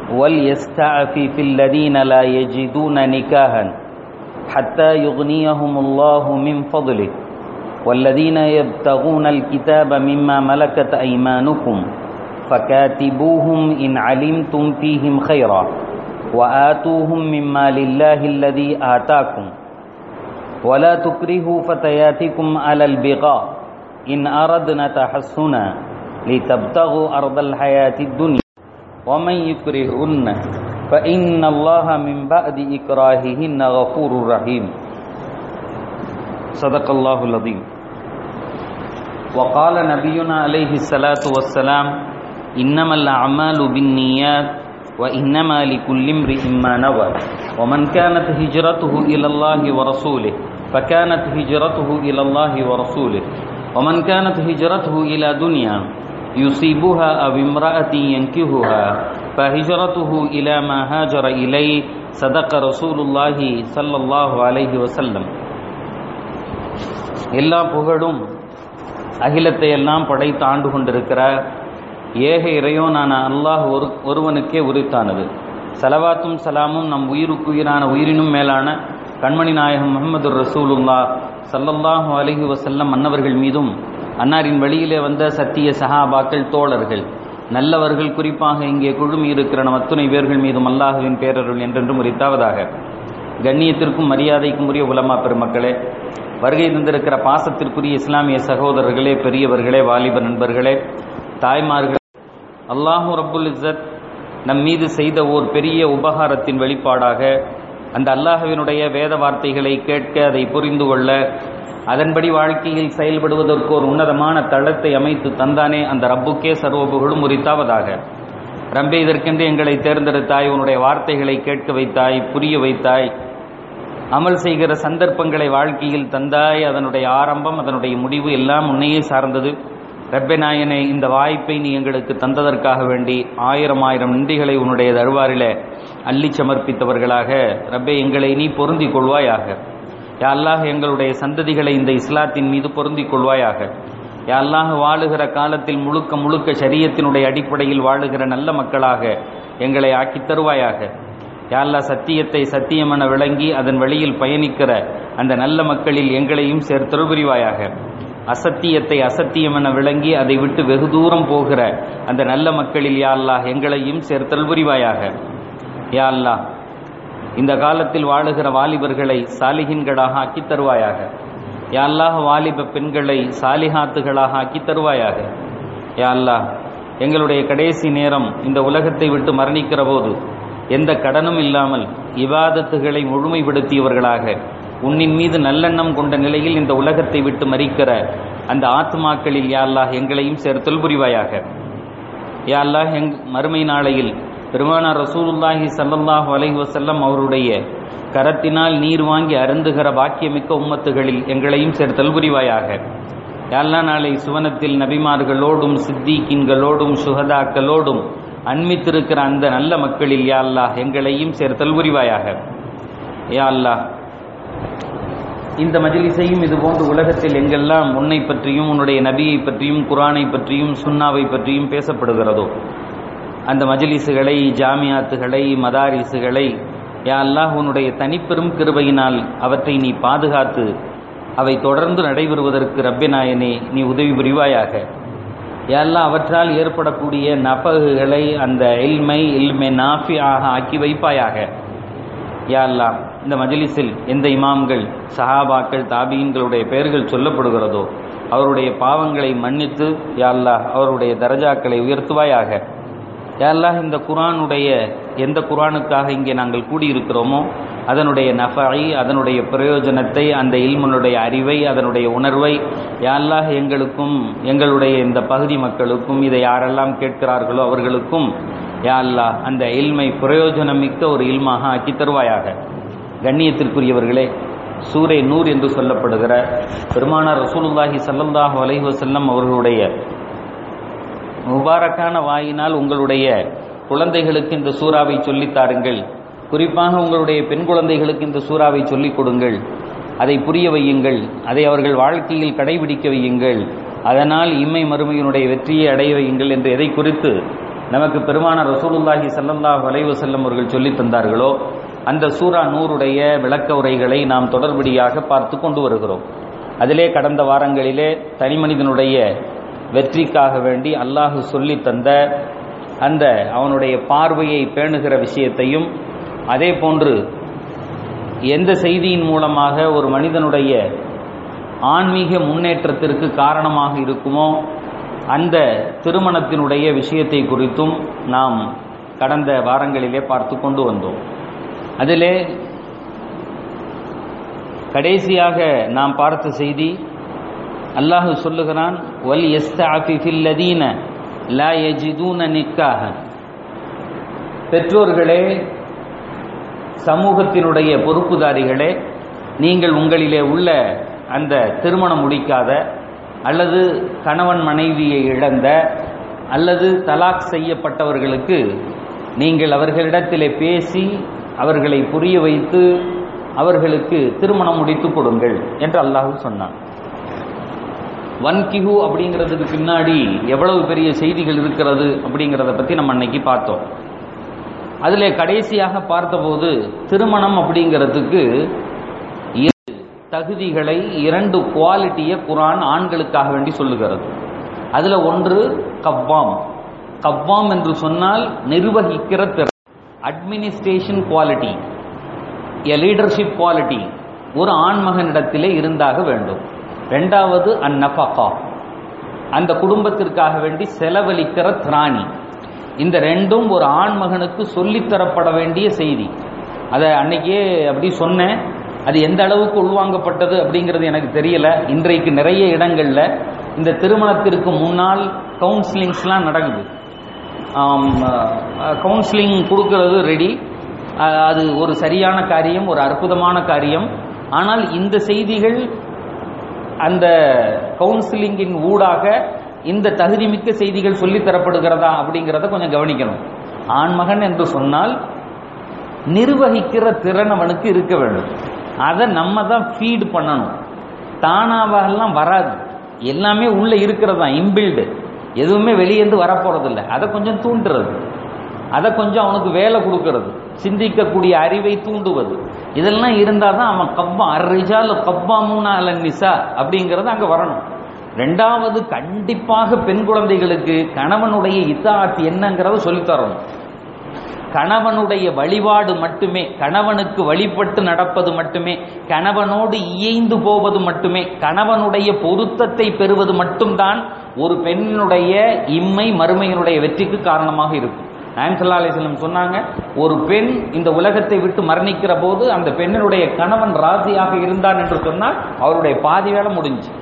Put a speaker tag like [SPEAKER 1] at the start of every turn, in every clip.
[SPEAKER 1] وليستعفف الذين لا يجدون نكاحا حتى يغنيهم الله من فضله والذين يبتغون الكتاب مما ملكت أيمانكم فكاتبوهم إن علمتم فيهم خيرا وآتوهم مما لله الذي آتاكم ولا تكرهوا فتياتكم على البغاء إن أردنا تحسنا لتبتغوا أرض الحياة الدنيا ومن يكرهن فإن الله من بعد إكراههن غفور رحيم صدق الله العظيم وقال نبينا عليه الصلاة والسلام إنما الأعمال بالنيات وإنما لكل امرئ ما نوى ومن كانت هجرته إلى الله ورسوله فكانت هجرته إلى الله ورسوله ومن كانت هجرته إلى دنيا يصيبها أو امرأة ينكهها فهجرته إلى ما هاجر إليه صدق رسول الله صلى الله عليه وسلم எல்லா புகழும் அகிலத்தை எல்லாம் படைத்து ஆண்டு கொண்டிருக்கிற ஏக இறையோனான அல்லாஹ் ஒரு ஒருவனுக்கே உரித்தானது சலவாத்தும் சலாமும் நம் உயிருக்குயிரான உயிரினும் மேலான கண்மணி நாயகம் முகமது ரசூலுல்லா சல்லல்லாஹு அலஹி வசல்லம் அன்னவர்கள் மீதும் அன்னாரின் வழியிலே வந்த சத்திய சஹாபாக்கள் தோழர்கள் நல்லவர்கள் குறிப்பாக இங்கே குழுமி இருக்கிற நம் அத்துணை பேர்கள் மீதும் அல்லாஹுவின் பேரருள் என்றென்றும் உரித்தாவதாக கண்ணியத்திற்கும் மரியாதைக்கும் உரிய உலமா பெருமக்களே வருகை தந்திருக்கிற பாசத்திற்குரிய இஸ்லாமிய சகோதரர்களே பெரியவர்களே வாலிப நண்பர்களே தாய்மார்கள் அல்லாஹூ ரப்புல் இஸ்ஸத் நம் மீது செய்த ஓர் பெரிய உபகாரத்தின் வெளிப்பாடாக அந்த அல்லாஹுவினுடைய வேத வார்த்தைகளை கேட்க அதை புரிந்து கொள்ள அதன்படி வாழ்க்கையில் செயல்படுவதற்கு ஒரு உன்னதமான தளத்தை அமைத்து தந்தானே அந்த ரப்புக்கே சர்வ புகழும் உரித்தாவதாக ரம்பே இதற்கென்று எங்களை தேர்ந்தெடுத்தாய் உன்னுடைய வார்த்தைகளை கேட்க வைத்தாய் புரிய வைத்தாய் அமல் செய்கிற சந்தர்ப்பங்களை வாழ்க்கையில் தந்தாய் அதனுடைய ஆரம்பம் அதனுடைய முடிவு எல்லாம் உன்னையே சார்ந்தது ரப்பே நாயனே இந்த வாய்ப்பை நீ எங்களுக்கு தந்ததற்காக வேண்டி ஆயிரம் ஆயிரம் நன்றிகளை உன்னுடைய தருவாரில அள்ளி சமர்ப்பித்தவர்களாக ரப்பே எங்களை நீ பொருந்தி கொள்வாயாக யா அல்லாஹ் எங்களுடைய சந்ததிகளை இந்த இஸ்லாத்தின் மீது பொருந்தி கொள்வாயாக யா அல்லாஹ் வாழுகிற காலத்தில் முழுக்க முழுக்க சரியத்தினுடைய அடிப்படையில் வாழுகிற நல்ல மக்களாக எங்களை ஆக்கித் தருவாயாக யா அல்லாஹ் சத்தியத்தை சத்தியமென விளங்கி அதன் வழியில் பயணிக்கிற அந்த நல்ல மக்களில் எங்களையும் சேர்த்தருள் புரிவாயாக அசத்தியத்தை அசத்தியம் என விளங்கி அதை விட்டு வெகு தூரம் போகிற அந்த நல்ல மக்களில் யா அல்லாஹ் எங்களையும் சேர்த்தல் புரிவாயாக யா அல்லாஹ் இந்த காலத்தில் வாழுகிற வாலிபர்களை சாலிகின்களாக ஆக்கி தருவாயாக யா அல்லாஹ் வாலிப பெண்களை சாலிஹாத்துகளாக ஆக்கி தருவாயாக யா அல்லாஹ் எங்களுடைய கடைசி நேரம் இந்த உலகத்தை விட்டு மரணிக்கிற போது எந்த கடனும் இல்லாமல் இவாதத்துகளை முழுமைப்படுத்தியவர்களாக உன்னின் மீது நல்லெண்ணம் கொண்ட நிலையில் இந்த உலகத்தை விட்டு மறிக்கிற அந்த ஆத்மாக்களில் யா அல்லாஹ் எங்களையும் சேர்த்தல் புரிவாயாக யா அல்லாஹ் எங் மறுமை நாளையில் பெருமானார் ரசூலுல்லாஹி சல்லல்லாஹு அலைஹி வஸல்லம் அவருடைய கரத்தினால் நீர் வாங்கி அருந்துகிற பாக்கியமிக்க உம்மத்துகளில் எங்களையும் சேர்த்தல் புரிவாயாக யாழ்லா நாளை சுவனத்தில் நபிமார்களோடும் சித்திகின்களோடும் சுகதாக்களோடும் அன்மித்திருக்கிற அந்த நல்ல மக்களில் யா அல்லாஹ் எங்களையும் சேர்த்தல் புரிவாயாக யா அல்லாஹ் இந்த மஜிலிசையும் இதுபோன்று உலகத்தில் எங்கெல்லாம் உன்னை பற்றியும் உன்னுடைய நபியை பற்றியும் குரானை பற்றியும் சுன்னாவை பற்றியும் பேசப்படுகிறதோ அந்த மஜிலிசுகளை ஜாமியாத்துகளை மதாரிசுகளை யா அல்லாஹ் உன்னுடைய தனிப்பெரும் கிருபையினால் அவற்றை நீ பாதுகாத்து அவை தொடர்ந்து நடைபெறுவதற்கு ரப்பினாயனே நீ உதவி புரிவாயாக யா அல்லாஹ் அவற்றால் ஏற்படக்கூடிய நபகுகளை அந்த இல்மை இல்மை நாஃபி ஆக ஆக்கி வைப்பாயாக யா அல்லாஹ் இந்த மஜிலிஸில் எந்த இமாம்கள் சஹாபாக்கள் தாபீன்களுடைய பெயர்கள் சொல்லப்படுகிறதோ அவருடைய பாவங்களை மன்னித்து யா அல்லாஹ் அவருடைய தரஜாக்களை உயர்த்துவாயாக யா அல்லாஹ் இந்த குரானுடைய எந்த குரானுக்காக இங்கே நாங்கள் கூடியிருக்கிறோமோ அதனுடைய நஃபை அதனுடைய பிரயோஜனத்தை அந்த இல்மனுடைய அறிவை அதனுடைய உணர்வை யா அல்லாஹ் எங்களுக்கும் எங்களுடைய இந்த பகுதி மக்களுக்கும் இதை யாரெல்லாம் கேட்கிறார்களோ அவர்களுக்கும் யா அல்லாஹ் அந்த இல்மை பிரயோஜனமிக்க ஒரு இல்மாக ஆக்கி தருவாயாக கண்ணியத்திற்குரியவர்களே சூரை நூர் என்று சொல்லப்படுகிற பெருமானார் ரசூலுல்லாஹி சல்லல்லாஹு அலைஹி வஸல்லம் அவர்களுடைய முபாரக்கான வாயினால் உங்களுடைய குழந்தைகளுக்கு இந்த சூறாவை சொல்லித் தாருங்கள் குறிப்பாக உங்களுடைய பெண் குழந்தைகளுக்கு இந்த சூறாவை சொல்லிக் கொடுங்கள் அதை புரிய வையுங்கள் அதை அவர்கள் வாழ்க்கையில் கடைபிடிக்க வையுங்கள் அதனால் இம்மை மறுமையினுடைய வெற்றியை அடைய வையுங்கள் என்று எதை குறித்து நமக்கு பெருமான ரசூலுல்லாஹி ஸல்லல்லாஹு அலைஹி வஸல்லம் அவர்கள் சொல்லி தந்தார்களோ அந்த சூரா நூறுடைய விளக்க உரைகளை நாம் தொடர்படியாக பார்த்து கொண்டு வருகிறோம் அதிலே கடந்த வாரங்களிலே தனி மனிதனுடைய வெற்றிக்காக வேண்டி அல்லாஹு சொல்லி தந்த அந்த அவனுடைய பார்வையை பேணுகிற விஷயத்தையும் அதே போன்று எந்த செய்தியின் மூலமாக ஒரு மனிதனுடைய ஆன்மீக முன்னேற்றத்திற்கு காரணமாக இருக்குமோ அந்த திருமணத்தினுடைய விஷயத்தை குறித்தும் நாம் கடந்த வாரங்களிலே பார்த்து கொண்டு வந்தோம் அதிலே கடைசியாக நாம் பார்த்த செய்தி அல்லாஹு சொல்லுகிறான் வல் எஸ்தாஃபிஃபில் லதீன லா யஜிதூன நிக்காக பெற்றோர்களே சமூகத்தினுடைய பொறுப்புதாரிகளே நீங்கள் உங்களிலே உள்ள அந்த திருமணம் முடிக்காத அல்லது கணவன் மனைவியை இழந்த அல்லது தலாக் செய்யப்பட்டவர்களுக்கு நீங்கள் அவர்களிடத்திலே பேசி அவர்களை புரிய வைத்து அவர்களுக்கு திருமணம் முடித்து கொடுங்கள் என்று அல்லாஹு சொன்னான் வன்கிஹு அப்படிங்கிறதுக்கு பின்னாடி எவ்வளவு பெரிய செய்திகள் இருக்கிறது அப்படிங்கிறத பற்றி நம்ம அன்னைக்கு பார்த்தோம் அதில் கடைசியாக பார்த்தபோது திருமணம் அப்படிங்கிறதுக்கு இரு தகுதிகளை இரண்டு குவாலிட்டியை குரான் ஆண்களுக்காக வேண்டி சொல்லுகிறது அதில் ஒன்று கவ்வாம் கவ்வாம் என்று சொன்னால் நிர்வகிக்கிற திறன் administration quality a leadership quality ஒரு ஆண்மகனிடத்திலே இருந்தாக வேண்டும் ரெண்டாவது அந்நஃபகா அந்த குடும்பத்திற்காக வேண்டி செலவழிக்கிற திராணி இந்த ரெண்டும் ஒரு ஆண்மகனுக்கு சொல்லித்தரப்பட வேண்டிய செய்தி அதை அன்னைக்கே அப்படி சொன்னேன் அது எந்த அளவுக்கு உள்வாங்கப்பட்டது அப்படிங்கிறது எனக்கு தெரியல இன்றைக்கு நிறைய இடங்களில் இந்த திருமணத்திற்கு முன்னால் கவுன்சிலிங்ஸ்லாம் நடக்குது கவுன்சிலிங் கொடுக்கறது ரெடி அது ஒரு சரியான காரியம் ஒரு அற்புதமான காரியம் ஆனால் இந்த செய்திகள் அந்த கவுன்சிலிங்கின் ஊடாக இந்த தகுதிமிக்க செய்திகள் சொல்லித் தரப்படுகிறதா அப்படிங்கிறத கொஞ்சம் கவனிக்கணும் ஆண்மகன் என்று சொன்னால் நிர்வகிக்கிற திறன் அவனுக்கு இருக்க வேண்டும் அதை நம்ம தான் ஃபீட் பண்ணணும் தானாவெல்லாம் வராது எல்லாமே உள்ள இருக்கிறதா இம்பில்டு எதுவுமே வெளியேந்து வரப்போறதில்லை அதை கொஞ்சம் தூண்டுறது அதை கொஞ்சம் அவனுக்கு வேலை கொடுக்கறது சிந்திக்கக்கூடிய அறிவை தூண்டுவது இதெல்லாம் இருந்தால் தான் அவன் கப்பா அர்ரிஜால் கப்பாமுன்னா அல நிசா அப்படிங்கிறது அங்கே வரணும் ரெண்டாவது கண்டிப்பாக பெண் குழந்தைகளுக்கு கணவனுடைய இத்தாட்சி என்னங்கிறத சொல்லித்தரணும் கணவனுடைய வழிபாடு மட்டுமே கணவனுக்கு வழிபட்டு நடப்பது மட்டுமே கணவனோடு இயைந்து போவது மட்டுமே கணவனுடைய பொருத்தத்தை பெறுவது மட்டும்தான் ஒரு பெண்ணுடைய இம்மை மறுமையினுடைய வெற்றிக்கு காரணமாக இருக்கும் நாயம் சல்லா அலிஸ்லம் சொன்னாங்க ஒரு பெண் இந்த உலகத்தை விட்டு மரணிக்கிற போது அந்த பெண்ணினுடைய கணவன் ராசியாக இருந்தான் என்று சொன்னால் அவருடைய பாதி வேலை முடிஞ்சு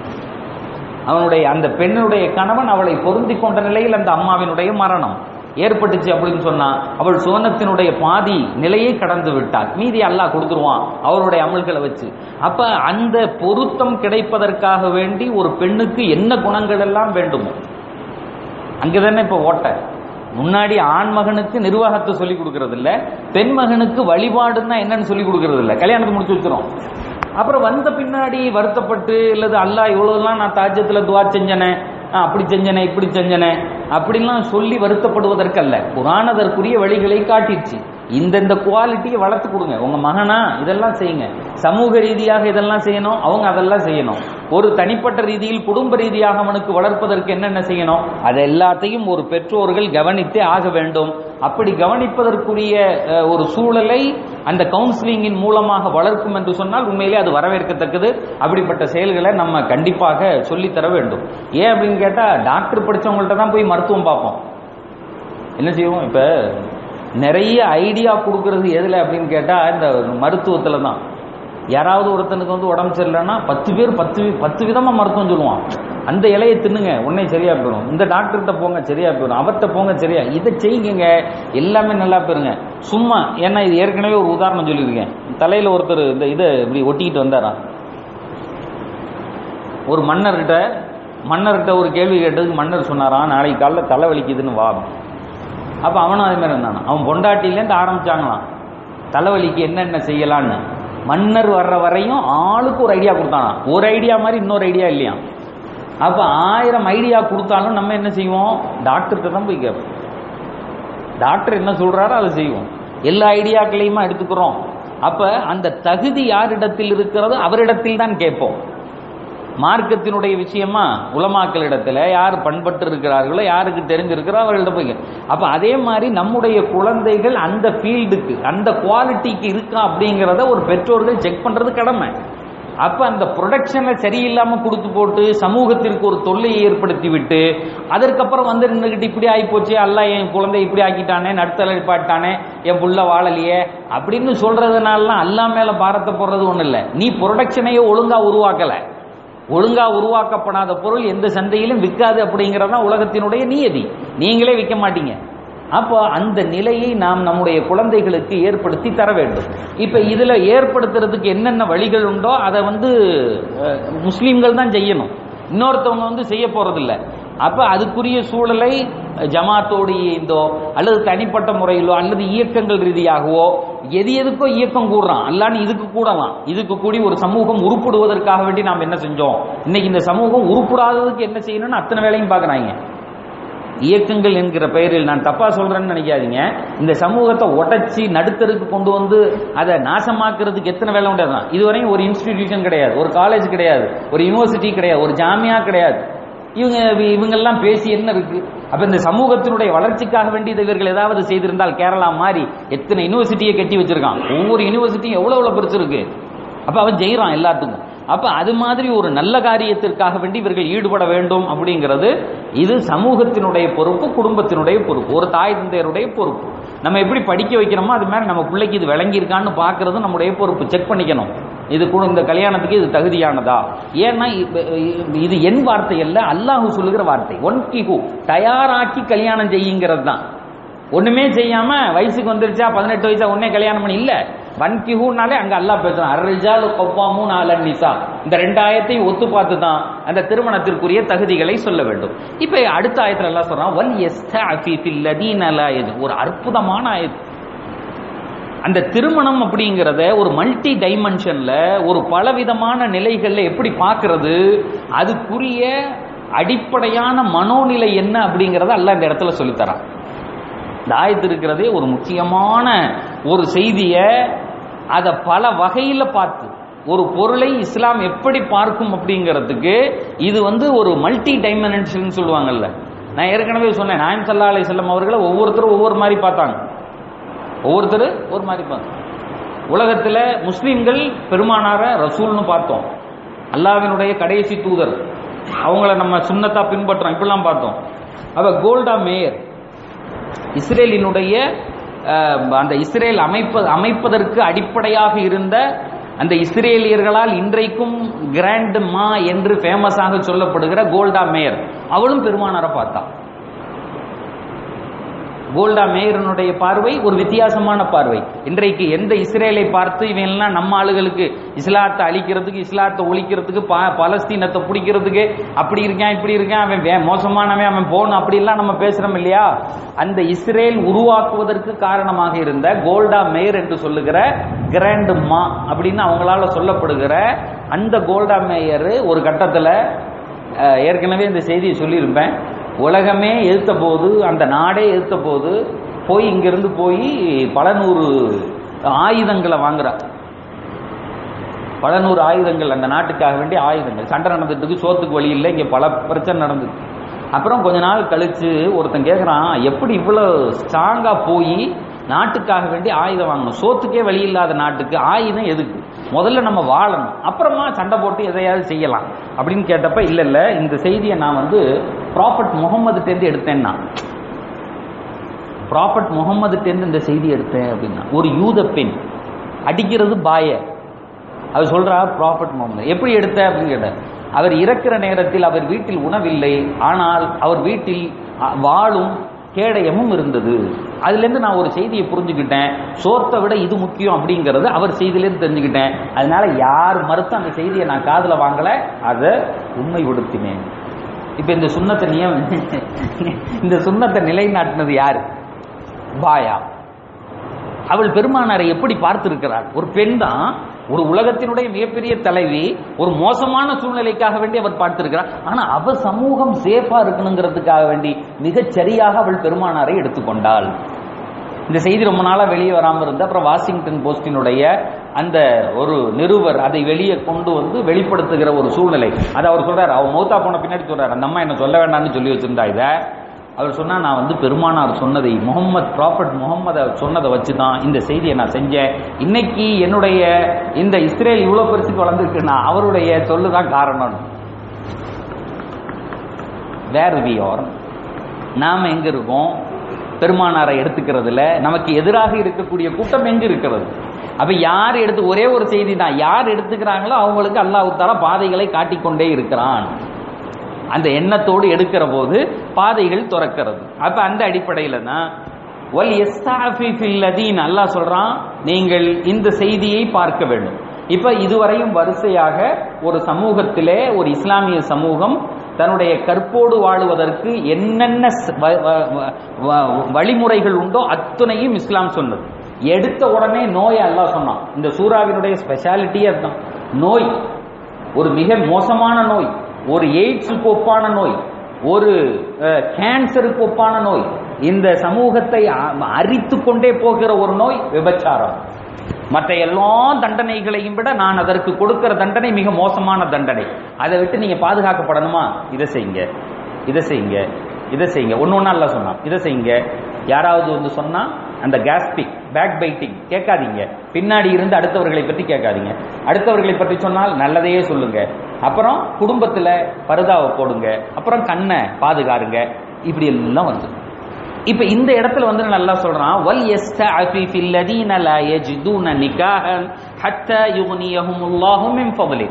[SPEAKER 1] அவனுடைய அந்த பெண்ணுடைய கணவன் அவளை பொருந்தி கொண்ட நிலையில் அந்த அம்மாவினுடைய மரணம் ஏற்பட்டுச்சு அப்படின்னு சொன்னா அவள் சுவனத்தினுடைய பாதி நிலையை கடந்து விட்டாள் மீதி அல்லாஹ் கொடுத்துருவான் அவருடைய அமல்களை வச்சு அப்ப அந்த பொருத்தம் கிடைப்பதற்காக வேண்டி ஒரு பெண்ணுக்கு என்ன குணங்கள் எல்லாம் வேண்டுமோ அங்கதானே இப்ப ஓட்ட முன்னாடி ஆண் மகனுக்கு நிர்வாகத்தை சொல்லி கொடுக்கறது இல்ல பெண் மகனுக்கு வழிபாடுன்னா என்னன்னு சொல்லி கொடுக்கறது இல்ல கல்யாணத்தை முடிச்சு வச்சிரும் அப்புறம் வந்த பின்னாடி வருத்தப்பட்டு இல்லது அல்லாஹ் இவ்வளவுலாம் நான் தாஜ்யத்துல துவா செஞ்சனே அப்படி செஞ்சனே இப்படி செஞ்சனே அப்படிலாம் சொல்லி வருத்தப்படுவதற்கல்ல குரான் அதற்குரிய வழிகளை காட்டிடுச்சு இந்தந்த குவாலிட்டியை வளர்த்து கொடுங்க உங்க மகனா இதெல்லாம் செய்யுங்க சமூக ரீதியாக இதெல்லாம் செய்யணும் அவங்க அதெல்லாம் செய்யணும் ஒரு தனிப்பட்ட ரீதியில் குடும்ப ரீதியாக அவனுக்கு வளர்ப்பதற்கு என்னென்ன செய்யணும் அது எல்லாத்தையும் ஒரு பெற்றோர்கள் கவனித்தே ஆக வேண்டும் அப்படி கவனிப்பதற்குரிய ஒரு சூழலை அந்த கவுன்சிலிங்கின் மூலமாக வளர்க்கும் என்று சொன்னால் உண்மையிலே அது வரவேற்கத்தக்கது அப்படிப்பட்ட செயல்களை நம்ம கண்டிப்பாக சொல்லித்தர வேண்டும் ஏன் அப்படின்னு கேட்டால் டாக்டர் படித்தவங்கள்ட்ட தான் போய் மருத்துவம் பார்ப்போம் என்ன செய்வோம் இப்போ நிறைய ஐடியா கொடுக்கறது எதில் அப்படின்னு கேட்டால் இந்த மருத்துவத்தில் தான் யாராவது ஒருத்தனுக்கு வந்து உடம்பு சரியில்லைன்னா பத்து பேர் பத்து பத்து விதமாக மருத்துவம் சொல்லுவான் அந்த இலையை தின்னுங்க உடனே சரியா போயிடும் இந்த டாக்டர்கிட்ட போங்க சரியா போயிடும் அவர்கிட்ட போங்க சரியா இதை செய்யுங்க எல்லாமே நல்லா போயிருங்க சும்மா ஏன்னா இது ஏற்கனவே ஒரு உதாரணம் சொல்லியிருக்கேன் தலையில் ஒருத்தர் இந்த இதை இப்படி ஒட்டிக்கிட்டு வந்தாரா ஒரு மன்னர்கிட்ட மன்னர்கிட்ட ஒரு கேள்வி கேட்டதுக்கு மன்னர் சொன்னாராம் நாளைக்கு காலைல தலை வலிக்குதுன்னு வா அப்போ அவனும் அதே மாதிரி இருந்தான் அவன் பொண்டாட்டிலேருந்து ஆரம்பிச்சாங்களாம் தலைவலிக்கு என்னென்ன செய்யலான்னு மன்னர் வர்ற வரையும் ஆளுக்கு ஒரு ஐடியா கொடுத்தானா ஒரு ஐடியா மாதிரி இன்னொரு ஐடியா இல்லையா அப்போ ஆயிரம் ஐடியா கொடுத்தாலும் நம்ம என்ன செய்வோம் டாக்டர்கிட்ட தான் போய் கேட்போம் டாக்டர் என்ன சொல்றாரோ அதை செய்வோம் எல்லா ஐடியாக்களையுமா எடுத்துக்கிறோம் அப்ப அந்த தகுதி யாரிடத்தில் இருக்கிறதோ அவரிடத்தில் தான் கேட்போம் மார்க்கத்தினுடைய விஷயமா உலமாக்களிடத்துல யார் பண்பட்டு இருக்கிறார்களோ யாருக்கு தெரிஞ்சிருக்கிறோ அவர்கள்ட்ட போய் கே- அப்ப அதே மாதிரி நம்முடைய குழந்தைகள் அந்த ஃபீல்டுக்கு அந்த குவாலிட்டிக்கு இருக்கா அப்படிங்கிறத ஒரு பெற்றோர்கள் செக் பண்றது கடமை அப்ப அந்த ப்ரொடக்ஷனை சரியில்லாம கொடுத்து போட்டு சமூகத்திற்கு ஒரு தொல்லையை ஏற்படுத்தி விட்டு அதற்கப்புறம் வந்து நின்றுகிட்டு இப்படி ஆகி போச்சு அல்ல என் குழந்தை இப்படி ஆக்கிட்டானே நடுத்தலை பாட்டானே என் புள்ள வாழலையே அப்படின்னு சொல்றதுனாலாம் அல்லா மேல பாரத்தை போடுறது ஒண்ணு இல்ல நீ ப்ரொடக்ஷனையே ஒழுங்கா உருவாக்கல ஒழுங்கா உருவாக்கப்படாத பொருள் எந்த சந்தையிலும் விற்காது அப்படிங்கறது தான் உலகத்தினுடைய நியதி நீங்களே விற்க மாட்டீங்க அப்போ அந்த நிலையை நாம் நம்முடைய குழந்தைகளுக்கு ஏற்படுத்தி தர வேண்டும் இப்ப இதுல ஏற்படுத்துறதுக்கு என்னென்ன வழிகள் உண்டோ அதை வந்து அஹ், முஸ்லிம்கள் தான் செய்யணும் இன்னொருத்தவங்க வந்து செய்ய போறதில்ல அப்ப அதுக்குரிய சூழலை ஜமாத்தோடு இயந்தோ அல்லது தனிப்பட்ட முறையிலோ அல்லது இயக்கங்கள் ரீதியாகவோ எது எதுக்கோ இயக்கம் கூடுறான் அல்லான்னு இதுக்கு கூடலாம் இதுக்கு கூடி ஒரு சமூகம் உருப்படுவதற்காக வேண்டி நாம் என்ன செஞ்சோம் இன்னைக்கு இந்த சமூகம் உருப்படாததுக்கு என்ன செய்யணும்னு அத்தனை வேலையும் பார்க்கறாங்க இயக்கங்கள் என்கிற பெயரில் நான் தப்பா சொல்றேன்னு நினைக்காதீங்க இந்த சமூகத்தை உடைச்சி நடுத்தருக்கு கொண்டு வந்து அதை நாசமாக்குறதுக்கு எத்தனை வேலை உண்டு தான் இதுவரையும் ஒரு இன்ஸ்டிடியூஷன் கிடையாது ஒரு காலேஜ் கிடையாது ஒரு யூனிவர்சிட்டி கிடையாது ஒரு ஜாமியா கிடையாது இவங்க இவங்கெல்லாம் பேசி என்ன இருக்கு அப்ப இந்த சமூகத்தினுடைய வளர்ச்சிக்காக வேண்டி இதை இவர்கள் ஏதாவது செய்திருந்தால் கேரளா மாதிரி எத்தனை யூனிவர்சிட்டியை கட்டி வச்சிருக்கான் ஒவ்வொரு யூனிவர்சிட்டியும் எவ்வளவு எவ்வளவு பெருசு இருக்கு அப்ப அவன் ஜெயிறான் எல்லாத்துக்கும் அப்ப அது மாதிரி ஒரு நல்ல காரியத்திற்காக வேண்டி இவர்கள் ஈடுபட வேண்டும் அப்படிங்கிறது இது சமூகத்தினுடைய பொறுப்பு குடும்பத்தினுடைய பொறுப்பு ஒரு தாய் தந்தையருடைய பொறுப்பு நம்ம எப்படி படிக்க வைக்கிறோமோ அது மாதிரி நம்ம பிள்ளைக்கு இது விளங்கியிருக்கான்னு பார்க்கறது நம்முடைய பொறுப்பு செக் பண்ணிக்கணும் இது கூட இந்த கல்யாணத்துக்கு இது தகுதியானதா ஏன்னா இப்ப- இது என் வார்த்தை அல்ல அல்லாஹ் சொல்லுகிற வார்த்தை ஒன் கிஹு தயாராக்கி கல்யாணம் செய்யுங்கிறது தான் ஒண்ணுமே செய்யாம வயசுக்கு வந்துருச்சா பதினெட்டு வயசா உடனே கல்யாணம் பண்ணி இல்ல வன்கிஹூனாலே அங்க அல்லாஹ் பேசுறான் அர்ரிஜாலு கவ்வாமூன் அலன் நிசா இந்த ரெண்டாயத்தையும் ஒத்து பார்த்து தான் அந்த திருமணத்திற்குரிய தகுதிகளை சொல்ல வேண்டும் இப்ப அடுத்த ஆயத்துல எல்லாம் சொல்றான் வல் யஸ்தஅஃபி ஃபில் லதீன லா யஜ் ஒரு அற்புதமான ஆயத்து அந்த திருமணம் அப்படிங்கிறத ஒரு மல்டி டைமென்ஷன்ல ஒரு பலவிதமான நிலைகள்ல எப்படி பார்க்கிறது அதுக்குரிய அடிப்படையான மனோநிலை என்ன அப்படிங்கறத அல்லாஹ் இந்த இடத்துல சொல்லித்தரான் இந்த ஆயத்து இருக்கிறதே ஒரு முக்கியமான ஒரு செய்தியை அதை பல வகையில பார்த்து ஒரு பொருளை இஸ்லாம் எப்படி பார்க்கும் அப்படிங்கிறதுக்கு இது வந்து ஒரு மல்டி டைமென்ஷன் சொல்லுவாங்கல்ல நான் ஏற்கனவே சொன்னேன் நாயம் சல்லா அலி செல்லம் அவர்களை ஒவ்வொருத்தரும் ஒவ்வொரு மாதிரி பார்த்தாங்க ஒவ்வொருத்தர் ஒரு மாதிரி பார்த்தாங்க உலகத்துல முஸ்லிம்கள் பெருமானார ரசூல்னு பார்த்தோம் அல்லாவினுடைய கடைசி தூதர் அவங்கள நம்ம சுண்ணத்தா பின்பற்றோம் இப்படிலாம் பார்த்தோம் அவ கோல்டா மேயர் இஸ்ரேலினுடைய அஹ், அந்த இஸ்ரேல் அமைப்ப அமைப்பதற்கு அடிப்படையாக இருந்த அந்த இஸ்ரேலியர்களால் இன்றைக்கும் கிராண்ட் மா என்று ஃபேமஸாக சொல்லப்படுகிற கோல்டா மேயர் அவளும் பெருமானாரை பார்த்தா கோல்டா மேயரனுடைய பார்வை ஒரு வித்தியாசமான பார்வை இன்றைக்கு எந்த இஸ்ரேலை பார்த்து இவன் எல்லாம் நம்ம ஆளுகளுக்கு இஸ்லாத்தை அழிக்கிறதுக்கு இஸ்லாத்தை ஒழிக்கிறதுக்கு பா- பலஸ்தீனத்தை பிடிக்கிறதுக்கு அப்படி இருக்கான் இப்படி இருக்கான் அவன் வே- மோசமானவன் அவன் போகணும் அப்படிலாம் நம்ம பேசுறோம் இல்லையா அந்த இஸ்ரேல் உருவாக்குவதற்கு காரணமாக இருந்த கோல்டா மேயர் என்று சொல்லுகிற கிராண்ட் மா அப்படின்னு அவங்களால சொல்லப்படுகிற அந்த கோல்டா மேயர் ஒரு கட்டத்துல அஹ், ஏற்கனவே இந்த செய்தியை சொல்லியிருப்பேன் உலகமே எதிர்த்த போது அந்த நாடே எதிர்த்த போது போய் இங்கிருந்து போய் பல நூறு ஆயுதங்களை வாங்குறா பல நூறு ஆயுதங்கள் அந்த நாட்டுக்காக வேண்டிய ஆயுதங்கள் சண்டை நடந்துட்டு இருக்கு சோத்துக்கு வழி இல்லை இங்க பல பிரச்சனை நடந்தது அப்புறம் கொஞ்ச நாள் கழிச்சு ஒருத்தன் கேட்குறான் எப்படி இவ்வளோ ஸ்ட்ராங்கா போய் நாட்டுக்காக வேண்டி ஆயுதம் வாங்கணும் சோத்துக்கே வழி இல்லாத நாட்டுக்கு ஆயுதம் எதுக்கு முதல்ல நம்ம வாழணும் அப்புறமா சண்டை போட்டு எதையாவது செய்யலாம் அப்படின்னு கேட்டப்ப இல்ல இல்ல இந்த செய்தியை நான் வந்து ப்ராஃபட் முகமதுட்டேருந்து எடுத்தேன்னா ப்ராஃபட் முகமதுட்டேருந்து இந்த செய்தி எடுத்தேன் அப்படின்னா ஒரு யூத பெண் அடிக்கிறது பாய அவர் சொல்றா ப்ராஃபட் முகமது எப்படி எடுத்த அப்படின்னு கேட்டார் அவர் இறக்கிற நேரத்தில் அவர் வீட்டில் உணவில்லை ஆனால் அவர் வீட்டில் அ, வாளும் கேடயமும் இருந்தது அதுல இருந்து நான் ஒரு செய்தியை புரிஞ்சுக்கிட்டேன் சோத்தை விட இது முக்கியம் அப்படிங்கறது அவர் செய்தியிலேருந்து தெரிஞ்சுக்கிட்டேன் அதனால யார் மறுத்து அந்த செய்தியை நான் காதுல வாங்கல அதை உண்மைப்படுத்தினேன் இப்ப இந்த சுண்ணத்தை நியம் இந்த சுண்ணத்தை நிலைநாட்டினது யாரு பாயா அவள் பெருமானாரை எப்படி பார்த்திருக்கிறாள் ஒரு பெண் தான் ஒரு உலகத்தினுடைய மிகப்பெரிய தலைவி ஒரு மோசமான சூழ்நிலைக்காக வேண்டி அவர் பார்த்திருக்கிறார் ஆனா அவ சமூகம் சேஃபா இருக்கணுங்கிறதுக்காக வேண்டி மிகச் சரியாக அவள் பெருமானாரை எடுத்துக்கொண்டாள் இந்த செய்தி ரொம்ப நாளா வெளியே வராமல் இருந்து அப்புறம் வாஷிங்டன் போஸ்டினுடைய அந்த ஒரு நிருபர் அதை வெளியே கொண்டு வந்து வெளிப்படுத்துகிற ஒரு சூழ்நிலை அதை அவர் சொல்றாரு அவர் மௌத்தா போன பின்னாடி சொல்றாரு அந்த அம்மா என்ன சொல்ல வேண்டாம்னு சொல்லி வச்சிருந்தா இதை அவர் சொன்னா நான் வந்து பெருமானார் சொன்னதை முகமது ப்ராஃபட் முகமது சொன்னதை வச்சு தான் இந்த செய்தியை நான் செஞ்சேன் இன்னைக்கு என்னுடைய இந்த இஸ்ரேல் இவ்வளோ பெருசுக்கு வளர்ந்துருக்குன்னா அவருடைய சொல்லுதான் காரணம் வேர் வி ஆர் நாம் எங்க இருக்கோம் பெருமானாரை எடுத்துக்கிறதுல நமக்கு எதிராக இருக்கக்கூடிய கூட்டம் எங்க இருக்கிறது அப்ப யார் எடுத்து ஒரே ஒரு செய்தி தான் யார் எடுத்துக்கிறாங்களோ அவங்களுக்கு அல்லாஹ் தாலா பாதைகளை காட்டிக்கொண்டே இருக்கிறான் அந்த எண்ணத்தோடு எடுக்கிற போது பாதைகள் துறக்கிறது அப்ப அந்த அடிப்படையில தான் வல் எஸ்தாஃபில்லதீன் அல்லாஹ் சொல்றான் நீங்கள் இந்த செய்தியை பார்க்க வேண்டும் இப்ப இதுவரையும் வரிசையாக ஒரு சமூகத்திலே ஒரு இஸ்லாமிய சமூகம் தன்னுடைய கற்போடு வாழுவதற்கு என்னென்ன ச- வ- வ- வ- வ- வழிமுறைகள் உண்டோ அத்துணையும் இஸ்லாம் சொன்னது எடுத்த உடனே நோய் அல்லாஹ் சொன்னான் இந்த சூறாவினுடைய ஸ்பெஷாலிட்டியே அதுதான் நோய் ஒரு மிக மோசமான நோய் ஒரு எய்ட்ஸுக்கு ஒப்பான நோய் ஒரு அஹ், கேன்சருக்கு ஒப்பான நோய் இந்த சமூகத்தை அரித்து கொண்டே போகிற ஒரு நோய் விபச்சாரம் மற்ற எல்லா தண்டனைகளையும் விட நான் அதற்கு கொடுக்கிற தண்டனை மிக மோசமான தண்டனை அதை விட்டு நீங்க பாதுகாக்கப்படணுமா இதை செய்யுங்க இதை செய்யுங்க இதை செய்யுங்க ஒன்னு ஒன்னா எல்லாம் சொன்னான் இதை செய்யுங்க யாராவது வந்து சொன்னா அந்த கேஸ்பிக் பேக் பைட்டிங் கேட்காதீங்க பின்னாடி இருந்து அடுத்தவர்களை பற்றி கேட்காதீங்க அடுத்தவர்களை பற்றி சொன்னால் நல்லதையே சொல்லுங்க அப்புறம் குடும்பத்துல பருதாவை போடுங்க அப்புறம் கண்ணை பாதுகாருங்க இப்படி எல்லாம் வந்து இப்ப இந்த இடத்துல வந்து நல்லா சொல்றான் வல் யஸ்தஅஃபி ஃபில் லதீன லா யஜிதுன நிகாஹன் ஹத்தா யுக்னியஹுமுல்லாஹு மின் ஃபضله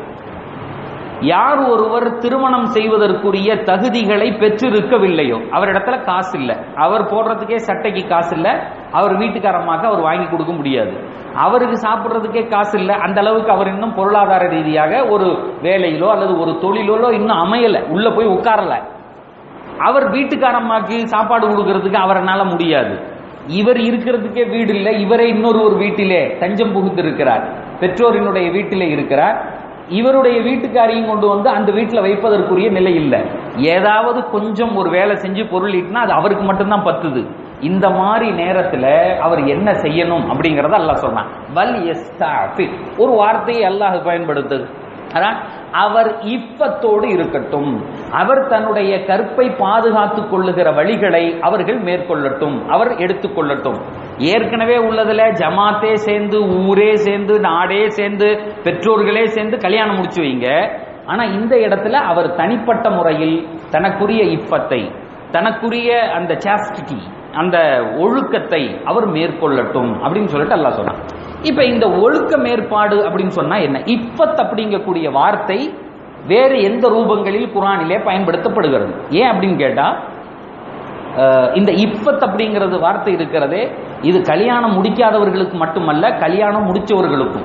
[SPEAKER 1] யார் ஒருவர் திருமணம் செய்வதற்குரிய தகுதிகளை பெற்றிருக்கவில்லையோ அவரிடத்துல காசு இல்ல அவர் போடுறதுக்கே சட்டைக்கு காசு இல்ல அவர் வீட்டுக்காரமாக அவர் வாங்கி கொடுக்க முடியாது அவருக்கு சாப்பிடுறதுக்கே காசு இல்ல அந்த அளவுக்கு அவர் இன்னும் பொருளாதார ரீதியாக ஒரு வேலையிலோ அல்லது ஒரு தொழிலோ இன்னும் அமையல உள்ள போய் உட்காரல அவர் வீட்டுக்காரம்மாக்கு சாப்பாடு கொடுக்கறதுக்கு அவரால முடியாது இவர் இருக்கிறதுக்கே வீடு இல்லை இவரே இன்னொரு ஒரு வீட்டிலே தஞ்சம் புகுந்து இருக்கிறார் பெற்றோரினுடைய வீட்டிலே இருக்கிறார் இவருடைய வீட்டுக்காரையும் கொண்டு வந்து அந்த வீட்டில் வைப்பதற்குரிய நிலை இல்லை ஏதாவது கொஞ்சம் ஒரு வேலை செஞ்சு பொருள் ஈட்டினா அது அவருக்கு மட்டும்தான் பத்துது இந்த மாதிரி நேரத்துல அவர் என்ன செய்யணும் அப்படிங்கறத அல்லாஹ் சொன்னான் வல் யஸ்தாஃபி ஒரு வார்த்தையை அல்லாஹ் பயன்படுத்துது அதான் அவர் இஃபத்தோடு இருக்கட்டும் அவர் தன்னுடைய கற்பை பாதுகாத்துக் கொள்ளுகிற வழிகளை அவர்கள் மேற்கொள்ளட்டும் அவர் எடுத்துக்கொள்ளட்டும் ஏற்கனவே உள்ளதுல ஜமாத்தே சேர்ந்து ஊரே சேர்ந்து நாடே சேர்ந்து பெற்றோர்களே சேர்ந்து கல்யாணம் முடிச்சு வைங்க ஆனா இந்த இடத்துல அவர் தனிப்பட்ட முறையில் தனக்குரிய இஃபத்தை தனக்குரிய அந்த சாஸ்டிட்டி அந்த ஒழுக்கத்தை அவர் மேற்கொள்ளட்டும் அப்படின்னு சொல்லிட்டு அல்லாஹ் சொன்னான் இப்ப இந்த ஒழுக்க மேற்பாடு அப்படின்னு சொன்னா என்ன இப்பத் அப்படிங்கக்கூடிய வார்த்தை வேறு எந்த ரூபங்களில் குரானிலே பயன்படுத்தப்படுகிறது ஏன் அப்படின்னு கேட்டா அஹ், இந்த இப்பத் அப்படிங்கிறது வார்த்தை இருக்கிறதே இது கல்யாணம் முடிக்காதவர்களுக்கு மட்டுமல்ல கல்யாணம் முடிச்சவர்களுக்கும்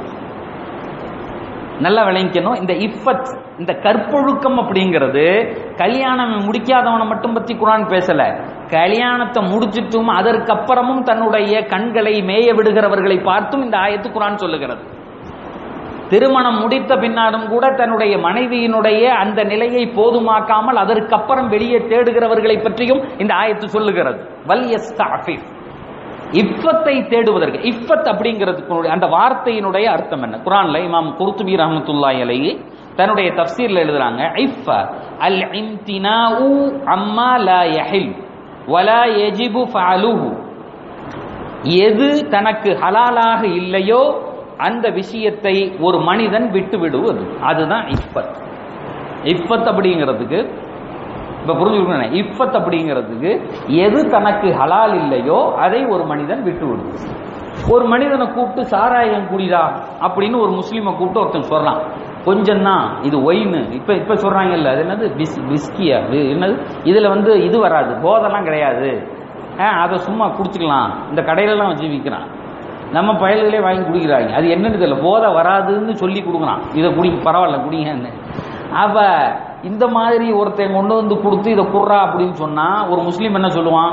[SPEAKER 1] நல்லா விளங்கிக்கணும் இந்த இஃபத் இந்த கற்பொழுக்கம் அப்படிங்கிறது கல்யாணம் முடிக்காதவனை மட்டும் பத்தி குரான் பேசல கல்யாணத்தை முடிச்சிட்டும் அதற்கப்புறமும் தன்னுடைய கண்களை மேய விடுகிறவர்களை பார்த்தும் இந்த ஆயத்து குரான் சொல்லுகிறது திருமணம் முடித்த பின்னாலும் கூட தன்னுடைய மனைவியினுடைய அந்த நிலையை போதுமாக்காமல் அதற்கப்புறம் வெளியே தேடுகிறவர்களை பற்றியும் இந்த ஆயத்து சொல்லுகிறது வல் யஸ்தாஃபிஃப் இஃபத்தை தேடுவதற்கு இஃபத் அப்படிங்கிறதுக்கு அந்த வார்த்தையினுடைய அர்த்தம் என்ன குரான்ல இமாம் குர்துபி ரஹமத்துல்லாஹி அலைஹி தன்னுடைய தஃப்சீர்ல எழுதுறாங்க இஃப அல் இம்தினாஉ அம்மா லா யஹில் வலா யஜிபு ஃபஅலுஹு எது தனக்கு ஹலாலாக இல்லையோ அந்த விஷயத்தை ஒரு மனிதன் விட்டு விடுவது அதுதான் இஃபத் இஃபத் அப்படிங்கிறதுக்கு இப்ப புரிஞ்சுக்கணும் இஃபத் அப்படிங்கிறதுக்கு எது தனக்கு ஹலால் இல்லையோ அதை ஒரு மனிதன் விட்டு விடுவது ஒரு மனிதனை கூப்பிட்டு சாராயம் குடிடா அப்படின்னு ஒரு முஸ்லீமை கூப்பிட்டு ஒருத்தன் சொல்றான் கொஞ்சம் தான் இது ஒயின் இப்ப இப்ப சொல்றாங்கல்ல அது என்னது பிஸ் பிஸ்கியா இது என்னது இதுல வந்து இது வராது போதெல்லாம் கிடையாது ஆ, அதை சும்மா குடிச்சுக்கலாம் இந்த கடையிலலாம் வச்சு விற்கிறான் நம்ம பயல்களே வாங்கி குடிக்கிறாங்க அது என்னன்னு தெரியல போதை வராதுன்னு சொல்லி கொடுக்குறான் இதை குடி பரவாயில்ல குடிங்கன்னு அப்ப இந்த மாதிரி ஒருத்தன் கொண்டு வந்து கொடுத்து இதை குர்றா அப்படின்னு சொன்னா ஒரு முஸ்லீம் என்ன சொல்லுவான்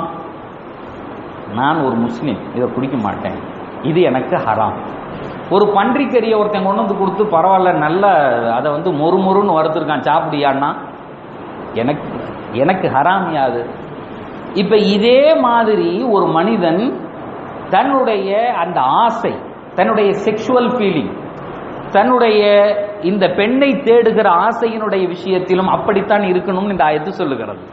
[SPEAKER 1] நான் ஒரு முஸ்லீம் இதை குடிக்க மாட்டேன் இது எனக்கு ஹராம் ஒரு பன்றிக்கறியை ஒருத்தன் கொண்டு வந்து கொடுத்து பரவாயில்ல நல்ல அதை வந்து மொறு மொறுன்னு வறுத்துருக்கான் சாப்பிடியான்னா எனக்கு எனக்கு ஹராம் யாது இப்ப இதே மாதிரி ஒரு மனிதன் தன்னுடைய அந்த ஆசை தன்னுடைய செக்ஷுவல் ஃபீலிங் தன்னுடைய இந்த பெண்ணை தேடுகிற ஆசையினுடைய விஷயத்திலும் அப்படித்தான் இருக்கணும்னு இந்த ஆயத்து சொல்லுகிறது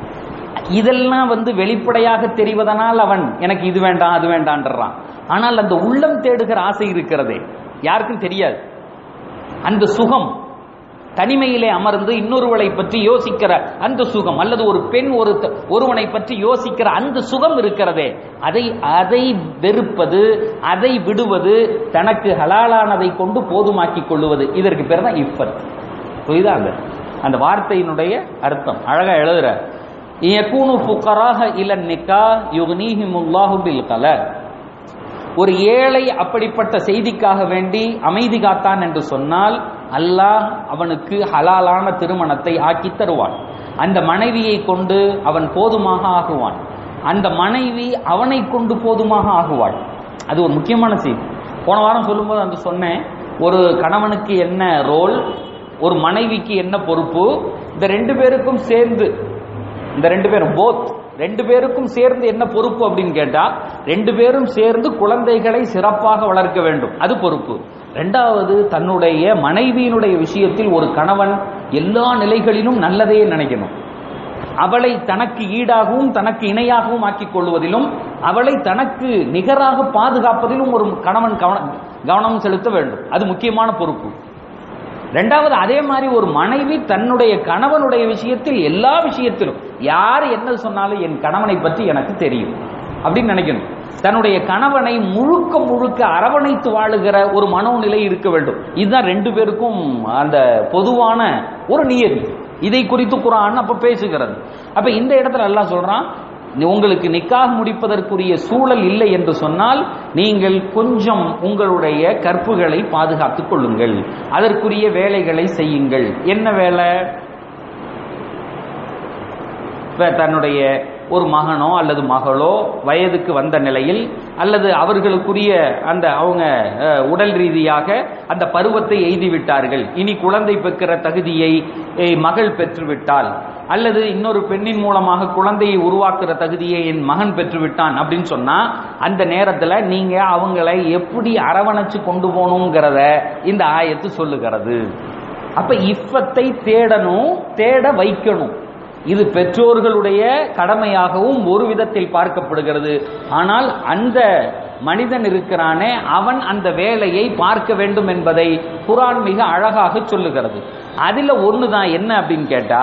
[SPEAKER 1] இதெல்லாம் வந்து வெளிப்படையாக தெரிவதனால் அவன் எனக்கு இது வேண்டாம் அது வேண்டான்றான் ஆனால் அந்த உள்ளம் தேடுகிற ஆசை இருக்கிறதே யாருக்கும் தெரியாது அந்த சுகம் தனிமையிலே அமர்ந்து இன்னொருவளை பற்றி யோசிக்கிற அந்த சுகம் அல்லது ஒரு பெண் ஒரு ஒருவனை பற்றி யோசிக்கிற அந்த சுகம் இருக்கிறதே அதை அதை வெறுப்பது அதை விடுவது தனக்கு ஹலாலானதை கொண்டு போதுமாக்கிக் கொள்ளுவது இதற்கு பேர் தான் இஃபத் புரியுதா அந்த அந்த வார்த்தையினுடைய அர்த்தம் அழகா எழுதுற யகூனு ஃபுகராஹ இலன் நிக்கா யுக்னீஹிமுல்லாஹு பில் கலர் ஒரு ஏழை அப்படிப்பட்ட செய்திக்காக வேண்டி அமைதி காத்தான் என்று சொன்னால் அல்லாஹ் அவனுக்கு ஹலாலான திருமணத்தை ஆக்கி தருவான் அந்த மனைவியை கொண்டு அவன் போதுமாக ஆகுவான் அந்த மனைவி அவனை கொண்டு போதுமாக ஆகுவாள் அது ஒரு முக்கியமான செய்தி போன வாரம் சொல்லும்போது அந்த சொன்னேன் ஒரு கணவனுக்கு என்ன ரோல் ஒரு மனைவிக்கு என்ன பொறுப்பு இந்த ரெண்டு பேருக்கும் சேர்ந்து இந்த ரெண்டு பேரும் போத் ரெண்டு பேருக்கும் சேர்ந்து என்ன பொறுப்பு அப்படின்னு கேட்டா ரெண்டு பேரும் சேர்ந்து குழந்தைகளை சிறப்பாக வளர்க்க வேண்டும் அது பொறுப்பு ரெண்டாவது தன்னுடைய மனைவியினுடைய விஷயத்தில் ஒரு கணவன் எல்லா நிலைகளிலும் நல்லதையே நினைக்கணும் அவளை தனக்கு ஈடாகவும் தனக்கு இணையாகவும் ஆக்கிக் கொள்வதிலும் அவளை தனக்கு நிகராக பாதுகாப்பதிலும் ஒரு கணவன் கவனம் கவனம் செலுத்த வேண்டும் அது முக்கியமான பொறுப்பு ரெண்டாவது அதே மாதிரி ஒரு மனைவி தன்னுடைய கணவனுடைய விஷயத்தில் எல்லா விஷயத்திலும் யார் என்ன சொன்னாலும் என் கணவனை பற்றி எனக்கு தெரியும் அப்படின்னு நினைக்கணும் தன்னுடைய கணவனை முழுக்க முழுக்க அரவணைத்து வாழுகிற ஒரு மனோநிலை இருக்க வேண்டும் இதுதான் ரெண்டு பேருக்கும் அந்த பொதுவான ஒரு நியதி இதை குறித்து குரான் அப்ப பேசுகிறது அப்ப இந்த இடத்துல எல்லாம் சொல்றான் உங்களுக்கு நிக்காக முடிப்பதற்குரிய சூழல் இல்லை என்று சொன்னால் நீங்கள் கொஞ்சம் உங்களுடைய கற்புகளை பாதுகாத்துக் கொள்ளுங்கள் அதற்குரிய வேலைகளை செய்யுங்கள் என்ன வேலை தன்னுடைய ஒரு மகனோ அல்லது மகளோ வயதுக்கு வந்த நிலையில் அல்லது அவர்களுக்குரிய அந்த அவங்க உடல் ரீதியாக அந்த பருவத்தை எய்தி விட்டார்கள் இனி குழந்தை பெற்கிற தகுதியை மகள் பெற்றுவிட்டால் அல்லது இன்னொரு பெண்ணின் மூலமாக குழந்தையை உருவாக்குற தகுதியை என் மகன் பெற்றுவிட்டான் அப்படின்னு சொன்னா அந்த நேரத்தில் நீங்க அவங்களை எப்படி அரவணைச்சு கொண்டு போகணுங்கிறத இந்த ஆயத்து சொல்லுகிறது அப்ப இஃபத்தை தேடணும் தேட வைக்கணும் இது பெற்றோர்களுடைய கடமையாகவும் ஒரு விதத்தில் பார்க்கப்படுகிறது ஆனால் அந்த மனிதன் இருக்கிறானே அவன் அந்த வேலையை பார்க்க வேண்டும் என்பதை குரான் மிக அழகாக சொல்லுகிறது அதுல ஒண்ணுதான் என்ன அப்படின்னு கேட்டா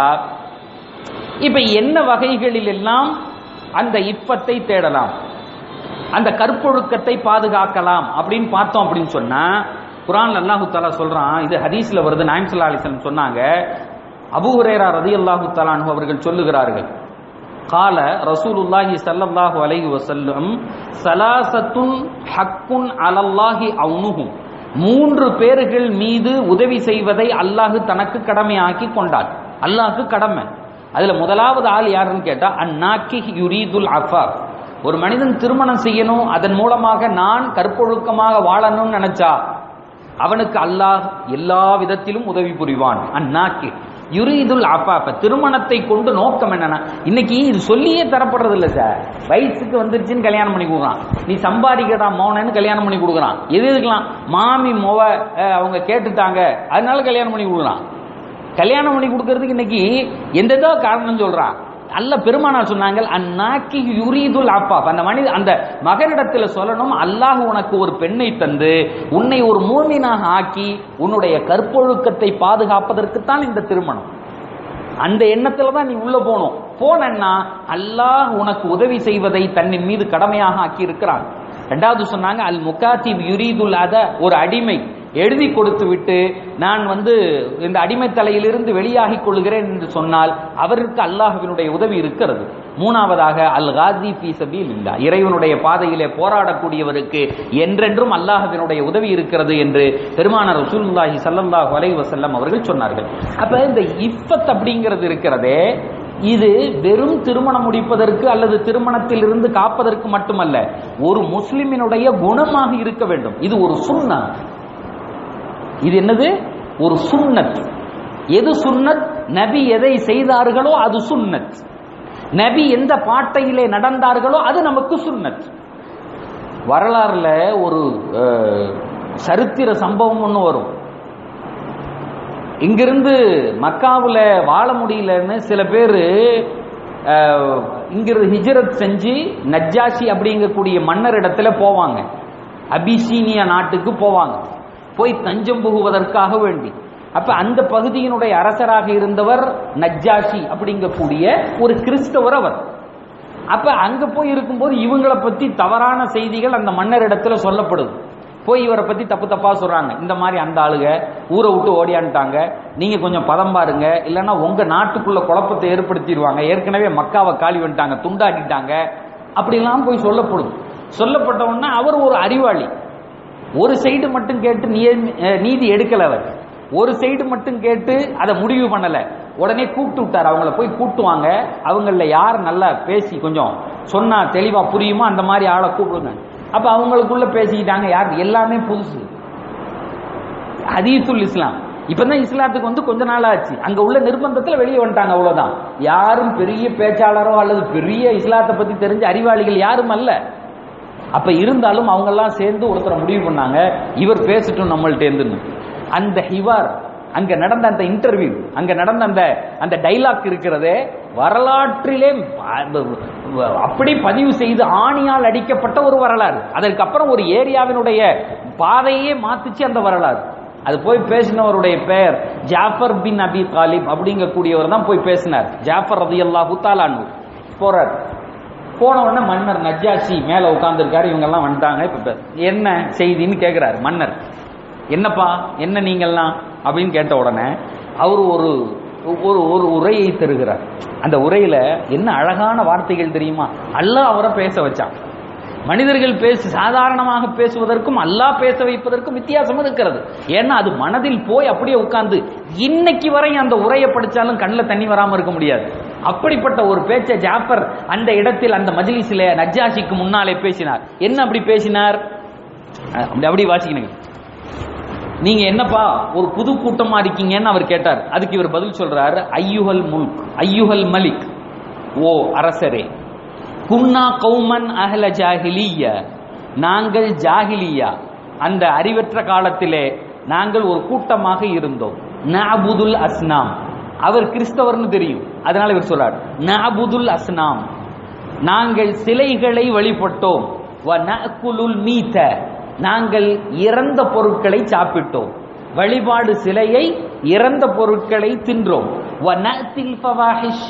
[SPEAKER 1] இப்ப என்ன வகைகளில் எல்லாம் அந்த இப்பத்தை தேடலாம் அந்த கற்பொழுக்கத்தை பாதுகாக்கலாம் அப்படின்னு பார்த்தோம் அப்படின்னு சொன்னா குரான் அல்லாஹு தாலா சொல்றான் இது ஹதீஸ்ல வருது நாயம் சல்லா அலிஸ்லம் சொன்னாங்க அபு ஹுரேரா ரதி அல்லாஹு தலானு அவர்கள் சொல்லுகிறார்கள் கால ரசூலுல்லாஹி சல்லல்லாஹு அலைஹி வசல்லம் சலாசத்துன் ஹக்குன் அலல்லாஹி அவுனுஹும் மூன்று பேர்கள் மீது உதவி செய்வதை அல்லாஹு தனக்கு கடமையாக்கி கொண்டார் அல்லாஹுக்கு கடமை அதுல முதலாவது ஆள் யாருன்னு கேட்டா அந்நாக்கி யுரீதுல் அஃபாப் ஒரு மனிதன் திருமணம் செய்யணும் அதன் மூலமாக நான் கற்பொழுக்கமாக வாழணும்னு நினைச்சா அவனுக்கு அல்லாஹ் எல்லா விதத்திலும் உதவி புரிவான் அந்நாக்கி யுரீதுல் அஃபாஃப திருமணத்தை கொண்டு நோக்கம் என்னன்னா இன்னைக்கு இது சொல்லியே தரப்படுறது இல்ல சார் வயசுக்கு வந்துருச்சுன்னு கல்யாணம் பண்ணி கொடுக்குறான் நீ சம்பாதிக்கடா மோனன்னு கல்யாணம் பண்ணி கொடுக்குறான் எது இருக்கலாம் மாமி மொவ அவங்க கேட்டுட்டாங்க அதனால கல்யாணம் பண்ணி கொடுக்குறான் கல்யாணம் பண்ணி கொடுக்கறதுக்கு இன்னைக்கு எந்தெந்தோ காரணம் சொல்றான் அல்ல பெருமானார் சொன்னாங்க அந்நாக்கி யுரீதுல் அப்பாப் அந்த மனித அந்த மகனிடத்தில் சொல்லணும் அல்லாஹ் உனக்கு ஒரு பெண்ணை தந்து உன்னை ஒரு மூமினாக ஆக்கி உன்னுடைய கற்பொழுக்கத்தை பாதுகாப்பதற்குத்தான் இந்த திருமணம் அந்த எண்ணத்துல தான் நீ உள்ள போகணும் போனா அல்லாஹ் உனக்கு உதவி செய்வதை தன்னின் மீது கடமையாக ஆக்கி இருக்கிறான் ரெண்டாவது சொன்னாங்க அல் முகாத்திப் யுரீதுல் அத ஒரு அடிமை எழுதி கொடுத்து விட்டு நான் வந்து இந்த அடிமை தலையிலிருந்து வெளியாகிக் கொள்கிறேன் என்று சொன்னால் அவருக்கு அல்லாஹ்வினுடைய உதவி இருக்கிறது மூணாவதாக அல் காசி பி சபீல் இல்லா இறைவனுடைய பாதையிலே போராடக்கூடியவருக்கு என்றென்றும் அல்லாஹ்வினுடைய உதவி இருக்கிறது என்று பெருமானார் ரசூலுல்லாஹி ஸல்லல்லாஹு அலைஹி வஸல்லம் அவர்கள் சொன்னார்கள் அப்ப இந்த இஃபத் அப்படிங்கிறது இருக்கிறதே இது வெறும் திருமணம் முடிப்பதற்கு அல்லது திருமணத்தில் இருந்து காப்பதற்கு மட்டுமல்ல ஒரு முஸ்லிமினுடைய குணமாக இருக்க வேண்டும் இது ஒரு சுண்ணா இது என்னது ஒரு சுன்னத் எது சுன்னத் நபி எதை செய்தார்களோ அது சுன்னத் நபி எந்த பாட்டையிலே நடந்தார்களோ அது நமக்கு சுன்னத் வரலாறுல ஒரு அஹ், சரித்திர சம்பவம் ஒன்று வரும் இங்கிருந்து மக்காவுல வாழ முடியலன்னு சில பேர் இங்கிருந்து ஹிஜ்ரத் செஞ்சு நஜ்ஜாஷி அப்படிங்கக்கூடிய மன்னர் இடத்துல போவாங்க அபிசீனியா நாட்டுக்கு போவாங்க போய் தஞ்சம் புகுவதற்காக வேண்டி அப்ப அந்த பகுதியினுடைய அரசராக இருந்தவர் நஜ்ஜாஷி அப்படிங்கக்கூடிய ஒரு கிறிஸ்தவர் அவர் அப்ப அங்க போய் இருக்கும்போது இவங்களை பத்தி தவறான செய்திகள் அந்த மன்னர் இடத்துல சொல்லப்படுது போய் இவரை பத்தி தப்பு தப்பா சொல்றாங்க இந்த மாதிரி அந்த ஆளுக ஊரை விட்டு ஓடியான்ட்டாங்க நீங்க கொஞ்சம் பதம் பாருங்க இல்லைன்னா உங்க நாட்டுக்குள்ள குழப்பத்தை ஏற்படுத்திடுவாங்க ஏற்கனவே மக்காவை காலி வந்துட்டாங்க துண்டாக்கிட்டாங்க அப்படிலாம் போய் சொல்லப்படும் சொல்லப்பட்ட உடனே அவர் ஒரு அறிவாளி ஒரு சைடு மட்டும் கேட்டு நிய- அஹ் நீதி எடுக்கல அவர் ஒரு சைடு மட்டும் கேட்டு அதை முடிவு பண்ணல உடனே கூப்பிட்டு விட்டார் அவங்கள போய் கூட்டுவாங்க அவங்கள யார் நல்லா பேசி கொஞ்சம் சொன்னா தெளிவா புரியுமோ அந்த மாதிரி ஆளை கூப்பிடுங்க அப்ப அவங்களுக்குள்ள பேசிக்கிட்டாங்க யார் எல்லாமே புதுசு ஹதீசுல் இஸ்லாம் இப்பதான் இஸ்லாத்துக்கு வந்து கொஞ்ச நாள் ஆச்சு அங்க உள்ள நிர்பந்தத்துல வெளியே வந்துட்டாங்க அவ்வளவுதான் யாரும் பெரிய பேச்சாளரோ அல்லது பெரிய இஸ்லாத்தை பத்தி தெரிஞ்ச அறிவாளிகள் யாரும் அல்ல அப்ப இருந்தாலும் அவங்க எல்லாம் சேர்ந்து ஒருத்தரை முடிவு பண்ணாங்க இவர் பேசட்டும் நம்மள்ட்ட இருந்து அந்த ஹிவார் அங்க நடந்த அந்த இன்டர்வியூ அங்க நடந்த அந்த அந்த டைலாக் இருக்கிறதே வரலாற்றிலே ப- அப்படி பதிவு செய்து ஆணியால் அடிக்கப்பட்ட ஒரு வரலாறு அதற்கப்புறம் ஒரு ஏரியாவினுடைய பாதையே மாத்துச்சு அந்த வரலாறு அது போய் பேசினவருடைய பெயர் ஜாஃபர் பின் அபி தாலிப் அப்படிங்கக்கூடியவர் தான் போய் பேசினார் ஜாஃபர் ரதி அல்லாஹு தாலானு போறார் போன உடனே மன்னர் நஜ்ஜாசி மேல உட்கார்ந்துருக்காரு இவங்க எல்லாம் வந்துட்டாங்க இப்ப பே- என்ன செய்தின்னு கேக்குறாரு மன்னர் என்னப்பா என்ன நீங்கெல்லாம் அப்படின்னு கேட்ட உடனே அவர் ஒரு ஒரு ஒரு உரையை தருகிறார் அந்த உரையில என்ன அழகான வார்த்தைகள் தெரியுமா அல்லாஹ் அவரை பேச வச்சான் மனிதர்கள் பேசு சாதாரணமாக பேசுவதற்கும் அல்லாஹ் பேச வைப்பதற்கும் வித்தியாசம் இருக்கிறது ஏன்னா அது மனதில் போய் அப்படியே உட்கார்ந்து இன்னைக்கு வரை அந்த உரையை படிச்சாலும் கண்ணில் தண்ணி வராம இருக்க முடியாது அப்படிப்பட்ட ஒரு பேச்சை ஜாஃபர் அந்த இடத்தில் அந்த மஜ்லிஸிலே நஜ்ஜாஷிக்கு முன்னாலே பேசினார் என்ன அப்படி பேசினார் அஹ் அப்படி அப்படி வாசிக்கணுங்க நீங்க என்னப்பா ஒரு புது கூட்டமா இருக்கீங்கன்னு அவர் கேட்டார் அதுக்கு இவர் பதில் சொல்றாரு ஐயுஹல் முல்க் ஐயுஹல் மலிக் ஓ அரசரே குன்னா கௌமன் அஹ்ல ஜாஹிலிய நாங்கள் ஜாஹிலியா அந்த அறிவற்ற காலத்திலே நாங்கள் ஒரு கூட்டமாக இருந்தோம் நஅபுதுல் அஸ்னாம் அவர் கிறிஸ்தவர்னு தெரியும் அதனால இவர் சொல்றார் நஅபுதுல் அஸ்னாம் நாங்கள் சிலைகளை வழிபட்டோம் வ நஅகுலுல் மீத நாங்கள் இறந்த பொருட்களை சாப்பிட்டோம் வழிபாடு சிலையை இறந்த பொருட்களை தின்றோம் வ நஅத்தில் ஃபவாஹிஷ்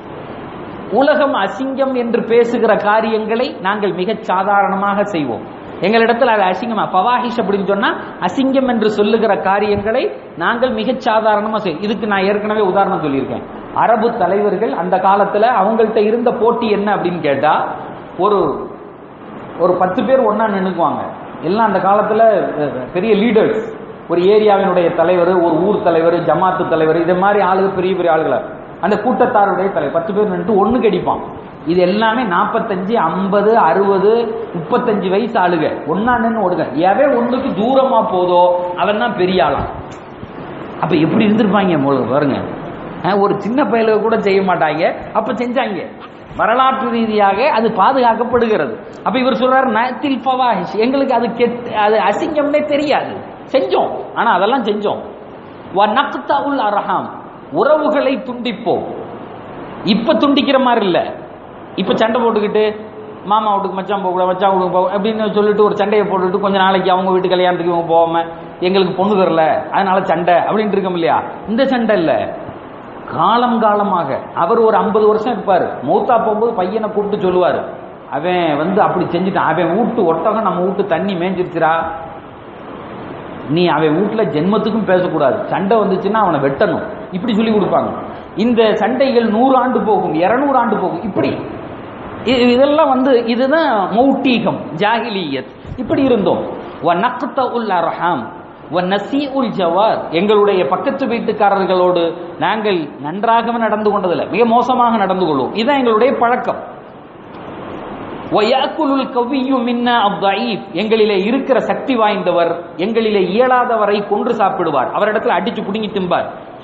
[SPEAKER 1] உலகம் அசிங்கம் என்று பேசுகிற காரியங்களை நாங்கள் மிகச் சாதாரணமாக செய்வோம் எங்களிடத்தில் அது அசிங்கமா பவாஹிஷ் அப்படின்னு சொன்னா அசிங்கம் என்று சொல்லுகிற காரியங்களை நாங்கள் மிகச் சாதாரணமா செய்வோம் இதுக்கு நான் ஏற்கனவே உதாரணம் சொல்லியிருக்கேன் அரபு தலைவர்கள் அந்த காலத்துல அவங்கள்ட்ட இருந்த போட்டி என்ன அப்படின்னு கேட்டா ஒரு ஒரு பத்து பேர் ஒண்ணா நின்னுக்குவாங்க எல்லாம் அந்த காலத்துல அஹ், பெரிய லீடர்ஸ் ஒரு ஏரியாவினுடைய தலைவர் ஒரு ஊர் தலைவர் ஜமாத்து தலைவர் இது மாதிரி ஆளுங்க பெரிய பெரிய ஆளுகளை அந்த கூட்டத்தாருடைய தலைவர் பத்து பேர் நின்று ஒண்ணுக்கு அடிப்பான் இது எல்லாமே நாற்பத்தஞ்சு ஐம்பது அறுபது முப்பத்தஞ்சு வயசு ஆளுக ஒன்னா நின்று ஓடுங்க எவன் ஒண்ணுக்கு தூரமா போதோ அவன் தான் பெரிய ஆளாம் அப்ப எப்படி இருந்திருப்பாங்க மொழு பாருங்க அஹ், ஒரு சின்ன பயலுக கூட செய்ய மாட்டாங்க அப்ப செஞ்சாங்க வரலாற்று ரீதியாக அது பாதுகாக்கப்படுகிறது அப்ப இவர் சொல்றாரு நத்தில் ஃபவாஹிஷ் எங்களுக்கு அது கெட் அது அசிங்கம்னே தெரியாது செஞ்சோம் ஆனா அதெல்லாம் செஞ்சோம் வ நக்தஉல் அர்ஹாம் உறவுகளை துண்டிப்போம் இப்ப துண்டிக்கிற மாதிரி இல்ல இப்ப சண்டை போட்டுக்கிட்டு மாமா வீட்டுக்கு மச்சான் போக மச்சான் வீட்டுக்கு போக அப்படின்னு சொல்லிட்டு ஒரு சண்டையை போட்டுட்டு கொஞ்ச நாளைக்கு அவங்க வீட்டு கல்யாணத்துக்கு இவங்க போகாம எங்களுக்கு பொண்ணு தரல அதனால சண்டை அப்படின்ட்டு இருக்கோம் இல்லையா இந்த சண்டை இல்ல காலம் காலமாக அவர் ஒரு ஐம்பது வருஷம் இருப்பாரு மௌத்தா போகும்போது பையனை கூப்பிட்டு சொல்லுவாரு அவன் வந்து அப்படி செஞ்சுட்டான் அவன் வீட்டு ஒட்டகம் நம்ம வீட்டு தண்ணி மேய்ஞ்சிருச்சுடா நீ அவன் வீட்டுல ஜென்மத்துக்கும் பேசக்கூடாது சண்டை வந்துச்சுன்னா அவனை வெட்டணும் இப்படி சொல்லி கொடுப்பாங்க இந்த சண்டைகள் நூறு ஆண்டு போகும் இருநூறு ஆண்டு போகும் இப்படி இ- இதெல்லாம் வந்து இதுதான் மௌட்டீகம் ஜாகிலியத் இப்படி இருந்தோம் வ நக்தஉல் அர்ஹாம் வ நசீஉல் ஜவார் எங்களுடைய பக்கத்து வீட்டுக்காரர்களோடு நாங்கள் நன்றாக நடந்து கொண்டதில்லை மிக மோசமாக நடந்து கொள்வோம் இதுதான் எங்களுடைய பழக்கம் வயாக்குலுல் கவியு மின்ன அவ்வஈப் எங்களிலே இருக்கிற சக்தி வாய்ந்தவர் எங்களிலே இயலாதவரை கொன்று சாப்பிடுவார் அவரிடத்துல அடிச்சு புடுங்கி திம்பார்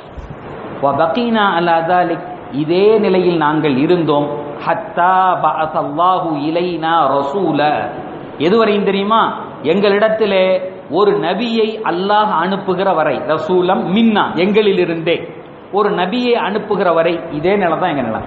[SPEAKER 1] வபகீனா அலா தாலிக் இதே நிலையில் நாங்கள் இருந்தோம் ஹத்தா பஅஸல்லாஹு இலைனா ரசூல எதுவரையும் தெரியுமா எங்களிடத்திலே ஒரு நபியை அல்லாஹ் அனுப்புகிற வரை ரசூலம் மின்னா எங்களிலிருந்தே ஒரு நபியை அனுப்புகிற வரை இதே நிலை தான் எங்க நிலை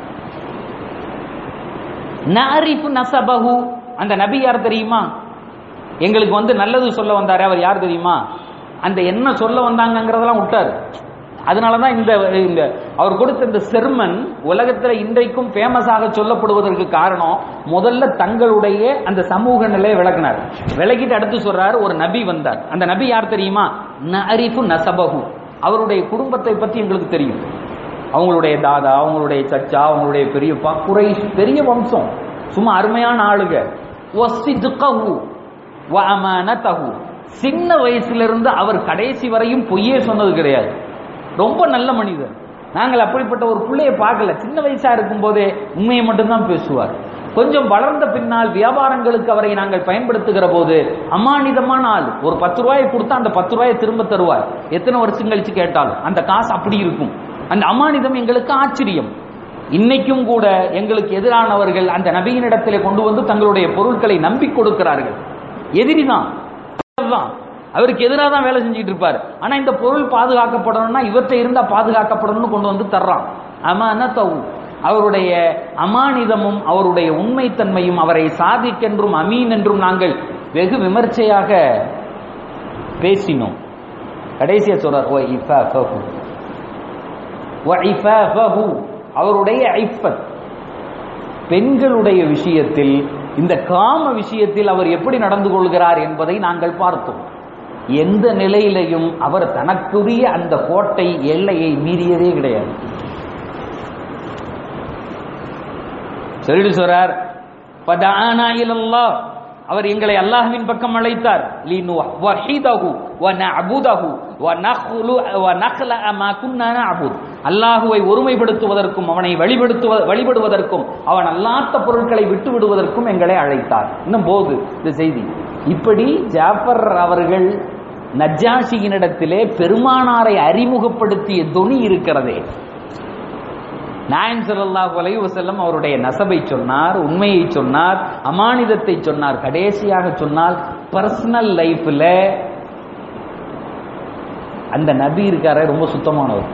[SPEAKER 1] நரிஃபு நசபஹு அந்த நபி யார் தெரியுமா எங்களுக்கு வந்து நல்லது சொல்ல வந்தாரே அவர் யார் தெரியுமா அந்த என்ன சொல்ல வந்தாங்கங்கிறதெல்லாம் விட்டாரு அதனாலதான் இந்த இந்த அவர் கொடுத்த இந்த செர்மன் உலகத்துல இன்றைக்கும் ஃபேமஸாக சொல்லப்படுவதற்கு காரணம் முதல்ல தங்களுடைய அந்த சமூக நிலையை விளக்குனார் விளக்கிட்டு அடுத்து சொல்றாரு ஒரு நபி வந்தார் அந்த நபி யார் தெரியுமா நரிஃபு நசபஹு அவருடைய குடும்பத்தை பத்தி எங்களுக்கு தெரியும் அவங்களுடைய தாதா அவங்களுடைய சச்சா அவங்களுடைய பெரியப்பா குறை பெரிய வம்சம் சும்மா அருமையான ஆளுக ஒசிதுகஹு வஅமானதஹு சின்ன வயசுல இருந்து அவர் கடைசி வரையும் பொய்யே சொன்னது கிடையாது ரொம்ப நல்ல மனிதர் நாங்கள் அப்படிப்பட்ட ஒரு பிள்ளையை பார்க்கல சின்ன வயசா இருக்கும் போதே உண்மையை மட்டும்தான் பேசுவார் கொஞ்சம் வளர்ந்த பின்னால் வியாபாரங்களுக்கு அவரை நாங்கள் பயன்படுத்துகிற போது அமானிதமான ஆள் ஒரு பத்து ரூபாயை கொடுத்தா அந்த பத்து ரூபாயை திரும்ப தருவார் எத்தனை வருஷம் கழிச்சு கேட்டாலும் அந்த காசு அப்படி இருக்கும் அந்த அமானிதம் எங்களுக்கு ஆச்சரியம் இன்னைக்கும் கூட எங்களுக்கு எதிரானவர்கள் அந்த நபியினிடத்திலே கொண்டு வந்து தங்களுடைய பொருட்களை நம்பி கொடுக்கிறார்கள் எதிரிதான் தான் அவருக்கு எதிராக தான் வேலை செஞ்சுட்டு இருப்பார் ஆனா இந்த பொருள் பாதுகாக்கப்படணும்னா இவற்றை இருந்தா பாதுகாக்கப்படணும்னு கொண்டு வந்து தர்றான் அமானத்தவு அவருடைய அமானிதமும் அவருடைய உண்மைத்தன்மையும் அவரை சாதிக்கென்றும் அமீன் என்றும் நாங்கள் வெகு விமர்சையாக பேசினோம் கடைசியா சொல்றார் "வ இஃபாஃபஹு." "வ இஃபாஃபஹு." அவருடைய ஐஃபத் பெண்களுடைய விஷயத்தில் இந்த காம விஷயத்தில் அவர் எப்படி நடந்து கொள்கிறார் என்பதை நாங்கள் பார்த்தோம் எந்த நிலையிலையும் அவர் தனக்குரிய அந்த கோட்டை எல்லையை மீறியதே கிடையாது சொல்லிட்டு சொல்றார் "ஃபதஆனா இலல்லாஹ்." அவர் எங்களை அல்லாஹ்வின் பக்கம் அழைத்தார் "லினுவஹிதஹு வனஅபுதஹு வனഖ்லு வனഖ்லஅ மா குன்னா நஅபுத்." அல்லாஹுவை ஒருமைப்படுத்துவதற்கும் அவனை வழிபடுத்துவ வழிபடுவதற்கும் அவன் அல்லாத்த பொருட்களை விட்டு விடுவதற்கும் எங்களை அழைத்தார் இன்னும் போகுது இந்த செய்தி இப்படி ஜாஃபர் அவர்கள் நஜ்ஜாஷியினிடத்திலே பெருமானாரை அறிமுகப்படுத்திய தொனி இருக்கிறதே நாயன் ஸல்லல்லாஹு அலைஹி வஸல்லம் அவருடைய நசபை சொன்னார் உண்மையை சொன்னார் அமானிதத்தை சொன்னார் கடைசியாக சொன்னால் பர்சனல் லைஃப்ல அந்த நபி இருக்காரே ரொம்ப சுத்தமானவர்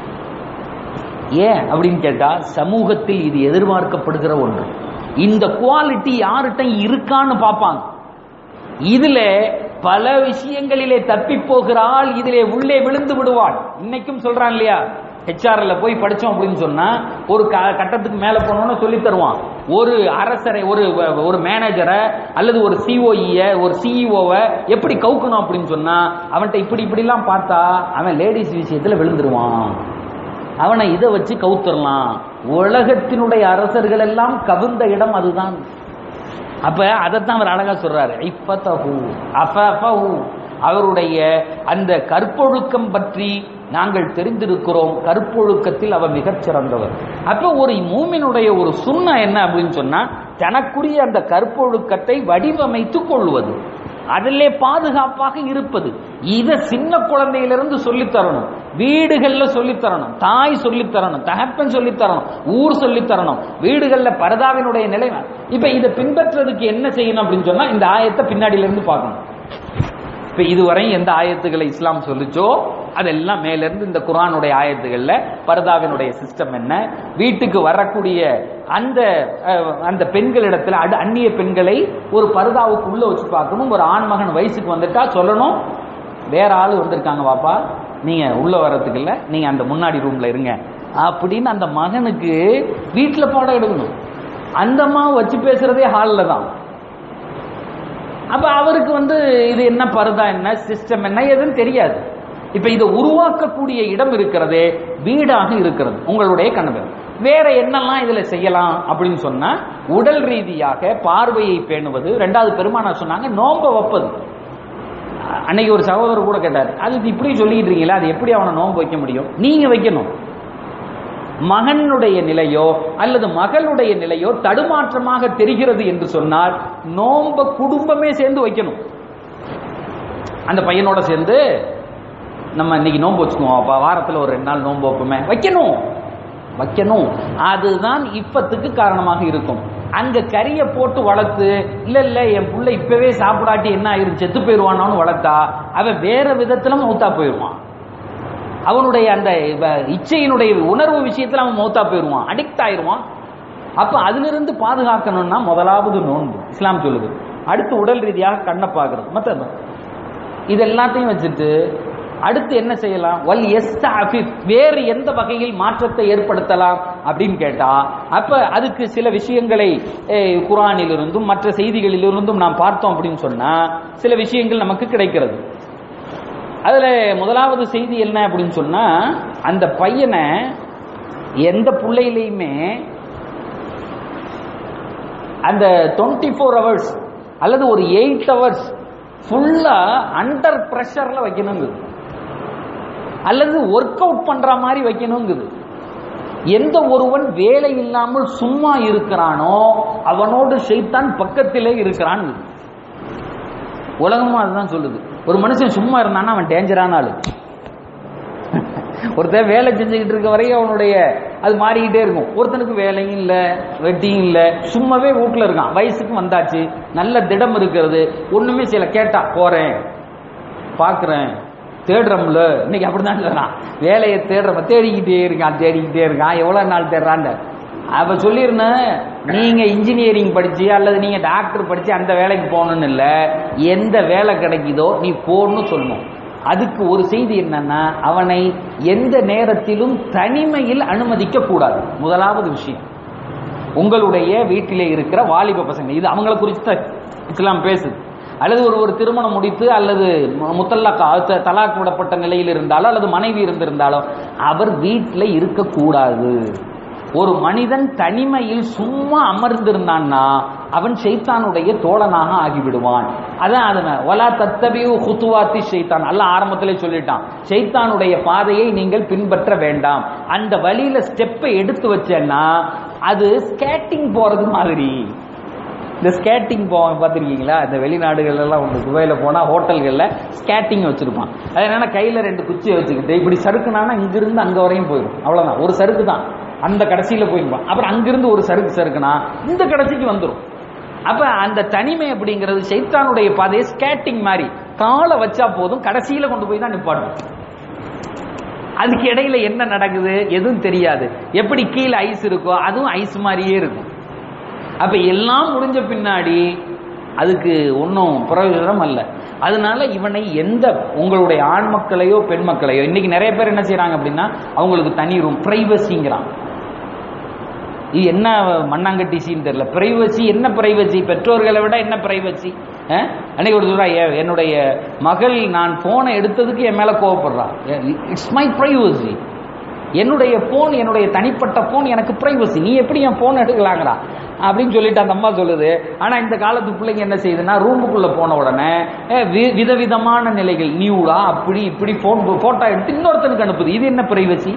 [SPEAKER 1] ஏன் அப்படின்னு கேட்டா சமூகத்தில் இது எதிர்பார்க்கப்படுகிற ஒன்று இந்த குவாலிட்டி யார்கிட்ட இருக்கான்னு பார்ப்பாங்க இதுல பல விஷயங்களிலே தப்பி போகிறாள் இதிலே உள்ளே விழுந்து விடுவாள் இன்னைக்கும் சொல்றான் இல்லையா ஹெச்ஆர்ல போய் படிச்சோம் அப்படின்னு சொன்னா ஒரு க- கட்டத்துக்கு மேல போனோம்னு சொல்லி தருவான் ஒரு அரசரை ஒரு ஒரு மேனேஜரை அல்லது ஒரு சிஓஇய ஒரு சிஇஓவை எப்படி கவுக்கணும் அப்படின்னு சொன்னா அவன்கிட்ட இப்படி இப்படிலாம் பார்த்தா அவன் லேடிஸ் விஷயத்துல விழுந்துருவான் அவனை இதை வச்சு கவுத்துறலாம் உலகத்தினுடைய அரசர்கள் எல்லாம் கவிழ்ந்த இடம் அதுதான் அப்ப அதைத்தான் அவர் அழகா சொல்றாரு இஃபதஹு அஃபஃபஹு அவருடைய அந்த கற்பொழுக்கம் பற்றி நாங்கள் தெரிந்திருக்கிறோம் கற்பொழுக்கத்தில் அவர் மிகச் சிறந்தவர் அப்ப ஒரு மூமினுடைய ஒரு சுண்ண என்ன அப்படின்னு சொன்னா தனக்குரிய அந்த கற்பொழுக்கத்தை வடிவமைத்துக் கொள்வது அதிலே பாதுகாப்பாக இருப்பது இத சின்ன குழந்தையிலிருந்து சொல்லித் தரணும் வீடுகள்ல சொல்லித் தரணும் தாய் சொல்லித் தரணும் தகப்பன் சொல்லித் தரணும் ஊர் சொல்லித் தரணும் வீடுகள்ல பரதாவினுடைய நிலை இப்ப இதை பின்பற்றுறதுக்கு என்ன செய்யணும் அப்படின்னு சொன்னா இந்த ஆயத்தை பின்னாடியில இருந்து பார்க்கணும் இப்ப இதுவரை எந்த ஆயத்துக்களை இஸ்லாம் சொல்லுச்சோ அதெல்லாம் மேல இருந்து இந்த குர்ஆனுடைய ஆயத்துகள்ல பரதாவினுடைய சிஸ்டம் என்ன வீட்டுக்கு வரக்கூடிய அந்த அஹ், அந்த பெண்களிடத்துல அடு அந்நிய பெண்களை ஒரு பரதாவுக்கு உள்ள வச்சு பார்க்கணும் ஒரு ஆண்மகன் வயசுக்கு வந்துட்டா சொல்லணும் வேற ஆளு வந்திருக்காங்க வாப்பா நீங்க உள்ள வர்றதுக்கு இல்ல நீங்க அந்த முன்னாடி ரூம்ல இருங்க அப்படின்னு அந்த மகனுக்கு வீட்டுல பாடம் எடுக்கணும் அந்த அம்மா வச்சு பேசுறதே ஹாலில் தான் அப்ப அவருக்கு வந்து இது என்ன பருதா என்ன சிஸ்டம் என்ன எதுன்னு தெரியாது இப்ப இதை உருவாக்கக்கூடிய இடம் இருக்கிறதே வீடாக இருக்கிறது உங்களுடைய கணவர் வேற என்னெல்லாம் இதுல செய்யலாம் அப்படின்னு சொன்னா உடல் ரீதியாக பார்வையை பேணுவது ரெண்டாவது பெருமானார் சொன்னாங்க நோம்ப வைப்பது அன்னைக்கு ஒரு சகோதரர் கூட கேட்டார் அது இப்படி சொல்லிட்டு இருக்கீங்களா அது எப்படி அவனை நோன்பு வைக்க முடியும் நீங்க வைக்கணும் மகனுடைய நிலையோ அல்லது மகளுடைய நிலையோ தடுமாற்றமாக தெரிகிறது என்று சொன்னால் நோம்ப குடும்பமே சேர்ந்து வைக்கணும் அந்த பையனோட சேர்ந்து நம்ம இன்னைக்கு நோன்பு வச்சுக்குவோம் அப்ப வாரத்துல ஒரு ரெண்டு நாள் நோன்பு வைப்போமே வைக்கணும் வைக்கணும் அதுதான் இப்பத்துக்கு காரணமாக இருக்கும் அங்க கறியை போட்டு வளர்த்து இல்ல இல்ல என் புள்ள இப்பவே சாப்பிடாட்டி என்ன ஆயிரும் செத்து போயிருவானான்னு வளர்த்தா அவன் வேற விதத்துல மௌத்தா போயிருவான் அவனுடைய அந்த வ- இச்சையினுடைய உணர்வு விஷயத்துல அவன் மௌத்தா போயிருவான் அடிக்ட் ஆயிருவான் அப்ப அதிலிருந்து பாதுகாக்கணும்னா முதலாவது நோன்பு இஸ்லாம் சொல்லுது அடுத்து உடல் ரீதியாக கண்ணை பார்க்கறது மத்த இது எல்லாத்தையும் வச்சுட்டு அடுத்து என்ன செய்யலாம் வல் எஸ்தாஃபிப் வேறு எந்த வகையில் மாற்றத்தை ஏற்படுத்தலாம் அப்படின்னு கேட்டா அப்ப அதுக்கு சில விஷயங்களை அஹ், குரானிலிருந்தும் மற்ற செய்திகளிலிருந்தும் நாம் பார்த்தோம் அப்படின்னு சொன்னா சில விஷயங்கள் நமக்கு கிடைக்கிறது அதுல முதலாவது செய்தி என்ன அப்படின்னு சொன்னா அந்த பையனை எந்த பிள்ளையிலையுமே அந்த டுவெண்ட்டி ஃபோர் ஹவர்ஸ் அல்லது ஒரு எயிட் ஹவர்ஸ் ஃபுல்லா அண்டர் ப்ரெஷர்ல வைக்கணுங்குது அல்லது ஒர்க் அவுட் பண்ற மாதிரி வைக்கணுங்குது எந்த ஒருவன் வேலை இல்லாமல் சும்மா இருக்கிறானோ அவனோடு ஷைத்தான் பக்கத்திலே இருக்கிறான் உலகமும் அதுதான் சொல்லுது ஒரு மனுஷன் சும்மா இருந்தான்னா அவன் டேஞ்சரான ஆளு ஒருத்தன் வேலை செஞ்சுக்கிட்டு இருக்க வரையும் அவனுடைய அது மாறிக்கிட்டே இருக்கும் ஒருத்தனுக்கு வேலையும் இல்லை வெட்டியும் இல்லை சும்மாவே வீட்டில் இருக்கான் வயசுக்கு வந்தாச்சு நல்ல திடம் இருக்கிறது ஒண்ணுமே செய்யல கேட்டா போறேன் பார்க்குறேன் தேடுறோம்ல இன்னைக்கு அப்படிதான் சொல்றான் வேலையை தேடுறப்ப தேடிக்கிட்டே இருக்கான் தேடிக்கிட்டே இருக்கான் எவ்வளவு நாள் தேடுறான்னு அவ சொல்லியிருந்தேன் நீங்க இன்ஜினியரிங் படிச்சு அல்லது நீங்க டாக்டர் படிச்சு அந்த வேலைக்கு போகணும்னு இல்ல எந்த வேலை கிடைக்குதோ நீ போன்னு சொல்லணும் அதுக்கு ஒரு செய்தி என்னன்னா அவனை எந்த நேரத்திலும் தனிமையில் அனுமதிக்க கூடாது முதலாவது விஷயம் உங்களுடைய வீட்டிலே இருக்கிற வாலிப பசங்க இது அவங்கள குறித்து தான் இஸ்லாம் பேசுது அல்லது ஒரு ஒரு திருமணம் முடித்து அல்லது மு- முத்தல்லக்கா அத்த- தலாக் விடப்பட்ட நிலையில் இருந்தாலோ அல்லது மனைவி இருந்திருந்தாலோ அவர் வீட்டில் இருக்கக்கூடாது ஒரு மனிதன் தனிமையில் சும்மா அமர்ந்திருந்தான்னா அவன் ஷைத்தானுடைய தோழனாக ஆகிவிடுவான் அதான் அது வலா தத்தபியு ஹுத்துவாத்தி ஷைத்தான் அல்ல ஆரம்பத்திலே சொல்லிட்டான் ஷைத்தானுடைய பாதையை நீங்கள் பின்பற்ற வேண்டாம் அந்த வழியில ஸ்டெப்பை எடுத்து வச்சேன்னா அது ஸ்கேட்டிங் போறது மாதிரி இந்த ஸ்கேட்டிங் போவாங்க பார்த்துருக்கீங்களா இந்த வெளிநாடுகள் எல்லாம் உண்டு துபாயில் போனால் ஹோட்டல்களில் ஸ்கேட்டிங் வச்சுருப்பான் அது என்னன்னா கையில் ரெண்டு குச்சியை வச்சுக்கிட்டு இப்படி சறுக்குனானா இங்கிருந்து அங்கே வரையும் போயிடும் அவ்வளோதான் ஒரு சறுக்கு தான் அந்த கடைசியில் போயிருப்பான் அப்புறம் அங்கிருந்து ஒரு சறுக்கு சறுக்குனா இந்த கடைசிக்கு வந்துடும் அப்ப அந்த தனிமை அப்படிங்கிறது சைத்தானுடைய பாதையை ஸ்கேட்டிங் மாதிரி காலை வச்சா போதும் கடைசியில கொண்டு போய் தான் நிப்பாட்டும் அதுக்கு இடையில என்ன நடக்குது எதுவும் தெரியாது எப்படி கீழே ஐஸ் இருக்கோ அதுவும் ஐஸ் மாதிரியே இருக்கும் அப்ப எல்லாம் முடிஞ்ச பின்னாடி அதுக்கு ஒன்றும் பிரயோஜனம் அல்ல அதனால இவனை எந்த உங்களுடைய ஆண் மக்களையோ பெண் மக்களையோ இன்னைக்கு நிறைய பேர் என்ன செய்றாங்க அப்படின்னா அவங்களுக்கு தனி ரூம் பிரைவசிங்கிறான் இது என்ன மண்ணாங்கட்டி சீன் தெரியல பிரைவசி என்ன பிரைவசி பெற்றோர்களை விட என்ன பிரைவசி அன்னைக்கு ஒரு சொல்றா "ஏ, என்னுடைய மகள் நான் போனை எடுத்ததுக்கு என் மேல கோவப்படுறா இட்ஸ் மை பிரைவசி என்னுடைய போன் என்னுடைய தனிப்பட்ட போன் எனக்கு பிரைவசி நீ எப்படி என் போன் எடுக்கலாங்கடா அப்படின்னு சொல்லிட்டு அந்த அம்மா சொல்லுது ஆனா இந்த காலத்து பிள்ளைங்க என்ன செய்யுதுன்னா ரூமுக்குள்ள போன உடனே அஹ், வி- விதவிதமான நிலைகள் நியூடா அப்படி இப்படி போன் போட்டோ எடுத்து இன்னொருத்தனுக்கு அனுப்புது இது என்ன பிரைவசி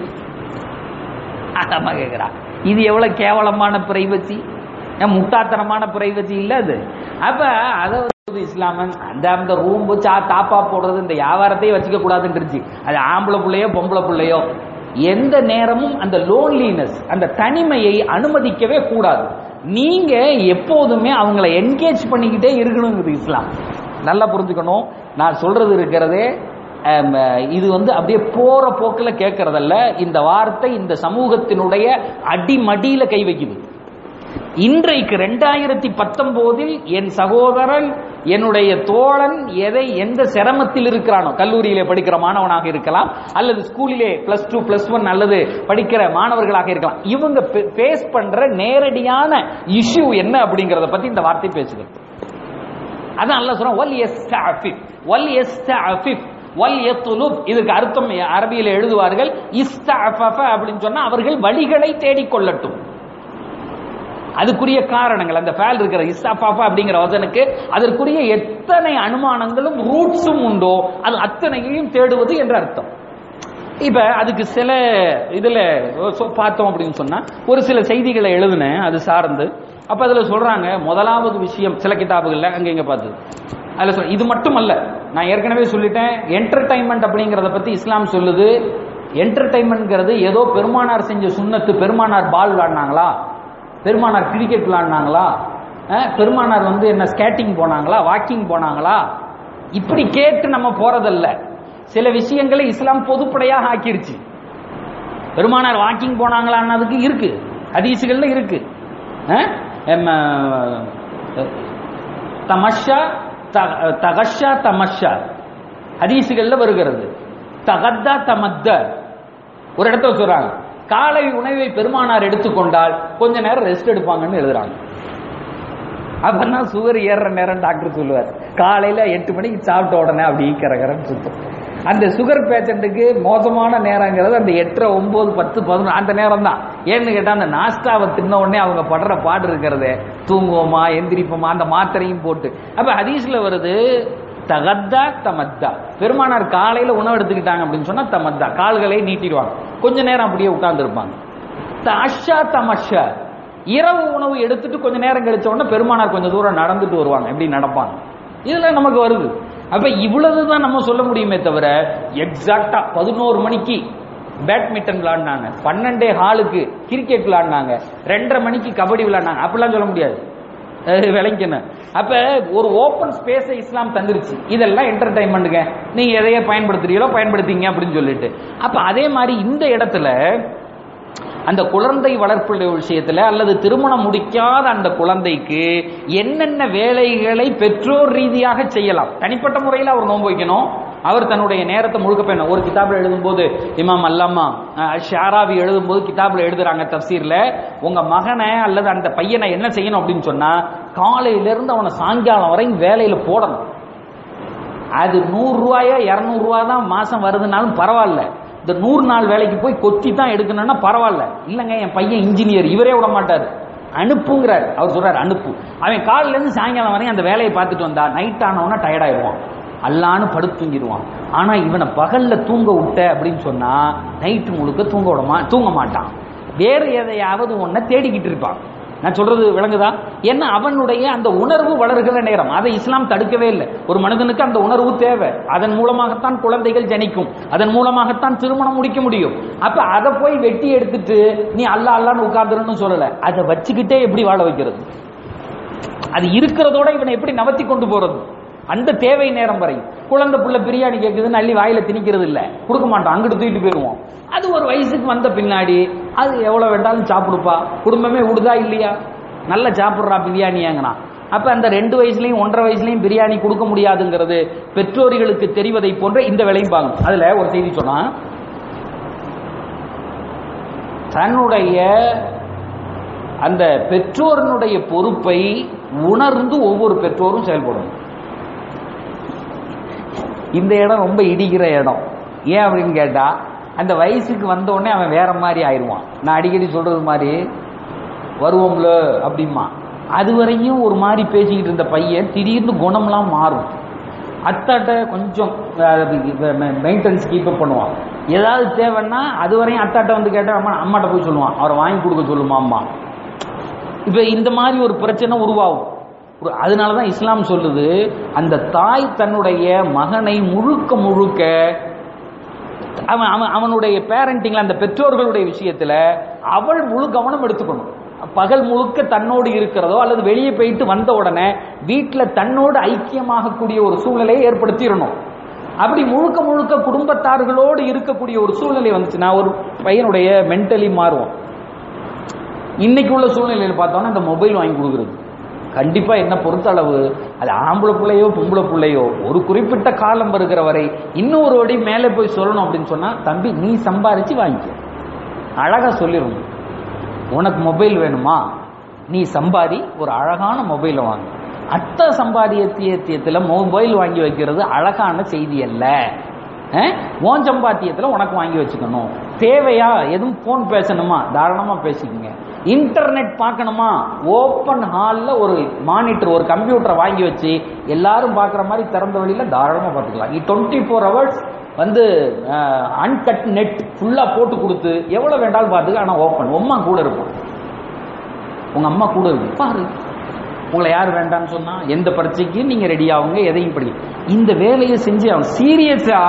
[SPEAKER 1] அம்மா கேட்குறா இது எவ்வளவு கேவலமான பிரைவசி முட்டாத்தனமான பிரைவசி இல்ல அது அப்ப அதை வந்து இஸ்லாமன் அந்த அந்த ரூம் சா தாப்பா போடுறது இந்த வியாபாரத்தையே வச்சுக்க கூடாதுன்றுச்சு அது ஆம்பளை பிள்ளையோ பொம்பளை பிள்ளையோ எந்த நேரமும் அந்த லோன்லினஸ் அந்த தனிமையை அனுமதிக்கவே கூடாது நீங்க எப்போதுமே அவங்கள என்கேஜ் பண்ணிக்கிட்டே இருக்கணுங்கிறது இஸ்லாம் நல்லா புரிஞ்சுக்கணும் நான் சொல்றது இருக்கிறதே ஆம், இது வந்து அப்படியே போற போக்கில் கேட்கறதல்ல இந்த வார்த்தை இந்த சமூகத்தினுடைய அடிமடியில கை வைக்குது இன்றைக்கு ரெண்டாயிரத்தி பத்தொன்பதில் என் சகோதரன் என்னுடைய தோழன் எதை எந்த சிரமத்தில் இருக்கிறானோ கல்லூரியிலே படிக்கிற மாணவனாக இருக்கலாம் அல்லது ஸ்கூலிலே பிளஸ் டூ பிளஸ் ஒன் அல்லது படிக்கிற மாணவர்களாக இருக்கலாம் இவங்க ஃபேஸ் பண்ற நேரடியான இஷ்யூ என்ன அப்படிங்கறத பத்தி இந்த வார்த்தை பேசுகிறது அதான் அல்லாஹ் சொல்றான் வல் யஸ்தஅஃபிஃப் வல் யஸ்தஅஃபிஃப் வல் யத்லுப் இதுக்கு அர்த்தம் அரபியில எழுதுவார்கள் இஸ்தஅஃபஃப அப்படின்னு சொன்னா அவர்கள் வழிகளை தேடிக்கொள்ளட்டும் அதுக்குரிய காரணங்கள் அந்த ஃபேல் இருக்கிற இஸ்தாஃபாஃபா அப்படிங்கிற வசனுக்கு அதற்குரிய எத்தனை அனுமானங்களும் ரூட்ஸும் உண்டோ அது அத்தனையையும் தேடுவது என்ற அர்த்தம் இப்ப அதுக்கு சில இதுல சொ- பார்த்தோம் அப்படின்னு சொன்னா ஒரு சில செய்திகளை எழுதுனேன் அது சார்ந்து அப்ப அதுல சொல்றாங்க முதலாவது விஷயம் சில கிதாபுகள்ல அங்க இங்க பார்த்தது அதுல சொல் இது மட்டும் அல்ல நான் ஏற்கனவே சொல்லிட்டேன் என்டர்டைன்மெண்ட் அப்படிங்கறத பத்தி இஸ்லாம் சொல்லுது என்டர்டைன்மெண்ட்ங்கிறது ஏதோ பெருமானார் செஞ்ச சுன்னத்து பெருமானார் பால் விளாடினாங்களா
[SPEAKER 2] பெருமானார் கிரிக்கெட் விளாண்டாங்களா அஹ், பெருமானார் வந்து என்ன ஸ்கேட்டிங் போனாங்களா வாக்கிங் போனாங்களா இப்படி கேட்டு நம்ம போறதல்ல சில விஷயங்களை இஸ்லாம் பொதுப்படையாக ஆக்கிருச்சு பெருமானார் வாக்கிங் போனாங்களான்னதுக்கு இருக்கு ஹதீஸுகள்ல இருக்கு அஹ்? எம்ம, அஹ், தமஷா த- தகஷா தமஷா ஹதீஸுகள்ல வருகிறது தகத்தா தமத்த ஒரு இடத்துல சொல்றாங்க காலை உணவை பெருமானார் எடுத்துக்கொண்டால் கொஞ்ச நேரம் ரெஸ்ட் எடுப்பாங்கன்னு எழுதுறாங்க அப்பதான் சுகர் ஏறுற நேரம் டாக்டர் சொல்லுவார் காலையில எட்டு மணிக்கு சாப்பிட்ட உடனே அப்படி கரகரன்னு சுத்தம் அந்த சுகர் பேஷண்ட்டுக்கு மோசமான நேரங்கிறது அந்த எட்டரை ஒன்பது பத்து பதினொன்று அந்த நேரம் தான் ஏன்னு கேட்டா அந்த நாஸ்டாவை தின்ன உடனே அவங்க படுற பாடு இருக்கிறது தூங்குவோமா எந்திரிப்போமா அந்த மாத்திரையும் போட்டு அப்ப ஹதீஸ்ல வருது தகத்தா தமத்தா பெருமானார் காலையில உணவு எடுத்துக்கிட்டாங்க அப்படின்னு சொன்னா தமத்தா கால்களை நீட்டிடுவாங்க கொஞ்ச நேரம் அப்படியே உட்கார்ந்து இருப்பாங்க தஷா தமஷா இரவு உணவு எடுத்துட்டு கொஞ்ச நேரம் கழிச்ச உடனே பெருமானார் கொஞ்சம் தூரம் நடந்துட்டு வருவாங்க எப்படி நடப்பாங்க இதுல நமக்கு வருது அப்ப இவ்வளவுதான் நம்ம சொல்ல முடியுமே தவிர எக்ஸாக்டா பதினோரு மணிக்கு பேட்மிண்டன் விளையாடினாங்க பன்னெண்டே ஹாலுக்கு கிரிக்கெட் விளையாடினாங்க ரெண்டரை மணிக்கு கபடி விளையாடினாங்க அப்படிலாம் சொல்ல முடியாது அஹ் விளங்கிக்கணும் அப்ப ஒரு ஓப்பன் ஸ்பேஸை இஸ்லாம் தந்துருச்சு இதெல்லாம் என்டர்டைன்மெண்ட்டுங்க நீங்க எதையே பயன்படுத்துறீங்களோ பயன்படுத்திங்க அப்படின்னு சொல்லிட்டு அப்ப அதே மாதிரி இந்த இடத்துல அந்த குழந்தை வளர்ப்புடைய விஷயத்துல அல்லது திருமணம் முடிக்காத அந்த குழந்தைக்கு என்னென்ன வேலைகளை பெற்றோர் ரீதியாக செய்யலாம் தனிப்பட்ட முறையில் அவர் நோன்பு வைக்கணும் அவர் தன்னுடைய நேரத்தை முழுக்க போயணும் ஒரு கிதாபில் எழுதும்போது இமாம் அல்லாமா அஹ், ஷாராவி எழுதும்போது கிதாபில் எழுதுறாங்க தப்சீர்ல உங்க மகனை அல்லது அந்த பையனை என்ன செய்யணும் அப்படின்னு சொன்னா காலையில இருந்து அவனை சாயங்காலம் வரையும் வேலையில போடணும் அது நூறு ரூபாயோ இருநூறு ரூபா தான் மாசம் வருதுனாலும் பரவாயில்ல இந்த நூறு நாள் வேலைக்கு போய் கொத்தி தான் எடுக்கணும்னா பரவாயில்ல இல்லைங்க என் பையன் இன்ஜினியர் இவரே விட மாட்டார் அனுப்புங்கிறார் அவர் சொல்றாரு அனுப்பு அவன் காலையில இருந்து சாயங்காலம் வரையும் அந்த வேலையை பார்த்துட்டு வந்தா நைட் ஆனவனா டயர்டாயிடுவான் அல்லான்னு படுத்து தூங்கிடுவான் ஆனா இவனை பகல்ல தூங்க விட்ட அப்படின்னு சொன்னா நைட்டு முழுக்க தூங்க விட மா தூங்க மாட்டான் வேறு எதையாவது ஒன்ன தேடிக்கிட்டு இருப்பான் நான் சொல்றது விளங்குதா ஏன்னா அவனுடைய அந்த உணர்வு வளர்கிற நேரம் அதை இஸ்லாம் தடுக்கவே இல்லை ஒரு மனிதனுக்கு அந்த உணர்வு தேவை அதன் மூலமாகத்தான் குழந்தைகள் ஜனிக்கும் அதன் மூலமாகத்தான் திருமணம் முடிக்க முடியும் அப்ப அதை போய் வெட்டி எடுத்துட்டு நீ அல்லா அல்லான்னு உட்கார்ந்துருன்னு சொல்லல அதை வச்சுக்கிட்டே எப்படி வாழ வைக்கிறது அது இருக்கிறதோட இவனை எப்படி நவத்தி கொண்டு போறது அந்த தேவை நேரம் வரை குழந்தை புள்ள பிரியாணி கேட்குதுன்னு அள்ளி வாயில திணிக்கிறது இல்ல கொடுக்க மாட்டோம் அங்கிட்டு தூக்கிட்டு போயிடுவோம் அது ஒரு வயசுக்கு வந்த பின்னாடி அது எவ்வளவு வேண்டாலும் சாப்பிடுப்பா குடும்பமே விடுதா இல்லையா நல்லா சாப்பிடுறா பிரியாணியாங்கண்ணா அப்ப அந்த ரெண்டு வயசுலயும் ஒன்றரை வயசுலயும் பிரியாணி கொடுக்க முடியாதுங்கிறது பெற்றோர்களுக்கு தெரிவதை போன்ற இந்த வேலையும் பாங்க அதுல ஒரு செய்தி சொன்னா தன்னுடைய அந்த பெற்றோரினுடைய பொறுப்பை உணர்ந்து ஒவ்வொரு பெற்றோரும் செயல்படணும் இந்த இடம் ரொம்ப இடிக்கிற இடம் ஏன் அப்படின்னு கேட்டா அந்த வயசுக்கு வந்த உடனே அவன் வேற மாதிரி ஆயிடுவான் நான் அடிக்கடி சொல்றது மாதிரி வருவோம்ல அப்படிமா அது வரையும் ஒரு மாதிரி பேசிக்கிட்டு இருந்த பையன் திடீர்னு குணம்லாம் மாறும் அத்தாட்ட கொஞ்சம் மெயின்டெனன்ஸ் கீப் அப் பண்ணுவான் ஏதாவது தேவைன்னா அது வரையும் அத்தாட்ட வந்து கேட்டா அம்மா அம்மாட்ட போய் சொல்லுவான் அவரை வாங்கி கொடுக்க சொல்லுமா அம்மா இப்ப இந்த மாதிரி ஒரு பிரச்சனை உருவாகும் ஒரு- அதனாலதான் இஸ்லாம் சொல்லுது அந்த தாய் தன்னுடைய மகனை முழுக்க முழுக்க அவன் அவன் அவனுடைய பேரண்டிங்ல அந்த பெற்றோர்களுடைய விஷயத்துல அவள் முழு கவனம் எடுத்துக்கணும் பகல் முழுக்க தன்னோடு இருக்கிறதோ அல்லது வெளியே போயிட்டு வந்த உடனே வீட்டுல தன்னோடு ஐக்கியமாகக்கூடிய ஒரு சூழ்நிலையை ஏற்படுத்திடணும் அப்படி முழுக்க முழுக்க குடும்பத்தார்களோடு இருக்கக்கூடிய ஒரு சூழ்நிலை வந்துச்சுன்னா ஒரு பையனுடைய மென்டலி மாறுவோம் இன்னைக்கு உள்ள சூழ்நிலையில் பார்த்தோம்னா இந்த மொபைல் வாங்கி கொடுக்குறது கண்டிப்பா என்ன பொறுத்தளவு அது ஆம்பளை பிள்ளையோ பொம்பளை பிள்ளையோ ஒரு குறிப்பிட்ட காலம் வருகிற வரை இன்னும் ஒரு வடி மேலே போய் சொல்லணும் அப்படின்னு சொன்னா தம்பி நீ சம்பாரிச்சு வாங்கிக்க அழகா சொல்லிடணும் உனக்கு மொபைல் வேணுமா நீ சம்பாதி ஒரு அழகான மொபைலை வாங்கு அத்த சம்பாதியத்தியத்தில் மொபைல் வாங்கி வைக்கிறது அழகான செய்தி அல்ல அஹ்? உன் சம்பாத்தியத்தில் உனக்கு வாங்கி வச்சுக்கணும் தேவையா எதுவும் ஃபோன் பேசணுமா தாராளமா பேசிக்கங்க இன்டர்நெட் பார்க்கணுமா ஓப்பன் ஹாலில் ஒரு மானிட்டர் ஒரு கம்ப்யூட்டரை வாங்கி வச்சு எல்லாரும் பார்க்குற மாதிரி திறந்த வழியில தாராளமாக பார்த்துக்கலாம் டுவெண்ட்டி ஃபோர் ஹவர்ஸ் வந்து அன்கட் நெட் ஃபுல்லாக போட்டு கொடுத்து எவ்வளோ வேண்டாலும் பார்த்துக்க ஆனால் ஓப்பன் உம்மா கூட இருக்கும் உங்க அம்மா கூட இருக்கும் பாரு உங்களை யார் வேண்டாம்னு சொன்னா எந்த பரீட்சைக்கு நீங்க ரெடி ஆகுங்க எதையும் படி இந்த வேலையை செஞ்சு அவன் சீரியஸா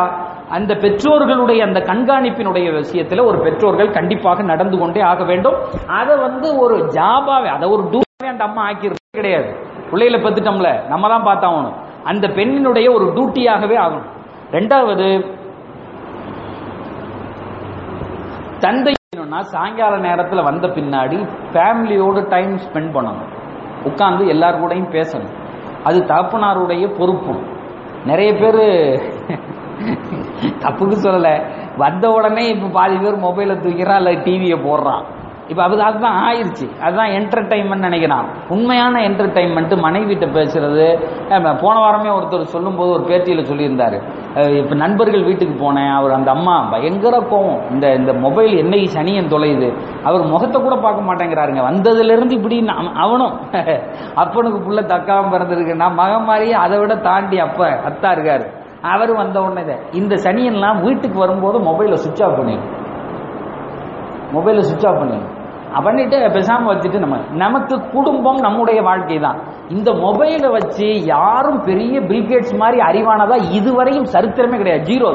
[SPEAKER 2] அந்த பெற்றோர்களுடைய அந்த கண்காணிப்பினுடைய விஷயத்துல ஒரு பெற்றோர்கள் கண்டிப்பாக நடந்து கொண்டே ஆக வேண்டும் அதை வந்து ஒரு ஜாபாவே அதை ஒரு டூவே அந்த அம்மா ஆக்கிடுறது கிடையாது பிள்ளைகளை பெத்துட்டோம்ல நம்ம தான் பார்த்தாகணும் அந்த பெண்ணினுடைய ஒரு டியூட்டியாகவே ஆகணும் ரெண்டாவது தந்தை வேணும்னா சாயங்கால நேரத்துல வந்த பின்னாடி ஃபேமிலியோட டைம் ஸ்பெண்ட் பண்ணணும் உட்கார்ந்து எல்லார் கூடயும் பேசணும் அது தகப்பனாருடைய பொறுப்பும் நிறைய பேர் தப்புக்கு சொல்லல வந்த உடனே இப்ப பாதி பேர் மொபைலை தூக்கிறான் இல்ல டிவியை போடுறான் இப்ப அது அதுதான் ஆயிருச்சு அதுதான் என்டர்டைன்மெண்ட் நினைக்கிறான் உண்மையான என்டர்டைன்மெண்ட் மனைவிட்ட பேசுறது அஹ் போன வாரமே ஒருத்தர் சொல்லும்போது ஒரு பேட்டியில சொல்லியிருந்தாரு அஹ் இப்ப நண்பர்கள் வீட்டுக்கு போனேன் அவர் அந்த அம்மா பயங்கர கோவம் இந்த இந்த மொபைல் என்னைக்கு சனியன் தொலையுது அவர் முகத்தை கூட பார்க்க மாட்டேங்கிறாருங்க வந்ததுல இருந்து இப்படி நாம் அவனும் அப்பனுக்கு புள்ள தக்காம பிறந்திருக்குன்னா மகன் மாதிரி அதை விட தாண்டி அப்ப அத்தா இருக்காரு அவர் வந்த உடனே இதை, இந்த சனியன்லாம் வீட்டுக்கு வரும்போது மொபைலை சுவிட்ச் ஆஃப் பண்ணிடும் மொபைலை சுவிட்ச் ஆஃப் பண்ணிடும் பண்ணிட்டு பேசாம வச்சுட்டு நம்ம நமக்கு குடும்பம் நம்முடைய வாழ்க்கை தான் இந்த மொபைலை வச்சு யாரும் பெரிய பில்கேட்ஸ் மாதிரி அறிவானதா இதுவரையும் சரித்திரமே கிடையாது ஜீரோ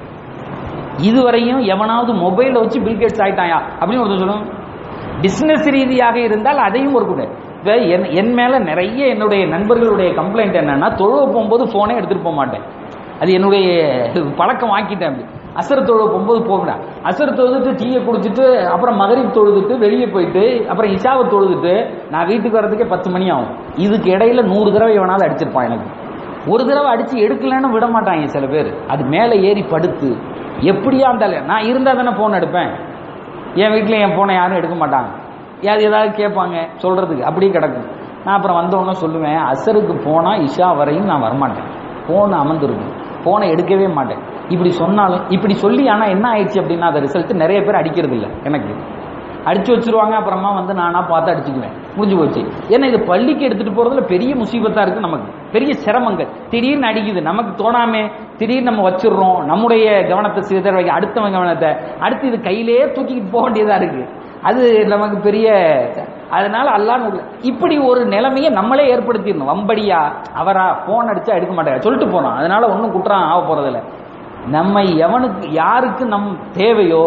[SPEAKER 2] இதுவரையும் எவனாவது மொபைலை வச்சு பில்கேட்ஸ் ஆயிட்டாயா அப்படின்னு ஒருத்தர் சொல்லுங்க பிசினஸ் ரீதியாக இருந்தால் அதையும் ஒரு கூட இப்ப என் என் மேல நிறைய என்னுடைய நண்பர்களுடைய கம்ப்ளைண்ட் என்னன்னா தொழுவ போகும்போது போனே எடுத்துட்டு போக மாட்டேன் அது என்னுடைய பழக்கம் ஆக்கிட்டேன் அப்படி அசர் தொழுவ போகும்போது போகிறேன் அசர் தொழுதுட்டு டீயை குடிச்சிட்டு அப்புறம் மகரிப் தொழுதுட்டு வெளியே போயிட்டு அப்புறம் இஷாவை தொழுதுட்டு நான் வீட்டுக்கு வர்றதுக்கே பத்து மணி ஆகும் இதுக்கு இடையில நூறு தடவை எவனாவது அடிச்சிருப்பான் எனக்கு ஒரு தடவை அடிச்சு எடுக்கலன்னு விட மாட்டாங்க சில பேர் அது மேலே ஏறி படுத்து எப்படியா இருந்தாலும் நான் இருந்தா தானே போன் எடுப்பேன் என் வீட்டில் என் போனை யாரும் எடுக்க மாட்டாங்க யார் ஏதாவது கேட்பாங்க சொல்றதுக்கு அப்படியே கிடக்கும் நான் அப்புறம் வந்தோடனே சொல்லுவேன் அசருக்கு போனால் இஷா வரையும் நான் வரமாட்டேன் போன் அமர்ந்துருக்கும் போனை எடுக்கவே மாட்டேன் இப்படி சொன்னாலும் இப்படி சொல்லி ஆனால் என்ன ஆயிடுச்சு அப்படின்னா அந்த ரிசல்ட் நிறைய பேர் அடிக்கிறது இல்லை எனக்கு அடிச்சு வச்சிருவாங்க அப்புறமா வந்து நானா பார்த்து அடிச்சுக்குவேன் முடிஞ்சு போச்சு ஏன்னா இது பள்ளிக்கு எடுத்துட்டு போறதுல பெரிய முசீபத்தா இருக்கு நமக்கு பெரிய சிரமங்கள் திடீர்னு அடிக்குது நமக்கு தோணாமே திடீர்னு நம்ம வச்சிடுறோம் நம்முடைய கவனத்தை சிதற வைக்க அடுத்தவங்க கவனத்தை அடுத்து இது கையிலே தூக்கிட்டு போக வேண்டியதா இருக்கு அது நமக்கு பெரிய அதனால அல்லான்னு உள்ள- இப்படி ஒரு நிலைமையை நம்மளே ஏற்படுத்திடணும் வம்படியா அவரா போன் அடிச்சா எடுக்க மாட்டாங்க சொல்லிட்டு போனோம் அதனால ஒன்றும் குற்றம் ஆக போறதில்ல நம்ம எவனுக்கு யாருக்கு நம் தேவையோ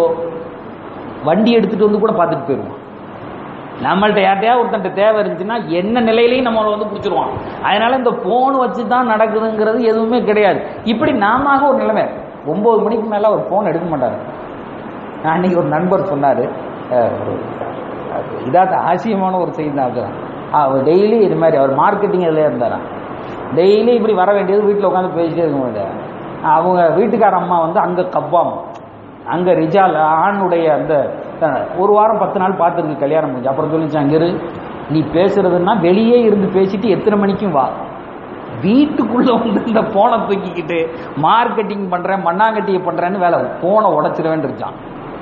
[SPEAKER 2] வண்டி எடுத்துட்டு வந்து கூட பார்த்துட்டு போயிடுவோம் நம்மள்ட்ட யார்ட்டையாவது ஒருத்தன்ட்ட தேவை இருந்துச்சுன்னா என்ன நிலையிலையும் நம்மளை வந்து பிடிச்சிருவான் அதனால இந்த போன் வச்சு தான் நடக்குதுங்கிறது எதுவுமே கிடையாது இப்படி நாம ஒரு நிலைமை ஒன்பது மணிக்கு மேல ஒரு போன் எடுக்க மாட்டாரு நான் அன்னைக்கு ஒரு நண்பர் சொன்னாரு அஹ், ஒரு இதாத்த ஆசியமான ஒரு செய்தி தான் அதுதான் அவர் டெய்லி இது மாதிரி அவர் மார்க்கெட்டிங் இதில் இருந்தாராம் டெய்லி இப்படி வர வேண்டியது வீட்டில் உட்காந்து பேசிட்டே இருக்க மாட்டார் அவங்க வீட்டுக்கார அம்மா வந்து அங்கே கப்பாம் அங்கே ரிஜால் ஆணுடைய அந்த அஹ், ஒரு வாரம் பத்து நாள் பார்த்துருக்கு கல்யாணம் முடிஞ்சு அப்புறம் சொல்லிச்சு அங்கே இரு நீ பேசுறதுன்னா வெளியே இருந்து பேசிட்டு எத்தனை மணிக்கும் வா வீட்டுக்குள்ள வந்து இந்த போனை தூக்கிக்கிட்டு மார்க்கெட்டிங் பண்றேன் மண்ணாங்கட்டியை பண்றேன்னு வேலை போனை உடச்சிருவேன் இருக்கான்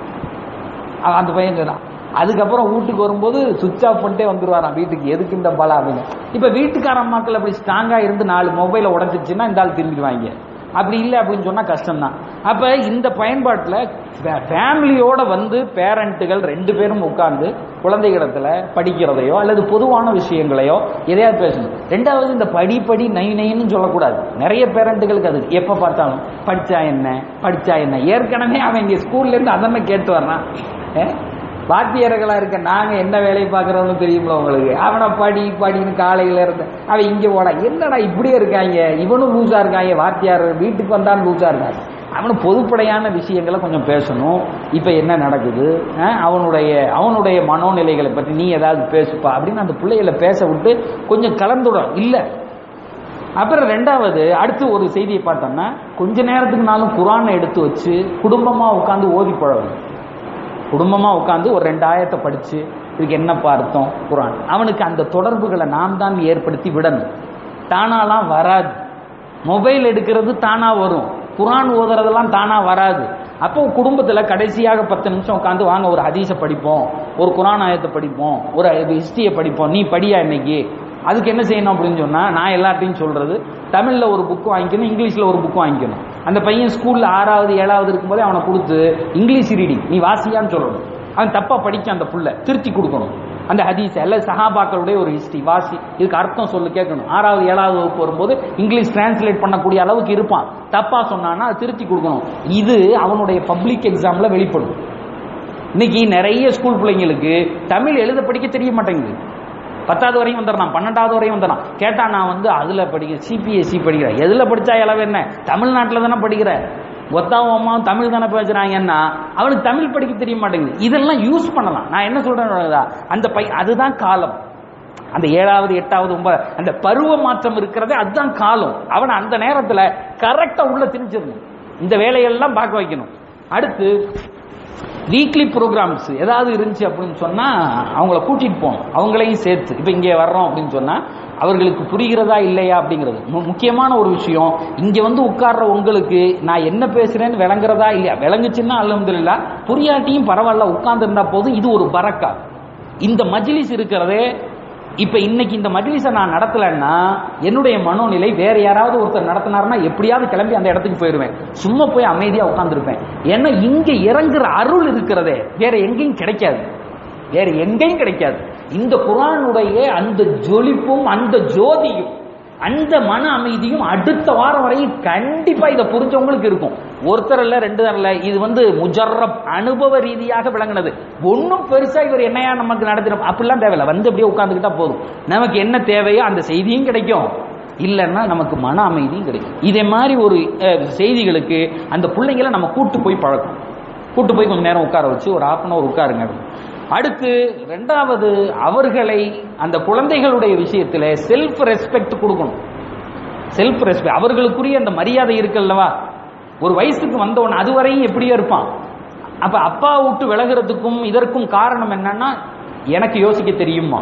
[SPEAKER 2] அவன் அந்த பையன் சொன்னான் அதுக்கப்புறம் வீட்டுக்கு வரும்போது சுவிட்ச் ஆஃப் பண்ணிட்டே வந்துருவாராம் வீட்டுக்கு எதுக்கு இந்த பலா அப்படின்னு இப்ப வீட்டுக்கார அம்மாக்கள் அப்படி ஸ்ட்ராங்கா இருந்து நாலு மொபைலை உடச்சிருச்சுன்னா இந்த ஆள் திரும்பிடுவாங்க அப்படி இல்லை அப்படின்னு சொன்னா கஷ்டம்தான் அப்ப இந்த பயன்பாட்டுல ஃபேமிலியோட வந்து பேரண்ட்டுகள் ரெண்டு பேரும் உட்கார்ந்து குழந்தைகளிடத்துல படிக்கிறதையோ அல்லது பொதுவான விஷயங்களையோ எதையாவது பேசணும் ரெண்டாவது இந்த படி படி நை நைன்னு சொல்லக்கூடாது நிறைய பேரண்ட்டுகளுக்கு அது எப்ப பார்த்தாலும் படிச்சா என்ன படிச்சா என்ன ஏற்கனவே அவன் இங்க ஸ்கூல்ல இருந்து அதென்ன கேட்டு வர்றான் அஹ்? வாத்தியார்களா இருக்க நாங்க என்ன வேலையை பார்க்கறோம்னு தெரியுங்களா உங்களுக்கு அவனை படி படின்னு காலையில இருந்து அவன் இங்க ஓட என்னடா இப்படியே இருக்காங்க இவனும் லூசா இருக்காங்க வாத்தியார் வீட்டுக்கு வந்தாலும் லூசா இருக்காங்க அவனு பொதுப்படையான விஷயங்களை கொஞ்சம் பேசணும் இப்ப என்ன நடக்குது அஹ், அவனுடைய அவனுடைய மனோநிலைகளை பற்றி நீ ஏதாவது பேசுப்பா அப்படின்னு அந்த பிள்ளைகளை பேச விட்டு கொஞ்சம் கலந்துடும் இல்ல அப்புறம் ரெண்டாவது அடுத்து ஒரு செய்தியை பார்த்தோம்னா கொஞ்ச நேரத்துக்குனாலும் குரானை எடுத்து வச்சு குடும்பமா உட்காந்து ஓதி பழகணும் குடும்பமா உட்காந்து ஒரு ரெண்டாயிரத்தை படிச்சு இதுக்கு என்னப்பா அர்த்தம் குரான் அவனுக்கு அந்த தொடர்புகளை நாம் தான் ஏற்படுத்தி விடணும் தானாலாம் வராது மொபைல் எடுக்கிறது தானா வரும் குரான் ஓதுறதெல்லாம் தானா வராது அப்போ குடும்பத்துல கடைசியாக பத்து நிமிஷம் உட்காந்து வாங்க ஒரு ஹதீஸை படிப்போம் ஒரு குரான் ஆயத்தை படிப்போம் ஒரு ஹிஸ்டரியை படிப்போம் நீ படியா இன்னைக்கு அதுக்கு என்ன செய்யணும் அப்படின்னு சொன்னா நான் எல்லார்ட்டையும் சொல்றது தமிழ்ல ஒரு புக் வாங்கிக்கணும் இங்கிலீஷ்ல ஒரு புக் வாங்கிக்கணும் அந்த பையன் ஸ்கூல்ல ஆறாவது ஏழாவது இருக்கும்போதே அவனை கொடுத்து இங்கிலீஷ் ரீடிங் நீ வாசியான்னு சொல்லணும் அவன் தப்பா படிக்க அந்த புள்ள திருத்தி கொடுக்கணும் அந்த ஹதீஸ் அல்ல சஹாபாக்களுடைய ஒரு ஹிஸ்டரி வாசி இதுக்கு அர்த்தம் சொல்லு கேட்கணும் ஆறாவது ஏழாவது வகுப்பு வரும்போது இங்கிலீஷ் டிரான்ஸ்லேட் பண்ணக்கூடிய அளவுக்கு இருப்பான் தப்பா சொன்னான்னா அதை திருத்தி கொடுக்கணும் இது அவனுடைய பப்ளிக் எக்ஸாம்ல வெளிப்படும் இன்னைக்கு நிறைய ஸ்கூல் பிள்ளைங்களுக்கு தமிழ் எழுத படிக்க தெரிய மாட்டேங்குது பத்தாவது வரையும் வந்துடுறான் பன்னெண்டாவது வரையும் வந்துடுறான் கேட்டா நான் வந்து அதுல படிக்க சிபிஎஸ்சி படிக்கிறேன் எதுல படிச்சா இளவு என்ன தமிழ்நாட்டில் தானே படிக்கிறேன் ஒத்தாவும் அம்மாவும் தமிழ் தானே பேசுறாங்கன்னா அவனுக்கு தமிழ் படிக்க தெரிய மாட்டேங்குது இதெல்லாம் யூஸ் பண்ணலாம் நான் என்ன சொல்றேன் அந்த பை அதுதான் காலம் அந்த ஏழாவது எட்டாவது ஒன்பது அந்த பருவ மாற்றம் இருக்கிறதே அதுதான் காலம் அவனை அந்த நேரத்துல கரெக்டா உள்ள திணிச்சிடணும் இந்த வேலையெல்லாம் பார்க்க வைக்கணும் அடுத்து வீக்லி ப்ரோக்ராம்ஸ் ஏதாவது இருந்துச்சு அப்படின்னு சொன்னா அவங்கள கூட்டிட்டு போகணும் அவங்களையும் சேர்த்து இப்போ இங்கே வர்றோம் அப்படின்னு சொன்னா அவர்களுக்கு புரிகிறதா இல்லையா அப்படிங்கிறது மு- முக்கியமான ஒரு விஷயம் இங்க வந்து உட்கார்ற உங்களுக்கு நான் என்ன பேசுறேன்னு விளங்குறதா இல்லையா விளங்குச்சுன்னா அல்ஹம்துலில்லாஹ் புரியாட்டியும் பரவாயில்ல உட்கார்ந்து இருந்தா போதும் இது ஒரு பரக்கா இந்த மஜ்லிஸ் இருக்கிறதே இப்ப இன்னைக்கு இந்த மஜ்லிஸை நான் நடத்தலைன்னா என்னுடைய மனோநிலை வேற யாராவது ஒருத்தர் நடத்தினாருன்னா எப்படியாவது கிளம்பி அந்த இடத்துக்கு போயிருவேன் சும்மா போய் அமைதியா உட்கார்ந்துருப்பேன் ஏன்னா இங்க இறங்குற அருள் இருக்கிறதே வேற எங்கேயும் கிடைக்காது வேற எங்கேயும் கிடைக்காது இந்த குரானுடைய அந்த ஜொலிப்பும் அந்த ஜோதியும் அந்த மன அமைதியும் அடுத்த வாரம் வரையும் கண்டிப்பா இதை புரிஞ்சவங்களுக்கு இருக்கும் ஒருத்தர் இல்ல ரெண்டு தரம் இல்ல இது வந்து முஜர்ரப் அனுபவ ரீதியாக விளங்குனது ஒன்றும் பெருசா இவர் என்னையா நமக்கு நடத்திடும் அப்படிலாம் தேவையில்ல வந்து அப்படியே உட்கார்ந்துக்கிட்டா போதும் நமக்கு என்ன தேவையோ அந்த செய்தியும் கிடைக்கும் இல்லைன்னா நமக்கு மன அமைதியும் கிடைக்கும் இதே மாதிரி ஒரு அஹ், செய்திகளுக்கு அந்த பிள்ளைங்களை நம்ம கூட்டு போய் பழக்கம் கூட்டு போய் கொஞ்சம் நேரம் உட்கார வச்சு ஒரு half அன் அவர் உட்காருங்க அடுத்து ரெண்டாவது அவர்களை அந்த குழந்தைகளுடைய விஷயத்தில் செல்ஃப் ரெஸ்பெக்ட் கொடுக்கணும் செல்ஃப் ரெஸ்பெக்ட் அவர்களுக்குரிய அந்த மரியாதை இருக்குல்லவா ஒரு வயசுக்கு வந்தவன் அதுவரையும் எப்படியோ இருப்பான் அப்ப அப்பா விட்டு விலகிறதுக்கும் இதற்கும் காரணம் என்னன்னா எனக்கு யோசிக்க தெரியுமா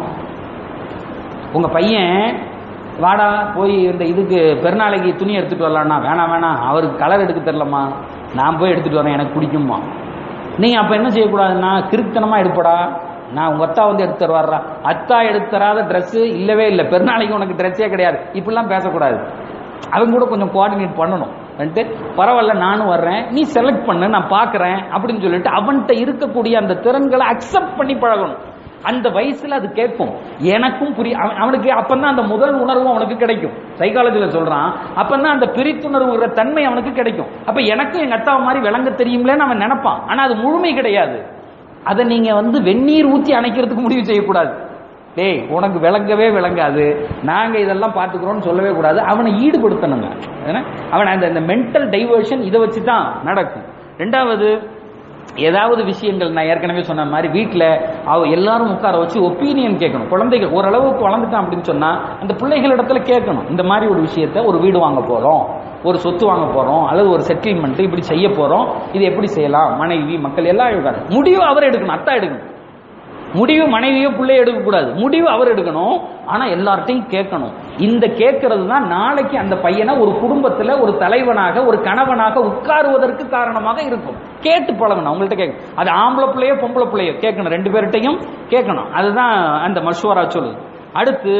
[SPEAKER 2] உங்க பையன் வாடா போய் இந்த இதுக்கு பெருநாளைக்கு துணி எடுத்துட்டு வரலான்னா வேணாம் வேணாம் அவருக்கு கலர் எடுக்க தெரியலம்மா நான் போய் எடுத்துட்டு வரேன் எனக்கு பிடிக்குமா நீங்க அப்ப என்ன செய்யக்கூடாதுன்னா கிறுத்தனமா எடுப்படா நான் உங்க அத்தா வந்து எடுத்து தருவாரா அத்தா எடுத்து தராத Dress இல்லவே இல்லை பெருநாளைக்கு உனக்கு ட்ரெஸ்ஸே கிடையாது இப்படிலாம் பேசக்கூடாது அவங்க கூட கொஞ்சம் கோஆர்டினேட் பண்ணணும் வந்துட்டு பரவாயில்ல நானும் வர்றேன் நீ செலக்ட் பண்ணு நான் பார்க்கறேன் அப்படின்னு சொல்லிட்டு அவன்கிட்ட இருக்கக்கூடிய அந்த திறன்களை அக்செப்ட் பண்ணி பழகணும் அந்த வயசுல அது கேட்கும் எனக்கும் புரிய அவன்- அவனுக்கு அப்பதான் அந்த முதல் உணர்வு அவனுக்கு கிடைக்கும் சைக்காலஜில சொல்றான் அப்பதான் அந்த பிரித்துணர்வுங்கிற தன்மை அவனுக்கு கிடைக்கும் அப்ப எனக்கும் எங்க அத்தா மாதிரி விளங்க தெரியுங்களேன்னு அவன் நினைப்பான் ஆனா அது முழுமை கிடையாது அதை நீங்க வந்து வெந்நீர் ஊத்தி அணைக்கிறதுக்கு முடிவு செய்யக்கூடாது டேய் உனக்கு விளங்கவே விளங்காது நாங்க இதெல்லாம் பார்த்துக்கிறோம்னு சொல்லவே கூடாது அவனை ஈடுபடுத்தணுங்க ஏன்னா, அவன் அந்த இந்த மென்டல் டைவர்ஷன் இதை வச்சு தான் நடக்கும் ரெண்டாவது ஏதாவது விஷயங்கள் நான் ஏற்கனவே சொன்ன மாதிரி வீட்டில் அவ எல்லாரும் உட்கார வச்சு ஒப்பீனியன் கேட்கணும் குழந்தைகள் ஓரளவுக்கு வளர்ந்துட்டான் அப்படின்னு சொன்னா அந்த பிள்ளைகளிடத்துல கேட்கணும் இந்த மாதிரி ஒரு விஷயத்த ஒரு வீடு வாங்க போறோம் ஒரு சொத்து வாங்க போறோம் அல்லது ஒரு செட்டில்மெண்ட் இப்படி செய்ய போறோம் இது எப்படி செய்யலாம் மனைவி மக்கள் எல்லாம் இருக்காரு முடிவு அவர் எடுக்கணும் அத்தா எடுக்கணும் முடிவு மனைவியோ பிள்ளையோ எடுக்கக்கூடாது முடிவு அவர் எடுக்கணும் ஆனா எல்லார்ட்டையும் கேட்கணும் இந்த கேட்கறது தான் நாளைக்கு அந்த பையனை ஒரு குடும்பத்துல ஒரு தலைவனாக ஒரு கணவனாக உட்காருவதற்கு காரணமாக இருக்கும் கேட்டு பழகணும் அவங்கள்ட்ட கேட்கணும் அது ஆம்பளை பிள்ளையோ பொம்பளை பிள்ளையோ கேட்கணும் ரெண்டு பேர்கிட்டையும் கேட்கணும் அதுதான் அந்த மஷ்வரா சொல்லுது அடுத்து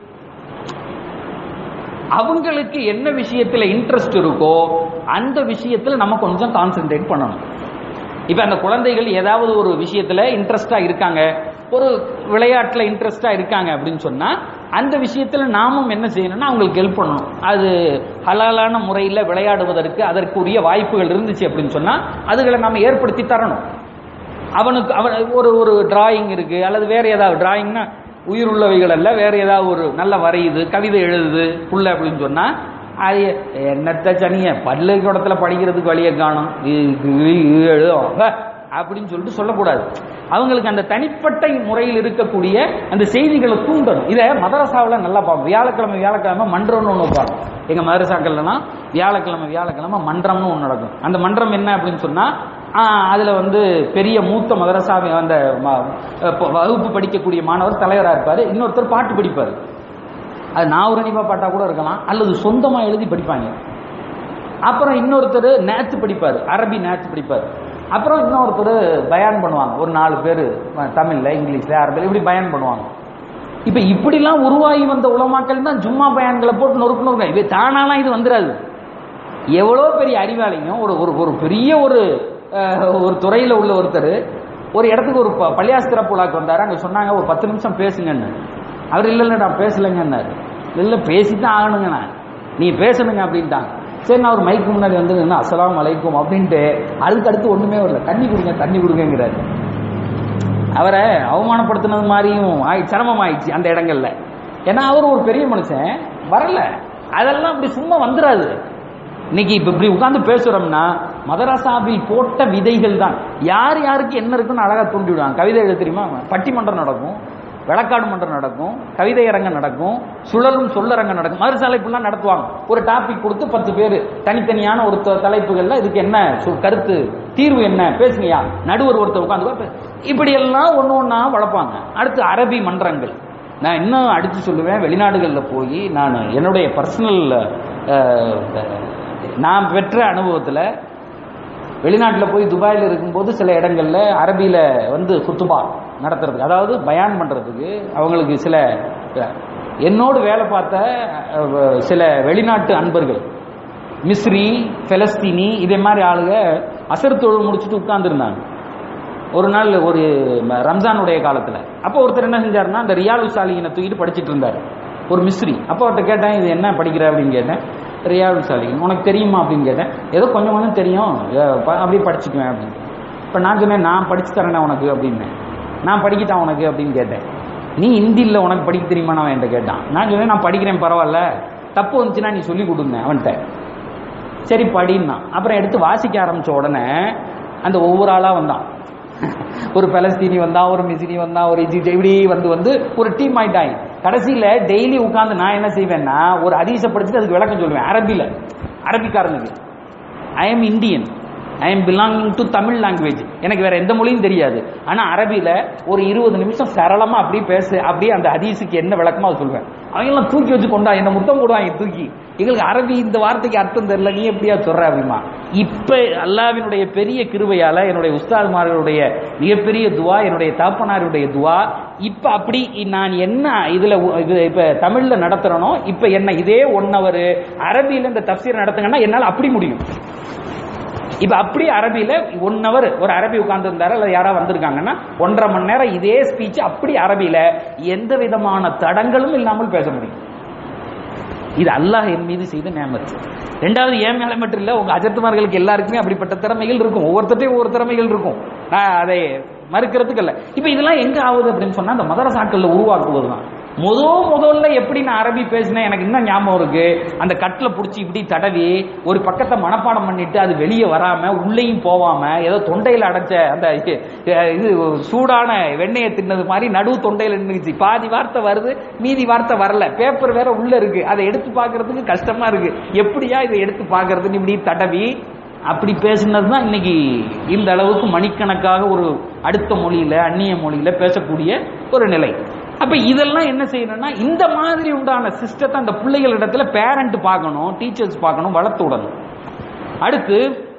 [SPEAKER 2] அவங்களுக்கு என்ன விஷயத்துல இன்ட்ரெஸ்ட் இருக்கோ அந்த விஷயத்துல நம்ம கொஞ்சம் கான்சென்ட்ரேட் பண்ணணும் இப்ப அந்த குழந்தைகள் ஏதாவது ஒரு விஷயத்துல இன்ட்ரெஸ்டா இருக்காங்க ஒரு விளையாட்டுல இன்ட்ரெஸ்டா இருக்காங்க அப்படின்னு சொன்னா அந்த விஷயத்துல நாமும் என்ன செய்யணும்னா அவங்களுக்கு ஹெல்ப் பண்ணணும் அது ஹலாலான முறையில் விளையாடுவதற்கு அதற்குரிய வாய்ப்புகள் இருந்துச்சு அப்படின்னு சொன்னா அதுகளை நாம ஏற்படுத்தி தரணும் அவனுக்கு அவன் ஒரு ஒரு டிராயிங் இருக்கு அல்லது வேற ஏதாவது டிராயிங்னா உயிர் உள்ளவைகள் அல்ல வேற ஏதாவது ஒரு நல்ல வரையுது கவிதை எழுதுது புள்ள அப்படின்னு சொன்னா அது என்னத்த சனிய பள்ளிக்கூடத்துல படிக்கிறதுக்கு வழியை காணும் எழுதும் ஹ, அப்படின்னு சொல்லிட்டு சொல்லக்கூடாது அவங்களுக்கு அந்த தனிப்பட்ட முறையில் இருக்கக்கூடிய அந்த செய்திகளை தூண்டணும் இதை மதரசாவில் நல்லா பார்ப்போம் வியாழக்கிழமை வியாழக்கிழமை மன்றம்னு ஒன்று வைப்பாங்க எங்க மதரசாக்கள்லாம் வியாழக்கிழமை வியாழக்கிழமை மன்றம்னு ஒன்று நடக்கும் அந்த மன்றம் என்ன அப்படின்னு சொன்னா ஆஹ், அதுல வந்து பெரிய மூத்த மதரசா அந்த ம- ப- வகுப்பு படிக்கக்கூடிய மாணவர் தலைவராக இருப்பாரு இன்னொருத்தர் பாட்டு படிப்பாரு அது நாவரணிபா பாட்டா கூட இருக்கலாம் அல்லது சொந்தமா எழுதி படிப்பாங்க அப்புறம் இன்னொருத்தர் நேத்து படிப்பார் அரபி நேத்து படிப்பார் அப்புறம் இன்னொருத்தர் பயான் பண்ணுவாங்க ஒரு நாலு பேர் தமிழ்ல இங்கிலீஷ்ல அரபில் இப்படி பயான் பண்ணுவாங்க இப்ப இப்படிலாம் உருவாகி வந்த உலமாக்கள் தான் ஜும்மா பயான்களை போட்டு நொறுக்கு நொறுக்க இது தானாலாம் இது வந்துடாது எவ்வளோ பெரிய அறிவாளியும் ஒரு ஒரு ஒரு பெரிய ஒரு அஹ், ஒரு துறையில உள்ள ஒருத்தர் ஒரு இடத்துக்கு ஒரு ப- பள்ளியாஸ் திறப்பு விழாக்கு வந்தாரு அங்க சொன்னாங்க ஒரு பத்து நிமிஷம் பேசுங்கன்னு அவர் இல்ல இல்ல நான் பேசலைங்கன்னாரு இல்ல பேசித்தான் ஆகணுங்க நான் நீ பேசணுங்க அப்படின்ட்டாங்க சரி நான் ஒரு மைக்கு முன்னாடி வந்து நின்னு அஸ்ஸலாமு அலைக்கும் அப்படின்ட்டு அதுக்கு அடுத்து ஒண்ணுமே வரல தண்ணி குடுங்க தண்ணி குடுங்கிறாரு அவரை அவமானப்படுத்தினது மாதிரியும் ஆயி சிரமம் ஆயிடுச்சு அந்த இடங்கள்ல ஏன்னா அவர் ஒரு பெரிய மனுஷன் வரல அதெல்லாம் அப்படி சும்மா வந்துடாது இன்னைக்கு இப்ப இப்படி உட்கார்ந்து பேசுறோம்னா மதரசாவில் போட்ட விதைகள் தான் யார் யாருக்கு என்ன இருக்குன்னு அழகா தூண்டி விடுவாங்க கவிதை எழுத தெரியுமா பட்டிமன்றம் நடக்கும் விளக்காடு மன்றம் நடக்கும் கவிதை அரங்கம் நடக்கும் சுழலும் சொல்லரங்கம் நடக்கும் மறுசாலை இப்படிலாம் நடத்துவாங்க ஒரு டாபிக் கொடுத்து பத்து பேர் தனித்தனியான ஒரு த- தலைப்புகள்ல இதுக்கு என்ன சு- கருத்து தீர்வு என்ன பேசுங்கயா நடுவர் ஒருத்தர் உட்காந்து இப்படி எல்லாம் ஒண்ணு ஒண்ணா வளர்ப்பாங்க அடுத்து அரபி மன்றங்கள் நான் இன்னும் அடிச்சு சொல்லுவேன் வெளிநாடுகளில் போய் நான் என்னுடைய பர்சனல் நான் பெற்ற அனுபவத்தில் வெளிநாட்டில் போய் துபாயில் இருக்கும்போது சில இடங்கள்ல அரபியில வந்து குத்துபா நடத்துறதுக்கு அதாவது பயான் பண்றதுக்கு அவங்களுக்கு சில அஹ், என்னோடு வேலை பார்த்த அஹ், சில வெளிநாட்டு அன்பர்கள் மிஸ்ரி பெலஸ்தீனி இதே மாதிரி ஆளுங்க அசர் தொழில் முடிச்சுட்டு உட்கார்ந்துருந்தாங்க ஒரு நாள் ஒரு ம- ரம்ஜானுடைய காலத்துல அப்போ ஒருத்தர் என்ன செஞ்சாருன்னா அந்த ரியாலு சாலிகினை தூக்கிட்டு படிச்சிட்டு இருந்தாரு ஒரு மிஸ்ரி அப்போ அவர்கிட்ட கேட்டேன் இது என்ன படிக்கிற அப்படின்னு கேட்டேன் ரியாலு சாலிகின் உனக்கு தெரியுமா அப்படின்னு கேட்டேன் ஏதோ கொஞ்சம் கொஞ்சம் தெரியும் அஹ் ப- அப்படியே படிச்சுக்குவேன் அப்படின்னு இப்போ நான் சொன்னேன் நான் படிச்சு தரேனே உனக்கு அப்படின்னேன் நான் படிக்கிட்டான் உனக்கு அப்படின்னு கேட்டேன் நீ ஹிந்தியில் உனக்கு படிக்க தெரியுமா அவன் என்கிட்ட கேட்டான் நான் சொன்னேன் நான் படிக்கிறேன் பரவாயில்ல தப்பு வந்துச்சுன்னா நீ சொல்லி கொடுங்க அவன்கிட்ட சரி படின்னா அப்புறம் எடுத்து வாசிக்க ஆரம்பிச்ச உடனே அந்த ஒவ்வொரு ஆளா வந்தான் ஒரு பலஸ்தீனி வந்தான் ஒரு மிசினி வந்தான் ஒரு இஜிப்ட் இப்படி வந்து வந்து ஒரு டீம் ஆயிட்டாங்க கடைசியில டெய்லி உட்கார்ந்து நான் என்ன செய்வேன்னா ஒரு அதிச படிச்சுட்டு அதுக்கு விளக்கம் சொல்லுவேன் அரபில அரபிக்காரனுக்கு I am Indian I am belonging to Tamil language எனக்கு வேற எந்த மொழியும் தெரியாது ஆனா அரபில ஒரு இருபது நிமிஷம் சரளமா அப்படியே பேசு அப்படியே அந்த ஹதீஸுக்கு என்ன விளக்கமா அதை சொல்லுவேன் அவங்க எல்லாம் தூக்கி வச்சு கொண்டா என்ன முத்தம் போடுவாங்க தூக்கி எங்களுக்கு அரபி இந்த வார்த்தைக்கு அர்த்தம் தெரியல நீ எப்படியா சொல்ற அப்படிமா இப்ப அல்லாவினுடைய பெரிய கிருபையால என்னுடைய உஸ்தாதுமார்களுடைய மிகப்பெரிய துவா என்னுடைய தாப்பனாருடைய துவா இப்ப அப்படி நான் என்ன இதுல உ- இது இப்ப தமிழ்ல நடத்துறனோ இப்ப என்ன இதே ஒன் ஹவர் அரபியில இந்த தப்சீர் நடத்துங்கன்னா என்னால அப்படி முடியும் இப்ப அப்படியே அரபியில ஒன் ஹவர் ஒரு அரபி உட்கார்ந்து இருந்தாரு அல்லது யாராவது வந்திருக்காங்கன்னா ஒன்றரை மணி நேரம் இதே ஸ்பீச் அப்படி அரபியில எந்த விதமான தடங்களும் இல்லாமல் பேச முடியும் இது அல்லாஹ் என் மீது செய்த நேமத் ரெண்டாவது ஏன் மேல மட்டும் இல்ல உங்க அஜத்துமார்களுக்கு எல்லாருக்குமே அப்படிப்பட்ட திறமைகள் இருக்கும் ஒவ்வொருத்தட்டையும் ஒவ்வொரு திறமைகள் இருக்கும் நான் அதை மறுக்கிறதுக்கு இல்ல இப்ப இதெல்லாம் எங்க ஆகுது அப்படின்னு சொன்னா அந்த மதரசாக்கள்ல உருவாக்குவதுதான் முத முதல்ல எப்படி நான் அரபி பேசினேன் எனக்கு இன்னும் ஞாபகம் இருக்கு அந்த கட்டில் பிடிச்சி இப்படி தடவி ஒரு பக்கத்தை மனப்பாடம் பண்ணிட்டு அது வெளியே வராம உள்ளேயும் போவாம ஏதோ தொண்டையில அடைச்ச அந்த இது- இது சூடான வெண்ணெயை தின்னது மாதிரி நடு தொண்டையில நின்றுச்சு பாதி வார்த்தை வருது மீதி வார்த்தை வரல பேப்பர் வேற உள்ள இருக்கு அதை எடுத்து பார்க்கிறதுக்கு கஷ்டமா இருக்கு எப்படியா இதை எடுத்து பார்க்கிறதுன்னு இப்படி தடவி அப்படி பேசுனது தான் இன்னைக்கு இந்த அளவுக்கு மணிக்கணக்காக ஒரு அடுத்த மொழியில அந்நிய மொழியில பேசக்கூடிய ஒரு நிலை அப்ப இதெல்லாம் என்ன செய்யணும்னா இந்த மாதிரி உண்டான சிஸ்டத்தை அந்த பிள்ளைகள் இடத்துல பேரண்ட் பார்க்கணும் டீச்சர்ஸ் பார்க்கணும் வளர்த்து விடணும் அடுத்து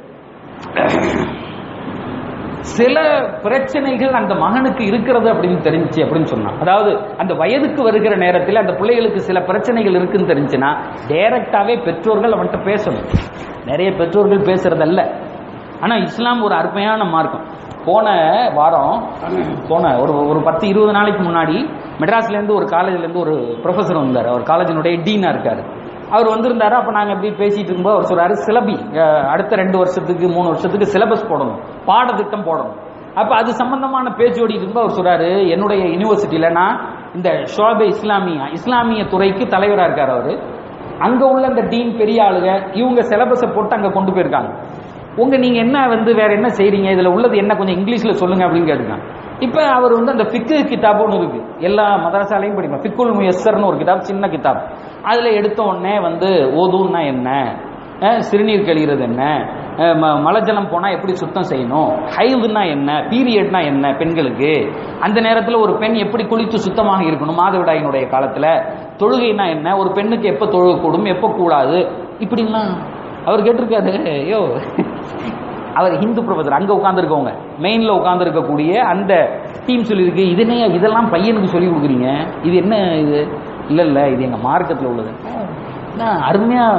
[SPEAKER 2] சில பிரச்சனைகள் அந்த மகனுக்கு இருக்கிறது அப்படின்னு தெரிஞ்சுச்சு அப்படின்னு சொன்னா அதாவது அந்த வயதுக்கு வருகிற நேரத்தில் அந்த பிள்ளைகளுக்கு சில பிரச்சனைகள் இருக்குன்னு தெரிஞ்சுன்னா டைரக்டாவே பெற்றோர்கள் அவன்கிட்ட பேசணும் நிறைய பெற்றோர்கள் பேசுறதல்ல ஆனா இஸ்லாம் ஒரு அருமையான மார்க்கம் போன வாரம் போன ஒரு ஒரு பத்து இருபது நாளைக்கு முன்னாடி மெட்ராஸ்ல இருந்து ஒரு காலேஜ்ல இருந்து ஒரு ப்ரொஃபசர் வந்தார் அவர் காலேஜினுடைய டீனா இருக்காரு அவர் வந்திருந்தாரு அப்ப நாங்க எப்படி பேசிட்டு இருக்கும்போது அவர் சொல்றாரு சிலபி அஹ், அடுத்த ரெண்டு வருஷத்துக்கு மூணு வருஷத்துக்கு சிலபஸ் போடணும் பாடத்திட்டம் போடணும் அப்ப அது சம்பந்தமான பேச்சு ஓடிட்டு இருக்கும்போது அவர் சொல்றாரு என்னுடைய யூனிவர்சிட்டியில நான் இந்த ஷோபே இஸ்லாமியா இஸ்லாமிய துறைக்கு தலைவரா இருக்காரு அவரு அங்க உள்ள அந்த டீன் பெரிய ஆளுங்க இவங்க சிலபஸை போட்டு அங்க கொண்டு போயிருக்காங்க உங்க நீங்க என்ன வந்து வேற என்ன செய்றீங்க இதுல உள்ளது என்ன கொஞ்சம் இங்கிலீஷ்ல சொல்லுங்க அப்படின்னு கேட்டுருக்காங்க இப்ப அவர் வந்து அந்த ஃபிக்கு கிதாப் ஒன்று இருக்கு எல்லா மதரசாலையும் படிப்போம் ஃபிக்குல் முயஸ்ஸர்னு ஒரு கிதாப் சின்ன கிதாப் அதுல எடுத்த உடனே வந்து ஓதுன்னா என்ன அஹ் சிறுநீர் கழிகிறது என்ன அஹ் ம- மலஜலம் போனா எப்படி சுத்தம் செய்யணும் ஹைதுன்னா என்ன பீரியட்னா என்ன பெண்களுக்கு அந்த நேரத்துல ஒரு பெண் எப்படி குளித்து சுத்தமாக இருக்கணும் மாதவிடாயினுடைய காலத்துல தொழுகைனா என்ன ஒரு பெண்ணுக்கு எப்ப தொழுகக்கூடும் எப்ப கூடாது இப்படிலாம் அவர் கேட்டிருக்காரு ஐயோ அவர் ஹிந்து ப்ரொஃபசர் அங்க உட்கார்ந்துருக்கவங்க மெயின்ல உட்கார்ந்துருக்கக்கூடிய அந்த டீம் சொல்லியிருக்கு இது என்ன இதெல்லாம் பையனுக்கு சொல்லி கொடுக்குறீங்க இது என்ன இது இல்ல இல்ல இது எங்க மார்க்கத்துல உள்ளது என்ன அருமையா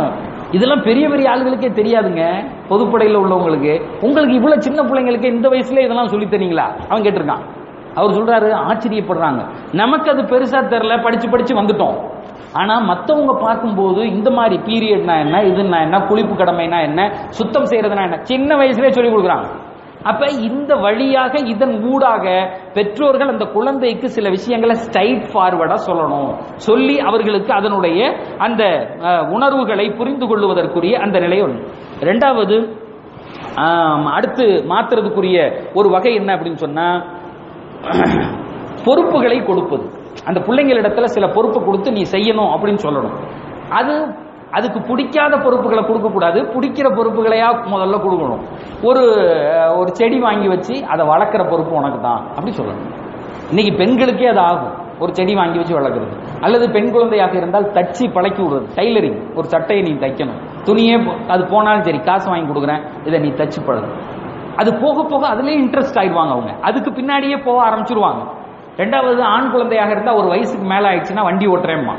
[SPEAKER 2] இதெல்லாம் பெரிய பெரிய ஆளுகளுக்கே தெரியாதுங்க பொதுப்படையில் உள்ளவங்களுக்கு உங்களுக்கு இவ்வளவு சின்ன பிள்ளைங்களுக்கு இந்த வயசுல இதெல்லாம் சொல்லி தரீங்களா அவன் கேட்டிருக்கான் அவர் சொல்றாரு ஆச்சரியப்படுறாங்க நமக்கு அது பெருசா தெரியல படிச்சு படிச்சு வந்துட்டோம் ஆனா மத்தவங்க பார்க்கும்போது இந்த மாதிரி பீரியட்னா என்ன இதுன்னா என்ன குளிப்பு கடமைனா என்ன சுத்தம் செய்யறதுனா என்ன சின்ன வயசுலயே சொல்லி கொடுக்குறாங்க அப்ப இந்த வழியாக இதன் ஊடாக பெற்றோர்கள் அந்த குழந்தைக்கு சில விஷயங்களை ஸ்ட்ரைட் ஃபார்வர்டா சொல்லணும் சொல்லி அவர்களுக்கு அதனுடைய அந்த அஹ், உணர்வுகளை புரிந்து கொள்வதற்குரிய அந்த நிலை ஒன்று ரெண்டாவது ஆம், அடுத்து மாத்துறதுக்குரிய ஒரு வகை என்ன அப்படின்னு சொன்னா பொறுப்புகளை கொடுப்பது அந்த பிள்ளைங்களிடத்துல சில பொறுப்பு கொடுத்து நீ செய்யணும் அப்படின்னு சொல்லணும் அது அதுக்கு பிடிக்காத பொறுப்புகளை கொடுக்க கூடாது பிடிக்கிற பொறுப்புகளையா முதல்ல கொடுக்கணும் ஒரு அஹ், ஒரு செடி வாங்கி வச்சு அதை வளர்க்குற பொறுப்பு உனக்கு தான் அப்படி சொல்லணும் இன்னைக்கு பெண்களுக்கே அது ஆகும் ஒரு செடி வாங்கி வச்சு வளர்க்குறது அல்லது பெண் குழந்தையாக இருந்தால் தச்சு பழக்கி விடுறது டைலரிங் ஒரு சட்டையை நீ தைக்கணும் துணியே போ- அது போனாலும் சரி காசு வாங்கி கொடுக்குறேன் இதை நீ தச்சு பழகு அது போக போக அதுலயே இன்ட்ரெஸ்ட் ஆயிடுவாங்க அவங்க அதுக்கு பின்னாடியே போக ஆரம்பிச்சிருவாங்க ரெண்டாவது ஆண் குழந்தையாக இருந்தா ஒரு வயசுக்கு மேல ஆயிடுச்சுன்னா வண்டி ஓட்டுறேம்மா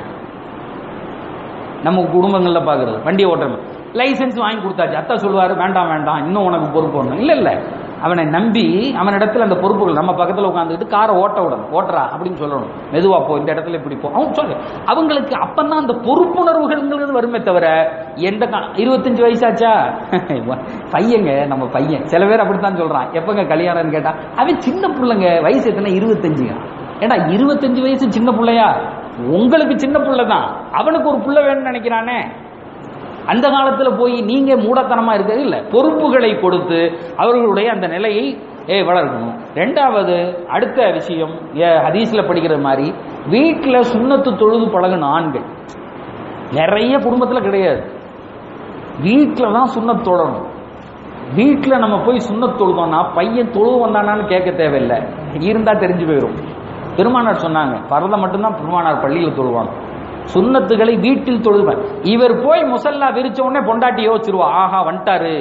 [SPEAKER 2] நம்ம குடும்பங்கள்ல பாக்குறது வண்டி ஓட்டுறேன் லைசென்ஸ் வாங்கி கொடுத்தாச்சு அத்தா சொல்லுவாரு வேண்டாம் வேண்டாம் இன்னும் உனக்கு பொறுப்பு ஒண்ணு இல்ல இல்ல அவனை நம்பி அவனிடத்துல அந்த பொறுப்புகள் நம்ம பக்கத்துல உட்காந்துக்கிட்டு காரை ஓட்ட விடணும் ஓட்டுறா அப்படின்னு சொல்லணும் மெதுவா போ இந்த இடத்துல இப்படி போ அவன் சொல்லு அவங்களுக்கு அப்பதான் அந்த பொறுப்புணர்வுகள்ங்கிறது வருமே தவிர எந்த கா- இருபத்தஞ்சு வயசாச்சா பையங்க நம்ம பையன் சில பேர் அப்படித்தான் சொல்றான் எப்பங்க கல்யாணம்னு கேட்டா அவன் சின்ன பிள்ளைங்க வயசு எத்தனை இருபத்தஞ்சுங்க ஏடா இருபத்தஞ்சு வயசு சின்ன பிள்ளையா உங்களுக்கு சின்ன பிள்ளை தான் அவனுக்கு ஒரு பிள்ளை வேணும்னு நினைக்கிறானே அந்த காலத்துல போய் நீங்க மூடத்தனமா இருக்கிறது இல்ல பொறுப்புகளை கொடுத்து அவர்களுடைய அந்த நிலையை ஏ வளர்க்கணும் ரெண்டாவது அடுத்த விஷயம் ஏ, ஹதீஸ்ல படிக்கிற மாதிரி வீட்டுல சுண்ணத்து தொழுது பழகுன ஆண்கள் நிறைய குடும்பத்துல கிடையாது வீட்டில் தான் சுண்ணத் தொழணும் வீட்டில் நம்ம போய் சுண்ணத் தொழுதோம்னா பையன் தொழுது வந்தானான்னு கேட்க தேவையில்லை இருந்தா தெரிஞ்சு போயிடும் பெருமானார் சொன்னாங்க பரத மட்டும்தான் பெருமானார் பள்ளியில் தொழுவாங்க சுண்ணத்துகளை வீட்டில் தொழுவேன் இவர் போய் முசல்லா விரிச்ச உடனே பொண்டாட்டி யோசிச்சிருவா ஆஹா வந்துட்டாரு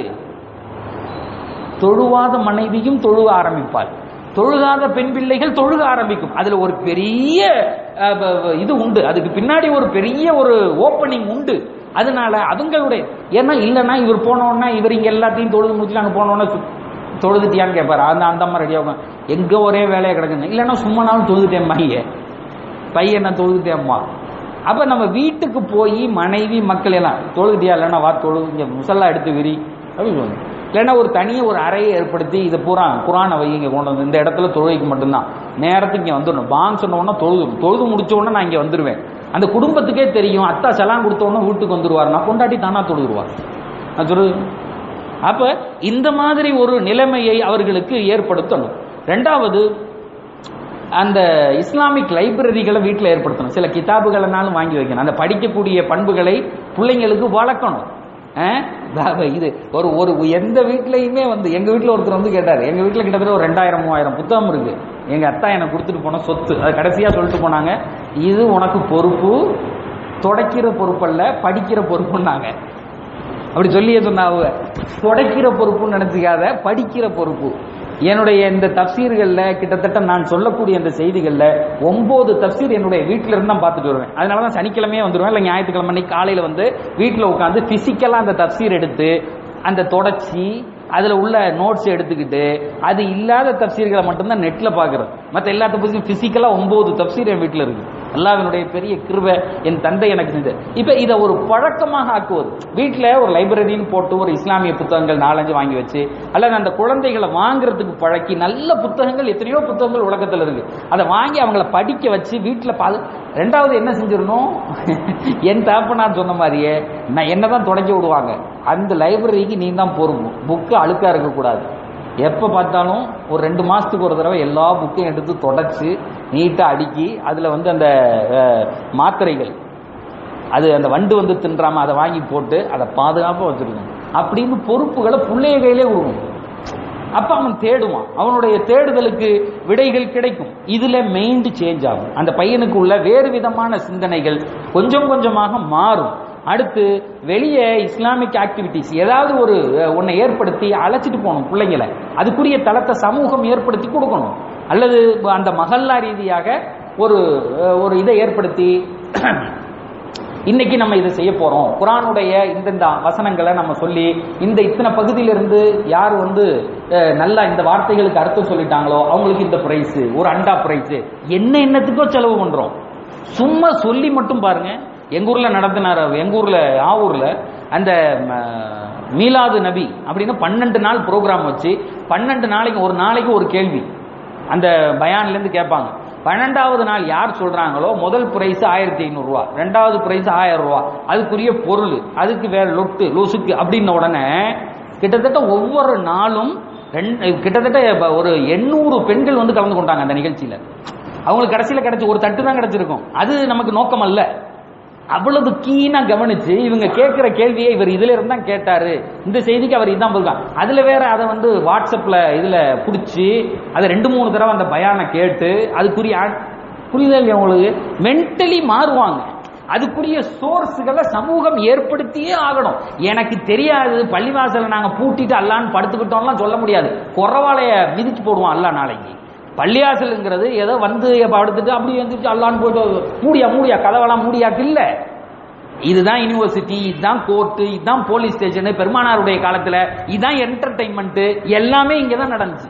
[SPEAKER 2] தொழுவாத மனைவியும் தொழுக ஆரம்பிப்பாள் தொழுகாத பெண் பிள்ளைகள் தொழுக ஆரம்பிக்கும் அதுல ஒரு பெரிய அஹ், ப- ப- இது உண்டு அதுக்கு பின்னாடி ஒரு பெரிய ஒரு ஓப்பனிங் உண்டு அதனால அதுங்களுடைய ஏன்னா இல்லைன்னா இவர் போனோன்னா இவர் இங்க எல்லாத்தையும் தொழுது முடிச்சுட்டு அங்க போனோன்னா சு- தொழுதுட்டியான்னு கேட்பாரு அந்த அந்த அம்மா ரெடியாக எங்க ஒரே வேலையை கிடக்குன்னு இல்லைன்னா சும்மா நாளும் தொழுதுட்டேன் மைய பையன் நான் தொழுதுட்டேம்மா அப்ப நம்ம வீட்டுக்கு போய் மனைவி மக்கள் எல்லாம் தொழுதுட்டியா இல்லைன்னா வா தொழு இங்க முசல்லா எடுத்து விரி அப்படின்னு சொல்லுங்க இல்லைன்னா ஒரு தனியாக ஒரு அறையை ஏற்படுத்தி இதை பூரா குரானை வை இங்கே கொண்டு வந்து இந்த இடத்துல தொழுகைக்கு மட்டும்தான் நேரத்துக்கு இங்கே வந்துடணும் பாங் சொன்ன உடனே தொழுது தொழுது முடிச்ச உடனே நான் இங்கே வந்துடுவேன் அந்த குடும்பத்துக்கே தெரியும் அத்தா செலான் கொடுத்த உடனே வீட்டுக்கு வந்துருவார் நான் கொண்டாட்டி தானா தொழுதுருவார் நான் சொல்லு அப்ப இந்த மாதிரி ஒரு நிலைமையை அவர்களுக்கு ஏற்படுத்தணும் ரெண்டாவது அந்த இஸ்லாமிக் லைப்ரரிகளை வீட்டில் ஏற்படுத்தணும் சில கிதாபுகளனாலும் வாங்கி வைக்கணும் அந்த படிக்கக்கூடிய பண்புகளை பிள்ளைங்களுக்கு வளர்க்கணும் அஹ், அதாவது இது ஒரு ஒரு எந்த வீட்லையுமே வந்து எங்க வீட்டில் ஒருத்தர் வந்து கேட்டார் எங்க வீட்டில் கிட்டத்தட்ட ஒரு ரெண்டாயிரம் மூவாயிரம் புத்தகம் இருக்கு எங்க அத்தா எனக்கு கொடுத்துட்டு போன சொத்து அது கடைசியா சொல்லிட்டு போனாங்க இது உனக்கு பொறுப்பு துடைக்கிற பொறுப்பல்ல படிக்கிற பொறுப்புன்னாங்க அப்படி சொல்லியே சொன்னாவ துடைக்கிற பொறுப்புன்னு நினைச்சுக்காத படிக்கிற பொறுப்பு என்னுடைய இந்த தப்சீர்கள்ல கிட்டத்தட்ட நான் சொல்லக்கூடிய இந்த செய்திகள்ல ஒன்பது தப்சீர் என்னுடைய வீட்டில இருந்து தான் பார்த்துட்டு வருவேன் அதனால தான் சனிக்கிழமையே வந்துருவேன் இல்லை ஞாயிற்றுக்கிழமை அன்னைக்கு காலையில வந்து வீட்டில் உட்காந்து பிசிக்கலா அந்த தப்சீர் எடுத்து அந்த தொடச்சி அதுல உள்ள நோட்ஸ் எடுத்துக்கிட்டு அது இல்லாத தப்சீர்களை மட்டும்தான் நெட்ல பாக்குறது மற்ற எல்லாத்த பத்தியும் பிசிக்கலா ஒன்பது தப்சீர் என் வீட்டில் இருக்கு அல்லாவினுடைய பெரிய கிருபை என் தந்தை எனக்கு செஞ்சது இப்ப இதை ஒரு பழக்கமாக ஆக்குவது வீட்டில் ஒரு லைப்ரரின்னு போட்டு ஒரு இஸ்லாமிய புத்தகங்கள் நாலஞ்சு வாங்கி வச்சு அல்லது அந்த குழந்தைகளை வாங்குறதுக்கு பழக்கி நல்ல புத்தகங்கள் எத்தனையோ புத்தகங்கள் உலகத்தில் இருக்கு அதை வாங்கி அவங்கள படிக்க வச்சு வீட்டில் பாது ரெண்டாவது என்ன செஞ்சிடணும் என் தாப்பனார் சொன்ன மாதிரியே நான் என்னதான் தொடக்க விடுவாங்க அந்த லைப்ரரிக்கு நீ தான் பொறுப்பு புக்கு அழுக்கா இருக்கக்கூடாது எப்போ பார்த்தாலும் ஒரு ரெண்டு மாசத்துக்கு ஒரு தடவை எல்லா புக்கையும் எடுத்து தொடச்சு நீட்டாக அடுக்கி அதில் வந்து அந்த அஹ், மாத்திரைகள் அது அந்த வண்டு வந்து தின்றாம அதை வாங்கி போட்டு அதை பாதுகாப்பாக வச்சிருக்கணும் அப்படின்னு பொறுப்புகளை பிள்ளைய கையிலே கொடுக்கணும் அப்ப அவன் தேடுவான் அவனுடைய தேடுதலுக்கு விடைகள் கிடைக்கும் இதுல மெயின்டு சேஞ்ச் ஆகும் அந்த பையனுக்கு உள்ள வேறு விதமான சிந்தனைகள் கொஞ்சம் கொஞ்சமாக மாறும் அடுத்து வெளியே இஸ்லாமிக் ஆக்டிவிட்டிஸ் ஏதாவது ஒரு அஹ், ஒன்றை ஏற்படுத்தி அழைச்சிட்டு போகணும் பிள்ளைங்களை அதுக்குரிய தளத்தை சமூகம் ஏற்படுத்தி கொடுக்கணும் அல்லது அந்த மகல்லா ரீதியாக ஒரு அஹ், ஒரு இதை ஏற்படுத்தி இன்னைக்கு நம்ம இதை செய்ய போறோம் குரானுடைய இந்தந்த வசனங்களை நம்ம சொல்லி இந்த இத்தனை பகுதியிலிருந்து யார் வந்து அஹ், நல்லா இந்த வார்த்தைகளுக்கு அர்த்தம் சொல்லிட்டாங்களோ அவங்களுக்கு இந்த பிரைஸ் ஒரு அண்டா பிரைஸ் என்ன என்னத்துக்கோ செலவு பண்றோம் சும்மா சொல்லி மட்டும் பாருங்க எங்க ஊர்ல நடத்தினார் எங்க ஊர்ல ஆவூர்ல அந்த ம, மீலாது நபி அப்படின்னு பன்னெண்டு நாள் ப்ரோக்ராம் வச்சு பன்னெண்டு நாளைக்கு ஒரு நாளைக்கு ஒரு கேள்வி அந்த பயான்ல இருந்து கேட்பாங்க பன்னெண்டாவது நாள் யார் சொல்றாங்களோ முதல் பிரைஸ் ஆயிரத்தி ஐநூறு ரூபா ரெண்டாவது பிரைஸ் ஆயிரம் ரூபா அதுக்குரிய பொருள் அதுக்கு வேற லொட்டு லூசுக்கு அப்படின்ன உடனே கிட்டத்தட்ட ஒவ்வொரு நாளும் ரெண்டு கிட்டத்தட்ட ப- ஒரு எண்ணூறு பெண்கள் வந்து கலந்து கொண்டாங்க அந்த நிகழ்ச்சியில அவங்களுக்கு கடைசியில கிடைச்ச ஒரு தட்டு தான் கிடைச்சிருக்கும் அது நமக்கு நோக்கம் அல்ல அவ்வளவு கீனா கவனிச்சு இவங்க கேட்கிற கேள்வியை இவர் இதுல இருந்தா கேட்டாரு இந்த செய்திக்கு அவர் இதான் போயிருக்காங்க அதுல வேற அதை வந்து வாட்ஸ்அப்ல இதுல புடிச்சு அதை ரெண்டு மூணு தடவை அந்த பயானை கேட்டு அதுக்குரிய ஆ- புரியுதா இல்லையா உங்களுக்கு மென்டலி மாறுவாங்க அதுக்குரிய சோர்ஸுகளை சமூகம் ஏற்படுத்தியே ஆகணும் எனக்கு தெரியாது பள்ளிவாசலை நாங்க பூட்டிட்டு அல்லான்னு படுத்துக்கிட்டோம்லாம் சொல்ல முடியாது குறவாளைய மிதிச்சு போடுவோம் அல்லா நாளைக்கு பள்ளியாசலுங்கிறது ஏதோ வந்து படுத்துட்டு அப்படி எழுந்திரிச்சு அல்லான்னு போயிட்டு மூடியா மூடியா கதவெல்லாம் மூடியாக்கு இல்ல இதுதான் யூனிவர்சிட்டி இதுதான் கோர்ட்டு இதுதான் போலீஸ் ஸ்டேஷன் பெருமானாருடைய காலத்துல இதுதான் என்டர்டைன்மெண்ட் எல்லாமே இங்க தான் நடந்துச்சு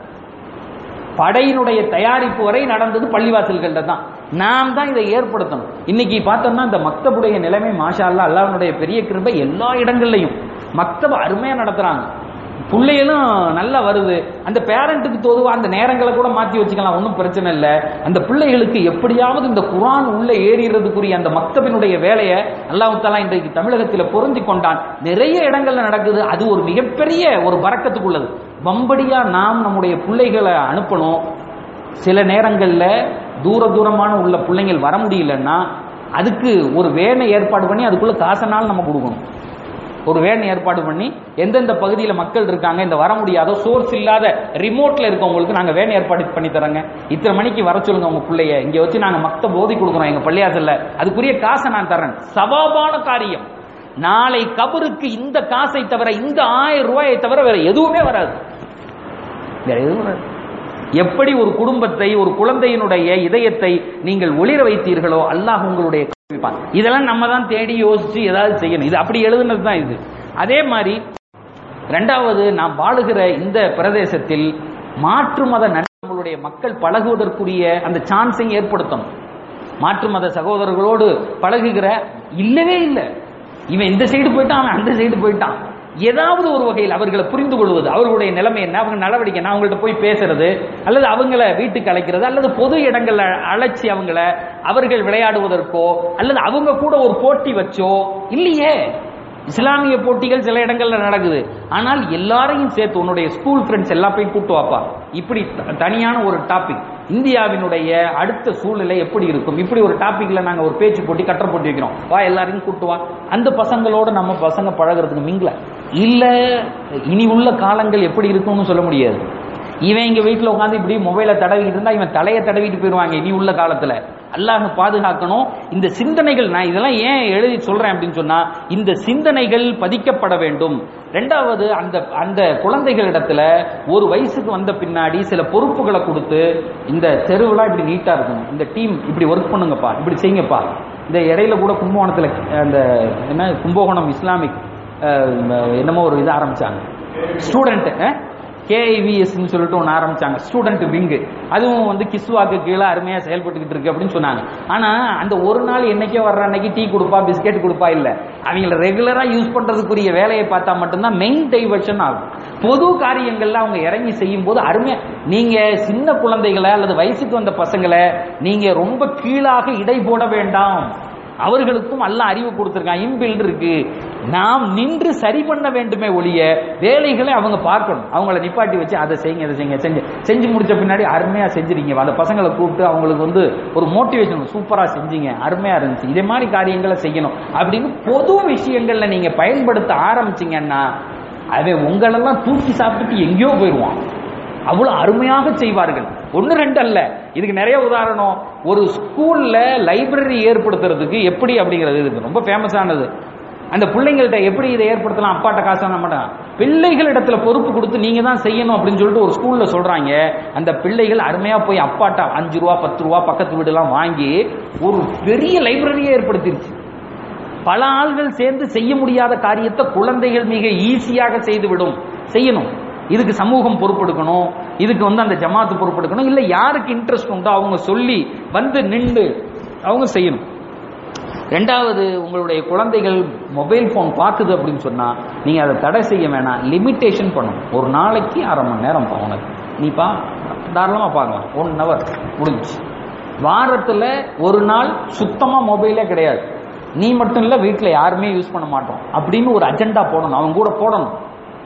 [SPEAKER 2] படையினுடைய தயாரிப்பு வரை நடந்தது பள்ளிவாசல்கள்ல தான் நாம் தான் இதை ஏற்படுத்தணும் இன்னைக்கு பார்த்தோம்னா இந்த மக்தபுடைய நிலைமை மாஷா அல்லாஹ் அல்லாஹ்வுடைய பெரிய கிருபை எல்லா இடங்கள்லையும் மக்தப அருமையா நடத்துறாங்க பிள்ளைகளும் நல்லா வருது அந்த பேரண்ட்டுக்கு தோதுவா அந்த நேரங்களை கூட மாத்தி வச்சுக்கலாம் ஒன்றும் பிரச்சனை இல்லை அந்த பிள்ளைகளுக்கு எப்படியாவது இந்த குரான் உள்ள ஏறிறதுக்குரிய அந்த மக்தபினுடைய வேலையை அல்லாஹ் தாலா இன்றைக்கு தமிழகத்தில் பொருந்தி கொண்டான் நிறைய இடங்கள்ல நடக்குது அது ஒரு மிகப்பெரிய ஒரு பறக்கத்துக்குள்ளது வம்படியா நாம் நம்முடைய பிள்ளைகளை அனுப்பணும் சில நேரங்கள்ல தூர தூரமான உள்ள பிள்ளைங்கள் வர முடியலன்னா அதுக்கு ஒரு வேனை ஏற்பாடு பண்ணி அதுக்குள்ள காசனாலும் நம்ம கொடுக்கணும் ஒரு வேன் ஏற்பாடு பண்ணி எந்தெந்த பகுதியில் மக்கள் இருக்காங்க இந்த வர முடியாத சோர்ஸ் இல்லாத ரிமோட்ல இருக்கவங்களுக்கு நாங்க வேன் ஏற்பாடு பண்ணி தரோங்க இத்தனை மணிக்கு வர சொல்லுங்க உங்க பிள்ளைய இங்க வச்சு நாங்க மக்த போதி கொடுக்குறோம் எங்க பள்ளியாசல்ல அதுக்குரிய காசை நான் தரேன் சவாபான காரியம் நாளை கபருக்கு இந்த காசை தவிர இந்த ஆயிரம் ரூபாயை தவிர வேற எதுவுமே வராது வேற எதுவும் வராது எப்படி ஒரு குடும்பத்தை ஒரு குழந்தையினுடைய இதயத்தை நீங்கள் ஒளிர வைத்தீர்களோ அல்லாஹ் உங்களுடைய வைப்பான். இதெல்லாம் நம்ம தான் தேடி யோசிச்சு ஏதாவது செய்யணும் இது அப்படி எழுதுனது தான் இது அதே மாதிரி ரெண்டாவது நாம் வாழுகிற இந்த பிரதேசத்தில் மாற்று மத நண்ப- நம்மளுடைய மக்கள் பழகுவதற்குரிய அந்த சான்ஸையும் ஏற்படுத்தணும் மாற்று மத சகோதரர்களோடு பழகுகிற இல்லவே இல்லை இவன் இந்த சைடு போயிட்டான் அவன் அந்த சைடு போயிட்டான் ஏதாவது ஒரு வகையில் அவர்களை புரிந்து கொள்வது அவர்களுடைய நிலைமை என்ன அவங்க நடவடிக்கை என்ன அவங்கள்ட்ட போய் பேசுறது அல்லது அவங்கள வீட்டுக்கு அழைக்கிறது அல்லது பொது இடங்கள்ல அழைச்சி அவங்கள அவர்கள் விளையாடுவதற்கோ அல்லது அவங்க கூட ஒரு போட்டி வச்சோ இல்லையே இஸ்லாமிய போட்டிகள் சில இடங்கள்ல நடக்குது ஆனால் எல்லாரையும் சேர்த்து உன்னுடைய ஸ்கூல் ஃப்ரெண்ட்ஸ் எல்லாம் போய் கூட்டு வாப்பா இப்படி த- தனியான ஒரு டாபிக் இந்தியாவினுடைய அடுத்த சூழ்நிலை எப்படி இருக்கும் இப்படி ஒரு டாபிக்ல நாங்க ஒரு பேச்சு போட்டி கட்டுரை போட்டி வைக்கிறோம் வா எல்லாரையும் கூட்டு வா அந்த பசங்களோட நம்ம பசங்க பழகுறதுக்கு மிங்கல இல்ல இனி உள்ள காலங்கள் எப்படி இருக்கும்னு சொல்ல முடியாது இவன் இங்க வீட்டுல உட்காந்து இப்படி மொபைலை தடவிக்கிட்டு இருந்தா இவன் தலையை தடவிட்டு போயிருவாங்க இனி உள்ள காலத்துல அல்லாஹ் பாதுகாக்கணும் இந்த சிந்தனைகள் நான் இதெல்லாம் ஏன் எழுதி சொல்றேன் அப்படின்னு சொன்னா இந்த சிந்தனைகள் பதிக்கப்பட வேண்டும் ரெண்டாவது அந்த அந்த குழந்தைகளிடத்துல ஒரு வயசுக்கு வந்த பின்னாடி சில பொறுப்புகளை கொடுத்து இந்த தெருவுலாம் இப்படி நீட்டா இருக்கணும் இந்த டீம் இப்படி ஒர்க் பண்ணுங்கப்பா இப்படி செய்யுங்கப்பா இந்த இடையில கூட கும்பகோணத்துல அந்த என்ன கும்பகோணம் இஸ்லாமிக் அஹ், என்னமோ ஒரு இது ஆரம்பிச்சாங்க ஸ்டூடெண்ட் கேஐவிஎஸ்ன்னு சொல்லிட்டு ஒன்று ஆரம்பிச்சாங்க ஸ்டூடெண்ட் விங்கு அதுவும் வந்து கிஸ்வாக்கு கீழே அருமையா செயல்பட்டுக்கிட்டு இருக்கு அப்படின்னு சொன்னாங்க ஆனா அந்த ஒரு நாள் என்னைக்கே வர்ற அன்னைக்கு டீ கொடுப்பா பிஸ்கெட் கொடுப்பா இல்ல அவங்கள ரெகுலரா யூஸ் பண்றதுக்குரிய வேலையை பார்த்தா மட்டும்தான் மெயின் டைவர்ஷன் ஆகும் பொது காரியங்கள்ல அவங்க இறங்கி செய்யும் போது அருமையா நீங்க சின்ன குழந்தைகளை அல்லது வயசுக்கு வந்த பசங்களை நீங்க ரொம்ப கீழாக இடை போட வேண்டாம் அவர்களுக்கும் அல்ல அறிவு கொடுத்திருக்கான் இன்பில்ட் இருக்கு நாம் நின்று சரி பண்ண வேண்டுமே ஒழிய வேலைகளை அவங்க பார்க்கணும் அவங்கள நிப்பாட்டி வச்சு அதை செய்யுங்க இதை செய்யுங்க செஞ்சு செஞ்சு முடிச்ச பின்னாடி அருமையா செஞ்சிருக்கீங்க அந்த பசங்களை கூப்பிட்டு அவங்களுக்கு வந்து ஒரு மோட்டிவேஷன் சூப்பரா செஞ்சீங்க அருமையா இருந்துச்சு இதே மாதிரி காரியங்களை செய்யணும் அப்படின்னு பொது விஷயங்கள்ல நீங்க பயன்படுத்த ஆரம்பிச்சீங்கன்னா அவன் உங்களெல்லாம் தூக்கி சாப்பிட்டுட்டு எங்கேயோ போயிடுவான் அவ்வளவு அருமையாக செய்வார்கள் ஒன்று ரெண்டு அல்ல இதுக்கு நிறைய உதாரணம் ஒரு ஸ்கூல்ல லைப்ரரி ஏற்படுத்துறதுக்கு எப்படி அப்படிங்கிறது இது ரொம்ப ஃபேமஸானது அந்த பிள்ளைங்கள்ட்ட எப்படி இதை ஏற்படுத்தலாம் அப்பாட்ட காசு வாங்க மாட்டான் பிள்ளைகளிடத்துல பொறுப்பு கொடுத்து நீங்க தான் செய்யணும் அப்படின்னு சொல்லிட்டு ஒரு ஸ்கூல்ல சொல்றாங்க அந்த பிள்ளைகள் அருமையா போய் அப்பாட்ட அஞ்சு ரூபா பத்து ரூபா பக்கத்து வீடு எல்லாம் வாங்கி ஒரு பெரிய லைப்ரரியே ஏற்படுத்திருச்சு பல ஆள்கள் சேர்ந்து செய்ய முடியாத காரியத்தை குழந்தைகள் மிக ஈஸியாக செய்துவிடும் செய்யணும் இதுக்கு சமூகம் பொறுப்பெடுக்கணும் இதுக்கு வந்து அந்த ஜமாத்து பொறுப்பெடுக்கணும் இல்ல யாருக்கு இன்ட்ரெஸ்ட் உண்டோ அவங்க சொல்லி வந்து நின்று அவங்க செய்யணும் ரெண்டாவது உங்களுடைய குழந்தைகள் மொபைல் ஃபோன் பார்க்குது அப்படின்னு சொன்னா நீங்க அதை தடை செய்ய வேணாம் லிமிட்டேஷன் பண்ணணும் ஒரு நாளைக்கு அரை மணி நேரம் பா உனக்கு நீ பா தாராளமா பார்க்கலாம் ஒன் ஹவர் முடிஞ்சுச்சு வாரத்துல ஒரு நாள் சுத்தமா மொபைலே கிடையாது நீ மட்டும் இல்ல வீட்டுல யாருமே யூஸ் பண்ண மாட்டோம் அப்படின்னு ஒரு அஜெண்டா போடணும் அவங்க கூட போடணும்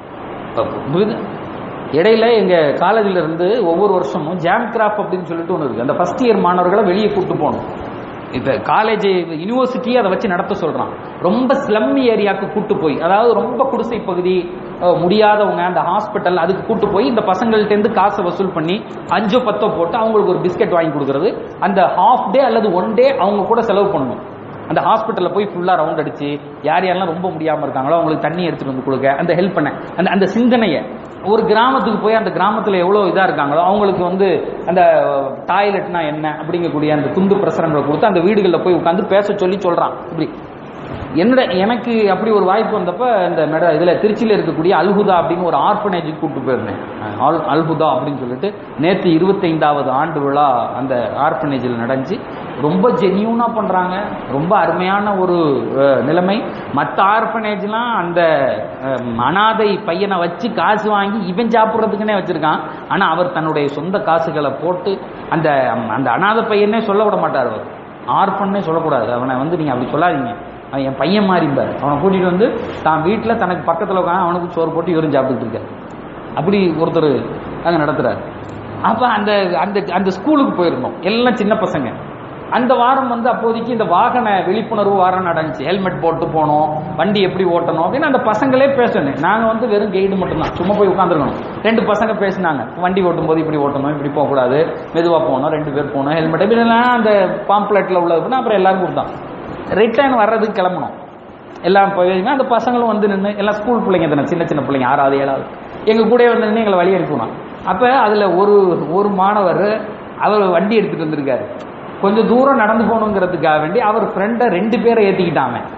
[SPEAKER 2] புரியுது? இடையில எங்க காலேஜில் இருந்து ஒவ்வொரு வருஷமும் ஜாம் கிராஃப்ட் அப்படின்னு சொல்லிட்டு ஒன்று இருக்கு அந்த ஃபர்ஸ்ட் இயர் மாணவர்களை வெளியே கூட்டு போகணும் இப்ப காலேஜ் யூனிவர்சிட்டி அதை வச்சு நடத்த சொல்றான் ரொம்ப ஸ்லம் ஏரியாவுக்கு கூட்டு போய் அதாவது ரொம்ப குடிசை பகுதி அஹ், முடியாதவங்க அந்த ஹாஸ்பிட்டல் அதுக்கு கூட்டு போய் இந்த பசங்கள்ட்ட இருந்து காசை வசூல் பண்ணி அஞ்சோ பத்தோ போட்டு அவங்களுக்கு ஒரு பிஸ்கட் வாங்கி கொடுக்கறது அந்த ஹாஃப் டே அல்லது ஒன் டே அவங்க கூட செலவு பண்ணணும் அந்த ஹாஸ்பிட்டல்ல போய் ஃபுல்லா ரவுண்ட் அடிச்சு யார் யாரெல்லாம் ரொம்ப முடியாம இருக்காங்களோ அவங்களுக்கு தண்ணி எடுத்துட்டு வந்து கொடுக்க அந்த ஹெல்ப் பண்ண அந்த அந்த சிந்தனையை ஒரு கிராமத்துக்கு போய் அந்த கிராமத்துல எவ்வளவு இதா இருக்காங்களோ அவங்களுக்கு வந்து அந்த டாய்லெட்னா என்ன அப்படிங்கக்கூடிய அந்த துண்டு பிரசரங்களை கொடுத்து அந்த வீடுகளில் போய் உட்காந்து பேச சொல்லி சொல்றான் இப்படி என்னோட எனக்கு அப்படி ஒரு வாய்ப்பு வந்தப்ப இந்த மெட இதுல திருச்சியில இருக்கக்கூடிய அல்ஹுதா அப்படின்னு ஒரு ஆர்ஃபனேஜுக்கு கூட்டு போயிருந்தேன் அல் அல்ஹுதா அப்படின்னு சொல்லிட்டு நேற்று இருபத்தைந்தாவது ஆண்டு விழா அந்த ஆர்ஃபனேஜில் நடந்துச்சு ரொம்ப ஜென்யூனா பண்றாங்க ரொம்ப அருமையான ஒரு அஹ், நிலைமை மற்ற ஆர்ஃபனேஜ்லாம் அந்த அஹ், அனாதை பையனை வச்சு காசு வாங்கி இவன் சாப்பிட்றதுக்குன்னே வச்சிருக்கான் ஆனா அவர் தன்னுடைய சொந்த காசுகளை போட்டு அந்த அந்த அனாதை பையனே சொல்ல விட மாட்டார் அவர் ஆர்ஃபன்னே சொல்லக்கூடாது அவனை வந்து நீங்க அப்படி சொல்லாதீங்க அவன் என் பையன் மாறிம்பார் அவனை கூட்டிட்டு வந்து தான் வீட்டில் தனக்கு பக்கத்தில் உட்காந்து அவனுக்கு சோறு போட்டு இவரும் சாப்பிட்டுட்டு இருக்காரு அப்படி ஒருத்தர் அங்கே நடத்துறாரு அப்போ அந்த அந்த அந்த ஸ்கூலுக்கு போயிருந்தோம் எல்லாம் சின்ன பசங்க அந்த வாரம் வந்து அப்போதைக்கு இந்த வாகன விழிப்புணர்வு வாரம் நடந்துச்சு ஹெல்மெட் போட்டு போனோம் வண்டி எப்படி ஓட்டணும் அப்படின்னு அந்த பசங்களே பேசணும் நாங்கள் வந்து வெறும் கைடு மட்டும்தான் சும்மா போய் உட்காந்துருக்கணும் ரெண்டு பசங்க பேசினாங்க வண்டி ஓட்டும் போது இப்படி ஓட்டணும் இப்படி போகக்கூடாது மெதுவாக போகணும் ரெண்டு பேர் போகணும் ஹெல்மெட் இப்படிலாம் அந்த பாம்ப்ளெட்டில் உள்ளதுன்னா அப்புறம் எல்லாரும் கொடுத்தான் ரிட்டர்ன் வர்றதுக்கு கிளம்பணும் எல்லாம் போய் அந்த பசங்களும் வந்து நின்று எல்லாம் ஸ்கூல் பிள்ளைங்க தானே சின்ன சின்ன பிள்ளைங்க ஆறாவது ஏழாவது எங்க கூடயே வந்து நின்று எங்களை வழி அனுப்புவான் அப்ப அதுல ஒரு ஒரு மாணவர் அவர் வண்டி எடுத்துட்டு வந்திருக்காரு கொஞ்சம் தூரம் நடந்து போகணுங்கிறதுக்காக வேண்டி அவர் ஃப்ரெண்டை ரெண்டு பேரை ஏத்திக்கிட்டான் அவன்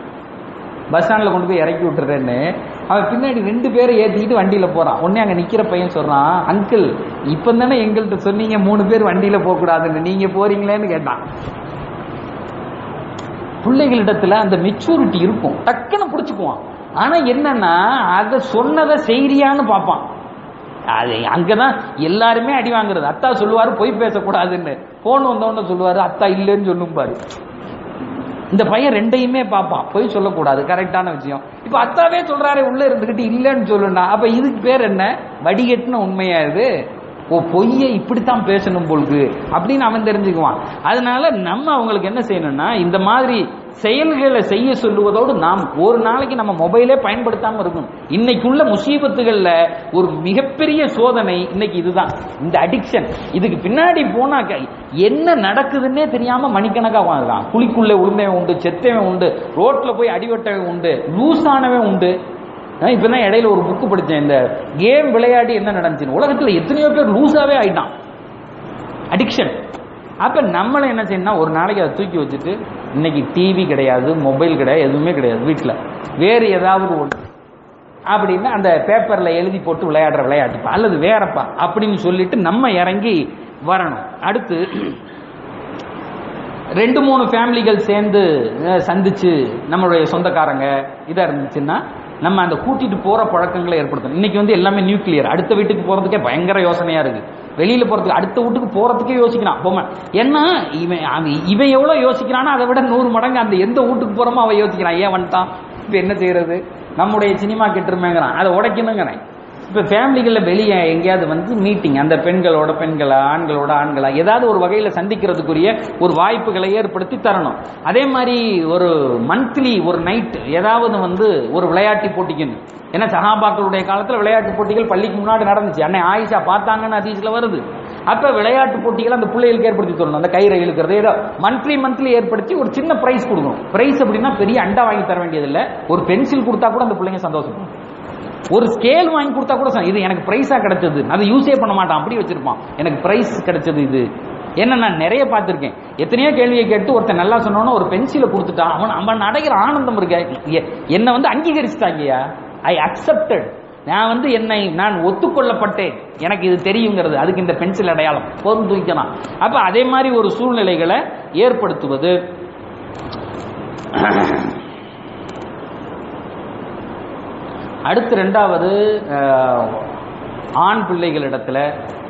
[SPEAKER 2] பஸ் ஸ்டாண்ட்ல கொண்டு போய் இறக்கி விட்டுறேன்னு அவன் பின்னாடி ரெண்டு பேரை ஏத்திக்கிட்டு வண்டியில போறான் உடனே அங்க நிக்கிற பையன் சொல்றான் அங்கிள் இப்ப தானே எங்கள்கிட்ட சொன்னீங்க மூணு பேர் வண்டியில போக கூடாதுன்னு நீங்க போறீங்களேன்னு கேட்டான் பிள்ளைகளிடத்துல அந்த மெச்சூரிட்டி இருக்கும் டக்குன்னு பிடிச்சுக்குவான் ஆனா என்னன்னா அதை சொன்னதை செய்றியான்னு பார்ப்பான் அது அங்கதான் எல்லாருமே அடி வாங்குறது அத்தா சொல்லுவாரு பொய் பேசக்கூடாதுன்னு போன் வந்தவொன்னு சொல்லுவாரு அத்தா இல்லைன்னு சொல்லும் பாரு இந்த பையன் ரெண்டையுமே பார்ப்பான் பொய் சொல்லக்கூடாது கரெக்டான விஷயம் இப்ப அத்தாவே சொல்றாரு உள்ள இருந்துகிட்டு இல்லைன்னு சொல்லுனா அப்ப இதுக்கு பேர் என்ன வடிகட்டின உண்மையா இது ஓ பொய்யை இப்படித்தான் பேசணும் போலுக்கு அப்படின்னு அவன் தெரிஞ்சுக்குவான் அதனால நம்ம அவங்களுக்கு என்ன செய்யணும்னா இந்த மாதிரி செயல்களை செய்ய சொல்லுவதோடு நாம் ஒரு நாளைக்கு நம்ம மொபைலே பயன்படுத்தாம இருக்கணும் இன்னைக்குள்ள முசீபத்துகள்ல ஒரு மிகப்பெரிய சோதனை இன்னைக்கு இதுதான் இந்த அடிக்ஷன் இதுக்கு பின்னாடி போனா க- என்ன நடக்குதுன்னே தெரியாம மணிக்கணக்கா வாழ்றான் குழிக்குள்ள உளுந்தவன் உண்டு செத்தவன் உண்டு ரோட்ல போய் அடிவட்டவன் உண்டு லூஸ் ஆனவன் உண்டு நான் இப்பதான் இடையில ஒரு புக்கு படிச்சேன் இந்த கேம் விளையாடி என்ன நடந்துச்சு உலகத்துல எத்தனையோ பேர் லூஸாவே ஆயிட்டான் அடிக்ஷன் அப்ப நம்மள என்ன செய்யணும்னா ஒரு நாளைக்கு அதை தூக்கி வச்சுட்டு இன்னைக்கு டிவி கிடையாது மொபைல் கிடையாது எதுவுமே கிடையாது வீட்டில் வேறு ஏதாவது ஒன்று அப்படின்னு அந்த பேப்பர்ல எழுதி போட்டு விளையாடுற விளையாட்டுப்பா அல்லது வேறப்பா அப்படின்னு சொல்லிட்டு நம்ம இறங்கி வரணும் அடுத்து ரெண்டு மூணு ஃபேமிலிகள் சேர்ந்து அஹ், சந்திச்சு நம்மளுடைய சொந்தக்காரங்க இதா இருந்துச்சுன்னா நம்ம அந்த கூட்டிட்டு போற பழக்கங்களை ஏற்படுத்தணும் இன்னைக்கு வந்து எல்லாமே நியூக்ளியர் அடுத்த வீட்டுக்கு போறதுக்கே பயங்கர யோசனையா இருக்கு வெளியில போறதுக்கு அடுத்த வீட்டுக்கு போறதுக்கே யோசிக்கிறான் போம ஏன்னா இவன் அவன் இவன் எவ்வளவு யோசிக்கிறானோ அதை விட நூறு மடங்கு அந்த எந்த வீட்டுக்கு போறோமோ அவன் யோசிக்கிறான் ஏன் வந்துட்டான் இப்ப என்ன செய்யறது நம்முடைய சினிமா கெட்டுருமேங்கிறான் அதை உடைக்கணுங்கிறேன் இப்ப ஃபேமிலிகளில் வெளியே எங்கேயாவது வந்து மீட்டிங் அந்த பெண்களோட பெண்களா ஆண்களோட ஆண்களா ஏதாவது ஒரு வகையில சந்திக்கிறதுக்குரிய ஒரு வாய்ப்புகளை ஏற்படுத்தி தரணும் அதே மாதிரி ஒரு மந்த்லி ஒரு நைட் ஏதாவது வந்து ஒரு விளையாட்டு போட்டிக்கணும் ஏன்னா சஹாபாக்களுடைய காலத்துல விளையாட்டு போட்டிகள் பள்ளிக்கு முன்னாடி நடந்துச்சு அன்னை ஆயிஷா பார்த்தாங்கன்னு அதிசல வருது அப்ப விளையாட்டு போட்டிகள் அந்த பிள்ளைகளுக்கு ஏற்படுத்தி தரணும் அந்த கயிறை இழுக்கிறது ஏதோ மந்த்லி மந்த்லி ஏற்படுத்தி ஒரு சின்ன பிரைஸ் கொடுக்கணும் பிரைஸ் அப்படின்னா பெரிய அண்டா வாங்கி தர வேண்டியதில்லை ஒரு பென்சில் கொடுத்தா கூட அந்த பிள்ளைங்க சந்தோஷப்படும் ஒரு ஸ்கேல் வாங்கி கொடுத்தா கூட சரி, இது எனக்கு பிரைஸா கிடைச்சது அதை யூஸே பண்ண மாட்டான் அப்படி வச்சிருப்பான் எனக்கு பிரைஸ் கிடைச்சது இது என்ன நான் நிறைய பார்த்திருக்கேன் எத்தனையோ கேள்வியை கேட்டு ஒருத்தன் நல்லா சொன்னோன்னு ஒரு பென்சிலை கொடுத்துட்டான் அவன் அவன் அடைகிற ஆனந்தம் இருக்க எ- என்னை வந்து அங்கீகரிச்சிட்டாங்கய்யா ஐ அக்செப்டட் நான் வந்து என்னை நான் ஒத்துக்கொள்ளப்பட்டேன் எனக்கு இது தெரியுங்கிறது அதுக்கு இந்த பென்சில் அடையாளம் போதும் தூக்கலாம் அப்ப அதே மாதிரி ஒரு சூழ்நிலைகளை ஏற்படுத்துவது அடுத்து ரெண்டாவது அஹ், ஆண் பிள்ளைகளிடத்துல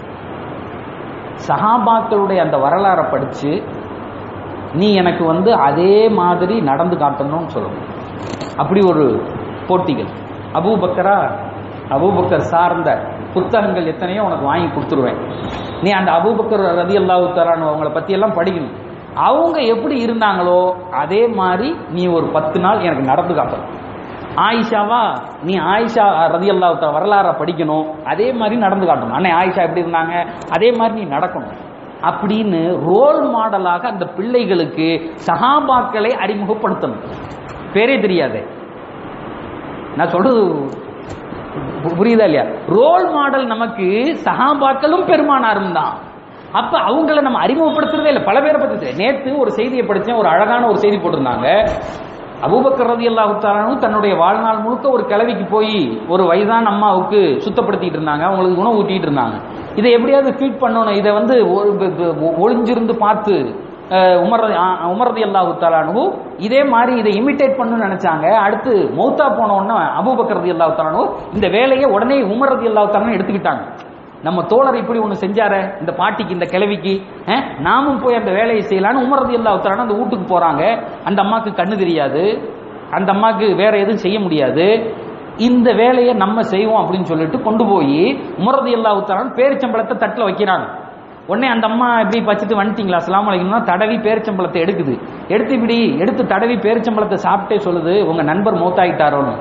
[SPEAKER 2] சஹாபாக்களுடைய அந்த வரலாறை படிச்சு நீ எனக்கு வந்து அதே மாதிரி நடந்து காட்டணும்னு சொல்லணும் அப்படி ஒரு போட்டிகள் அபூபக்கரா அபூபக்கர் சார்ந்த புத்தகங்கள் எத்தனையோ உனக்கு வாங்கி கொடுத்துருவேன் நீ அந்த அபூபக்கர் ரதி அல்லாஹு தரான் அவங்கள பத்தி எல்லாம் படிக்கணும் அவங்க எப்படி இருந்தாங்களோ அதே மாதிரி நீ ஒரு பத்து நாள் எனக்கு நடந்து காட்டணும் ஆயிஷாவா நீ ஆயிஷா ரதி அல்லாஹ் வரலாறை படிக்கணும் அதே மாதிரி நடந்து காட்டணும் அண்ணே ஆயிஷா எப்படி இருந்தாங்க அதே மாதிரி நீ நடக்கணும் அப்படின்னு ரோல் மாடலாக அந்த பிள்ளைகளுக்கு சஹாபாக்களை அறிமுகப்படுத்தணும் பேரே தெரியாது நான் சொல்றது பு- புரியுதா இல்லையா ரோல் மாடல் நமக்கு சஹாபாக்களும் பெருமானாரும் தான் அப்ப அவங்கள நம்ம அறிமுகப்படுத்துறதே இல்லை பல பேரை பத்தி தெரியும். நேத்து ஒரு செய்தியை படிச்சேன் ஒரு அழகான ஒரு செய்தி போட்டிருந்தாங்க அபூபக்கர் ரதி அல்லாஹு தன்னுடைய வாழ்நாள் முழுக்க ஒரு கிழவிக்கு போய் ஒரு வயதான அம்மாவுக்கு சுத்தப்படுத்திட்டு இருந்தாங்க அவங்களுக்கு உணவு ஊட்டிட்டு இருந்தாங்க இதை எப்படியாவது ஃபீட் பண்ணணும் இதை வந்து ஒரு- ப- ப- ஒளிஞ்சிருந்து பார்த்து அஹ், உமர் ரதி- ஆ, உமர் ரதி அல்லாஹு தாலானு இதே மாதிரி இதை இமிட்டேட் பண்ணணும்னு நினைச்சாங்க அடுத்து மௌத்தா போன உடனே அபூபக்கர் ரதி அல்லாஹு தாலானு இந்த வேலையை உடனே உமர் ரதி அல்லாஹு தாலானு எடுத்துக்கிட்டாங்க நம்ம தோழர் இப்படி ஒண்ணு செஞ்சாரே இந்த பாட்டிக்கு இந்த கிழவிக்கு அஹ், நாமும் போய் அந்த வேலையை செய்யலாம்னு உமர் ரதி அல்லாஹு தாலானு அந்த வீட்டுக்கு போறாங்க அந்த அம்மாக்கு கண்ணு தெரியாது அந்த அம்மாக்கு வேற எதுவும் செய்ய முடியாது இந்த வேலையை நம்ம செய்வோம் அப்படின்னு சொல்லிட்டு கொண்டு போய் உமரதி அல்லா உத்தரான் பேரிச்சம்பளத்தை தட்டில் வைக்கிறாங்க உடனே அந்த அம்மா இப்படி வச்சுட்டு வந்துட்டீங்களா அஸ்லாம் வலைக்கம்னா தடவி பேரிச்சம்பளத்தை எடுக்குது எடுத்து இப்படி எடுத்து தடவி பேரிச்சம்பளத்தை சாப்பிட்டே சொல்லுது உங்க நண்பர் மௌத்தாயிட்டாரோன்னு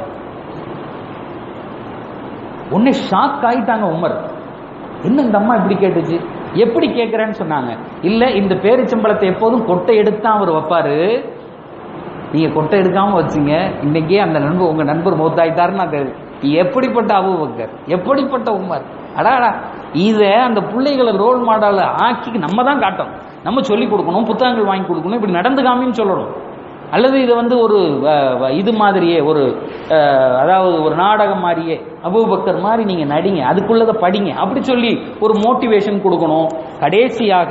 [SPEAKER 2] உடனே ஷாக் ஆயிட்டாங்க உமர் என்ன இந்த அம்மா இப்படி கேட்டுச்சு எப்படி கேட்கிறேன்னு சொன்னாங்க இல்ல இந்த பேரிச்சம்பளத்தை எப்போதும் கொட்டை எடுத்தான் அவர் வைப்பாரு நீங்க கொட்டை எடுக்காம வச்சீங்க இன்னைக்கே அந்த நண்பர் உங்க நண்பர் மௌத்தாயிட்டாருன்னு நான் தெரியுது எப்படிப்பட்ட அபூபக்கர் எப்படிப்பட்ட உமர் அடாடா இத அந்த பிள்ளைகளை ரோல் மாடல ஆக்கி நம்ம தான் காட்டணும் நம்ம சொல்லி கொடுக்கணும் புத்தகங்கள் வாங்கி கொடுக்கணும் இப்படி நடந்து காமின்னு சொல்லணும் அல்லது இது வந்து ஒரு அஹ், வ- இது மாதிரியே ஒரு அஹ், அதாவது ஒரு நாடகம் மாதிரியே அபூபக்கர் மாதிரி நீங்க நடிங்க அதுக்குள்ளத படிங்க அப்படி சொல்லி ஒரு மோட்டிவேஷன் கொடுக்கணும் கடைசியாக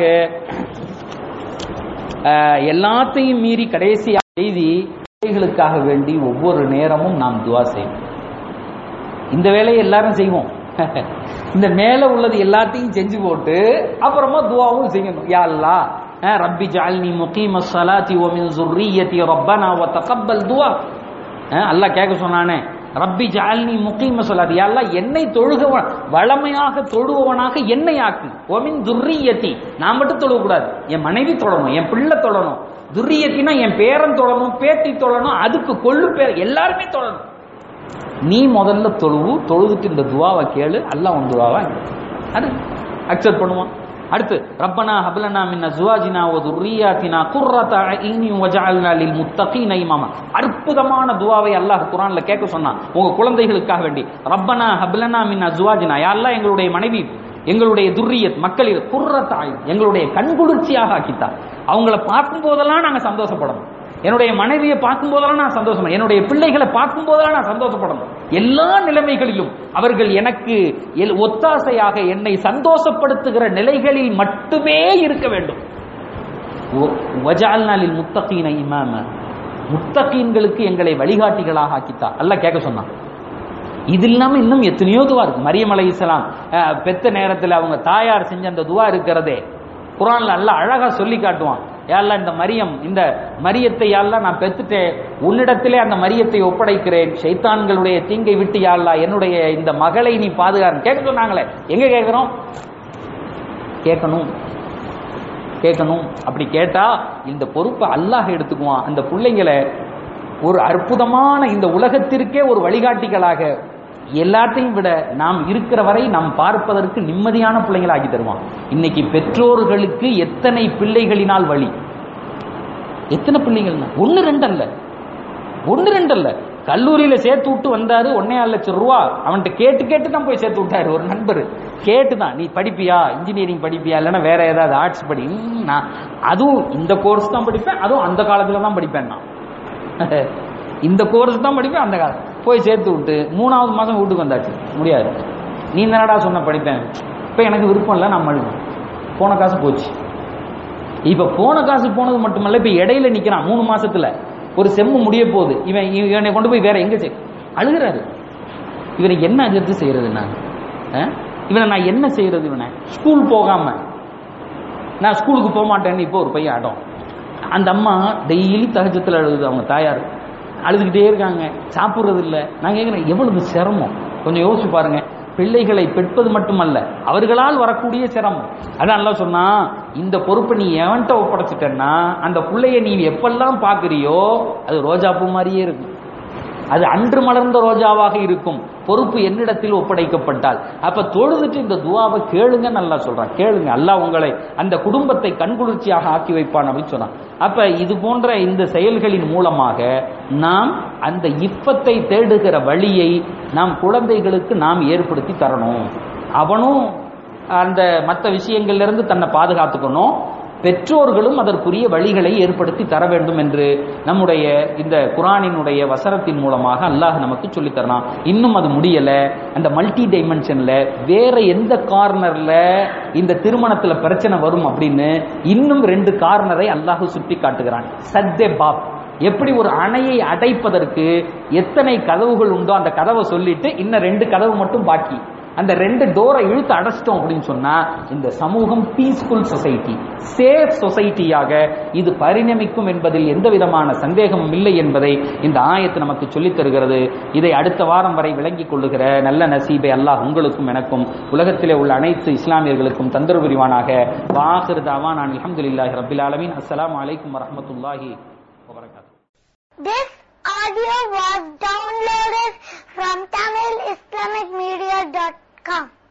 [SPEAKER 2] அஹ், எல்லாத்தையும் மீறி கடைசியாக செய்தி பிள்ளைகளுக்காக வேண்டி ஒவ்வொரு நேரமும் நாம் துவா செய்வோம் இந்த வேலையை எல்லாரும் செய்வோம் இந்த மேல உள்ளது எல்லாத்தையும் செஞ்சு போட்டு அப்புறமா துவாவும் செய்யணும் யா அல்லாஹ் அஹ், ரப்பி ஜஅல்னி முகீம ஸலாத்தி வ மின் ஸுர்ரிய்யதி ரப்பனா வ தகப்பல் துவா அஹ், அல்லாஹ் கேட்க சொன்னானே ரப்பி ஜஅல்னி முகீம ஸலாத்தி யா அல்லாஹ் என்னை தொழுகவன் வளமையாக தொழுபவனாக என்னை ஆக்கு வ மின் ஸுர்ரிய்யதி நான் மட்டும் தொழக்கூடாது என் மனைவி தொழணும் என் பிள்ளை தொழணும் துர்ரியத்தினா என் பேரன் தொழணும் பேத்தி தொழணும் அதுக்கு கொள்ளு பேர் எல்லாருமே தொழணும் நீ முதல்ல தொழுவு தொழுதுட்டு இந்த துவாவை கேளு அல்லாஹ் உன் துவாவை அது அக்செப்ட் பண்ணுவான் அடுத்து ரப்பனா ஹப்லனா மின் அஸ்வாஜினா வ துர்ரியாத்தினா குர்ரத அய்னி வஜஅல்னா லில் முத்தகீன இமாமா அற்புதமான துவாவை அல்லாஹ் குர்ஆன்ல கேட்க சொன்னான் உங்க குழந்தைகளுக்காக வேண்டி ரப்பனா ஹப்லனா மின் அஸ்வாஜினா யா அல்லாஹ் எங்களுடைய மனைவி எங்களுடைய துர்ரியத் மக்களில் குர்ரத்தாய் எங்களுடைய கண்குளிர்ச்சியாக ஆக்கித்தா அவங்கள பார்க்கும் போதெல்லாம் நாங்க சந்தோஷப்படணும் என்னுடைய மனைவியை பார்க்கும் போதெல்லாம் நான் சந்தோஷம் என்னுடைய பிள்ளைகளை பார்க்கும் போதெல்லாம் நான் சந்தோஷப்படணும் எல்லா நிலைமைகளிலும் அவர்கள் எனக்கு எல்- ஒத்தாசையாக என்னை சந்தோஷப்படுத்துகிற நிலைகளில் மட்டுமே இருக்க வேண்டும் வஜால்னாலில் முத்தகீன இமாம முத்தகீன்களுக்கு எங்களை வழிகாட்டிகளாக ஆக்கித்தா அல்லாஹ் கேட்க சொன்னான் இது இல்லாம இன்னும் எத்தனையோ துவா இருக்கு மரியம் அலை இஸ்லாம் பெத்த நேரத்தில் அவங்க தாயார் செஞ்ச அந்த துவா இருக்கிறதே குரான்ல அல்லாஹ் அழகா சொல்லி காட்டுவான் யாரெல்லாம் இந்த மரியம் இந்த மரியத்தை யாரெல்லாம் நான் பெத்துட்டேன் உன்னிடத்திலே அந்த மரியத்தை ஒப்படைக்கிறேன் ஷைத்தான்களுடைய தீங்கை விட்டு யாழ்லா என்னுடைய இந்த மகளை நீ பாதுகாரு கேட்க சொன்னாங்களே எங்க கேட்கிறோம் கேட்கணும் கேட்கணும் அப்படி கேட்டா இந்த பொறுப்பை அல்லாஹ் எடுத்துக்குவான் அந்த பிள்ளைங்களை ஒரு அற்புதமான இந்த உலகத்திற்கே ஒரு வழிகாட்டிகளாக எல்லாத்தையும் விட நாம் இருக்கிற வரை நாம் பார்ப்பதற்கு நிம்மதியான பிள்ளைங்களாக்கி தருவான் இன்னைக்கு பெற்றோர்களுக்கு எத்தனை பிள்ளைகளினால் வழி எத்தனை பிள்ளைகள் ஒன்னு ரெண்டு அல்ல ஒன்னு ரெண்டு அல்ல கல்லூரியில சேர்த்து விட்டு வந்தாரு ஒன்னே லட்சம் ரூபா அவன்கிட்ட கேட்டு கேட்டு தான் போய் சேர்த்து விட்டாரு ஒரு நண்பர் கேட்டு தான் நீ படிப்பியா இன்ஜினியரிங் படிப்பியா இல்லைன்னா வேற ஏதாவது ஆர்ட்ஸ் படி ம், நான் அதுவும் இந்த கோர்ஸ் தான் படிப்பேன் அதுவும் அந்த காலத்துல தான் படிப்பேன் நான் இந்த கோர்ஸ் தான் படிப்பேன் அந்த காலம் போய் சேர்த்து விட்டு மூணாவது மாதம் வீட்டுக்கு வந்தாச்சு முடியாது நீ தானடா சொன்ன படிப்பேன் இப்போ எனக்கு விருப்பம் இல்லை நான் மழுவேன் போன காசு போச்சு இப்ப போன காசு போனது மட்டுமல்ல இப்ப இடையில நிக்கிறான் மூணு மாசத்துல ஒரு செம்மு முடிய போகுது இவன் இவனை கொண்டு போய் வேற எங்க செய் அழுகிறாரு இவனை என்ன அஜர்த்து செய்யறது நான் அஹ்? இவனை நான் என்ன செய்யறது இவனை ஸ்கூல் போகாம நான் ஸ்கூலுக்கு போக மாட்டேன்னு இப்போ ஒரு பையன் ஆட்டம் அந்த அம்மா டெய்லி தகஜத்தில் அழுகுது அவங்க தாயார் அழுதுகிட்டே இருக்காங்க சாப்பிட்றது இல்லை நான் கேட்குறேன் எவ்வளவு சிரமம் கொஞ்சம் யோசிச்சு பாருங்க பிள்ளைகளை பெற்பது மட்டுமல்ல அவர்களால் வரக்கூடிய சிரமம் அதான் நல்லா சொன்னா இந்த பொறுப்பை நீ எவன்கிட்ட ஒப்படைச்சிட்டன்னா அந்த பிள்ளைய நீ எப்பெல்லாம் பார்க்கறியோ அது ரோஜா பூ மாதிரியே இருக்கும் அது அன்று மலர்ந்த ரோஜாவாக இருக்கும் பொறுப்பு என்னிடத்தில் ஒப்படைக்கப்பட்டால் அப்ப தொழுதுட்டு இந்த துவாவை கேளுங்க நல்லா சொல்றான் கேளுங்க அல்லாஹ் உங்களை அந்த குடும்பத்தை கண்குளிர்ச்சியாக ஆக்கி வைப்பான் அப்படின்னு சொன்னான் அப்ப இது போன்ற இந்த செயல்களின் மூலமாக நாம் அந்த இப்பத்தை தேடுகிற வழியை நாம் குழந்தைகளுக்கு நாம் ஏற்படுத்தி தரணும் அவனும் அந்த மற்ற விஷயங்கள்ல இருந்து தன்னை பாதுகாத்துக்கணும் பெற்றோர்களும் அதற்குரிய வழிகளை ஏற்படுத்தி தர வேண்டும் என்று நம்முடைய இந்த குரானினுடைய வசனத்தின் மூலமாக அல்லாஹ் நமக்கு சொல்லித் தரலாம் இன்னும் அது முடியல அந்த மல்டி டைமென்ஷன்ல வேற எந்த கார்னர்ல இந்த திருமணத்துல பிரச்சனை வரும் அப்படின்னு இன்னும் ரெண்டு கார்னரை அல்லாஹ் சுட்டி காட்டுகிறான் சத்தே பாப் எப்படி ஒரு அணையை அடைப்பதற்கு எத்தனை கதவுகள் உண்டோ அந்த கதவை சொல்லிட்டு இன்னும் ரெண்டு கதவு மட்டும் பாக்கி அந்த ரெண்டு டோரை இழுத்து அடைச்சிட்டோம் அப்படின்னு சொன்னா இந்த சமூகம் பீஸ்ஃபுல் சொசைட்டி சேஃப் சொசைட்டியாக இது பரிணமிக்கும் என்பதில் எந்த விதமான சந்தேகமும் இல்லை என்பதை இந்த ஆயத்து நமக்கு சொல்லித் தருகிறது இதை அடுத்த வாரம் வரை விளங்கிக் கொள்ளுகிற நல்ல நசீபை அல்லாஹ் உங்களுக்கும் எனக்கும் உலகத்திலே உள்ள அனைத்து இஸ்லாமியர்களுக்கும் தந்தர் புரிவானாக வாஹிர் தாவா நான் அல்ஹம்துலில்லாஹி ரப்பில் ஆலமீன் அஸ்ஸலாமு அலைக்கும் வரஹ்மத்துல்லாஹி வபரகாத்துஹு
[SPEAKER 3] This audio was downloaded from TamilIslamicMedia.com.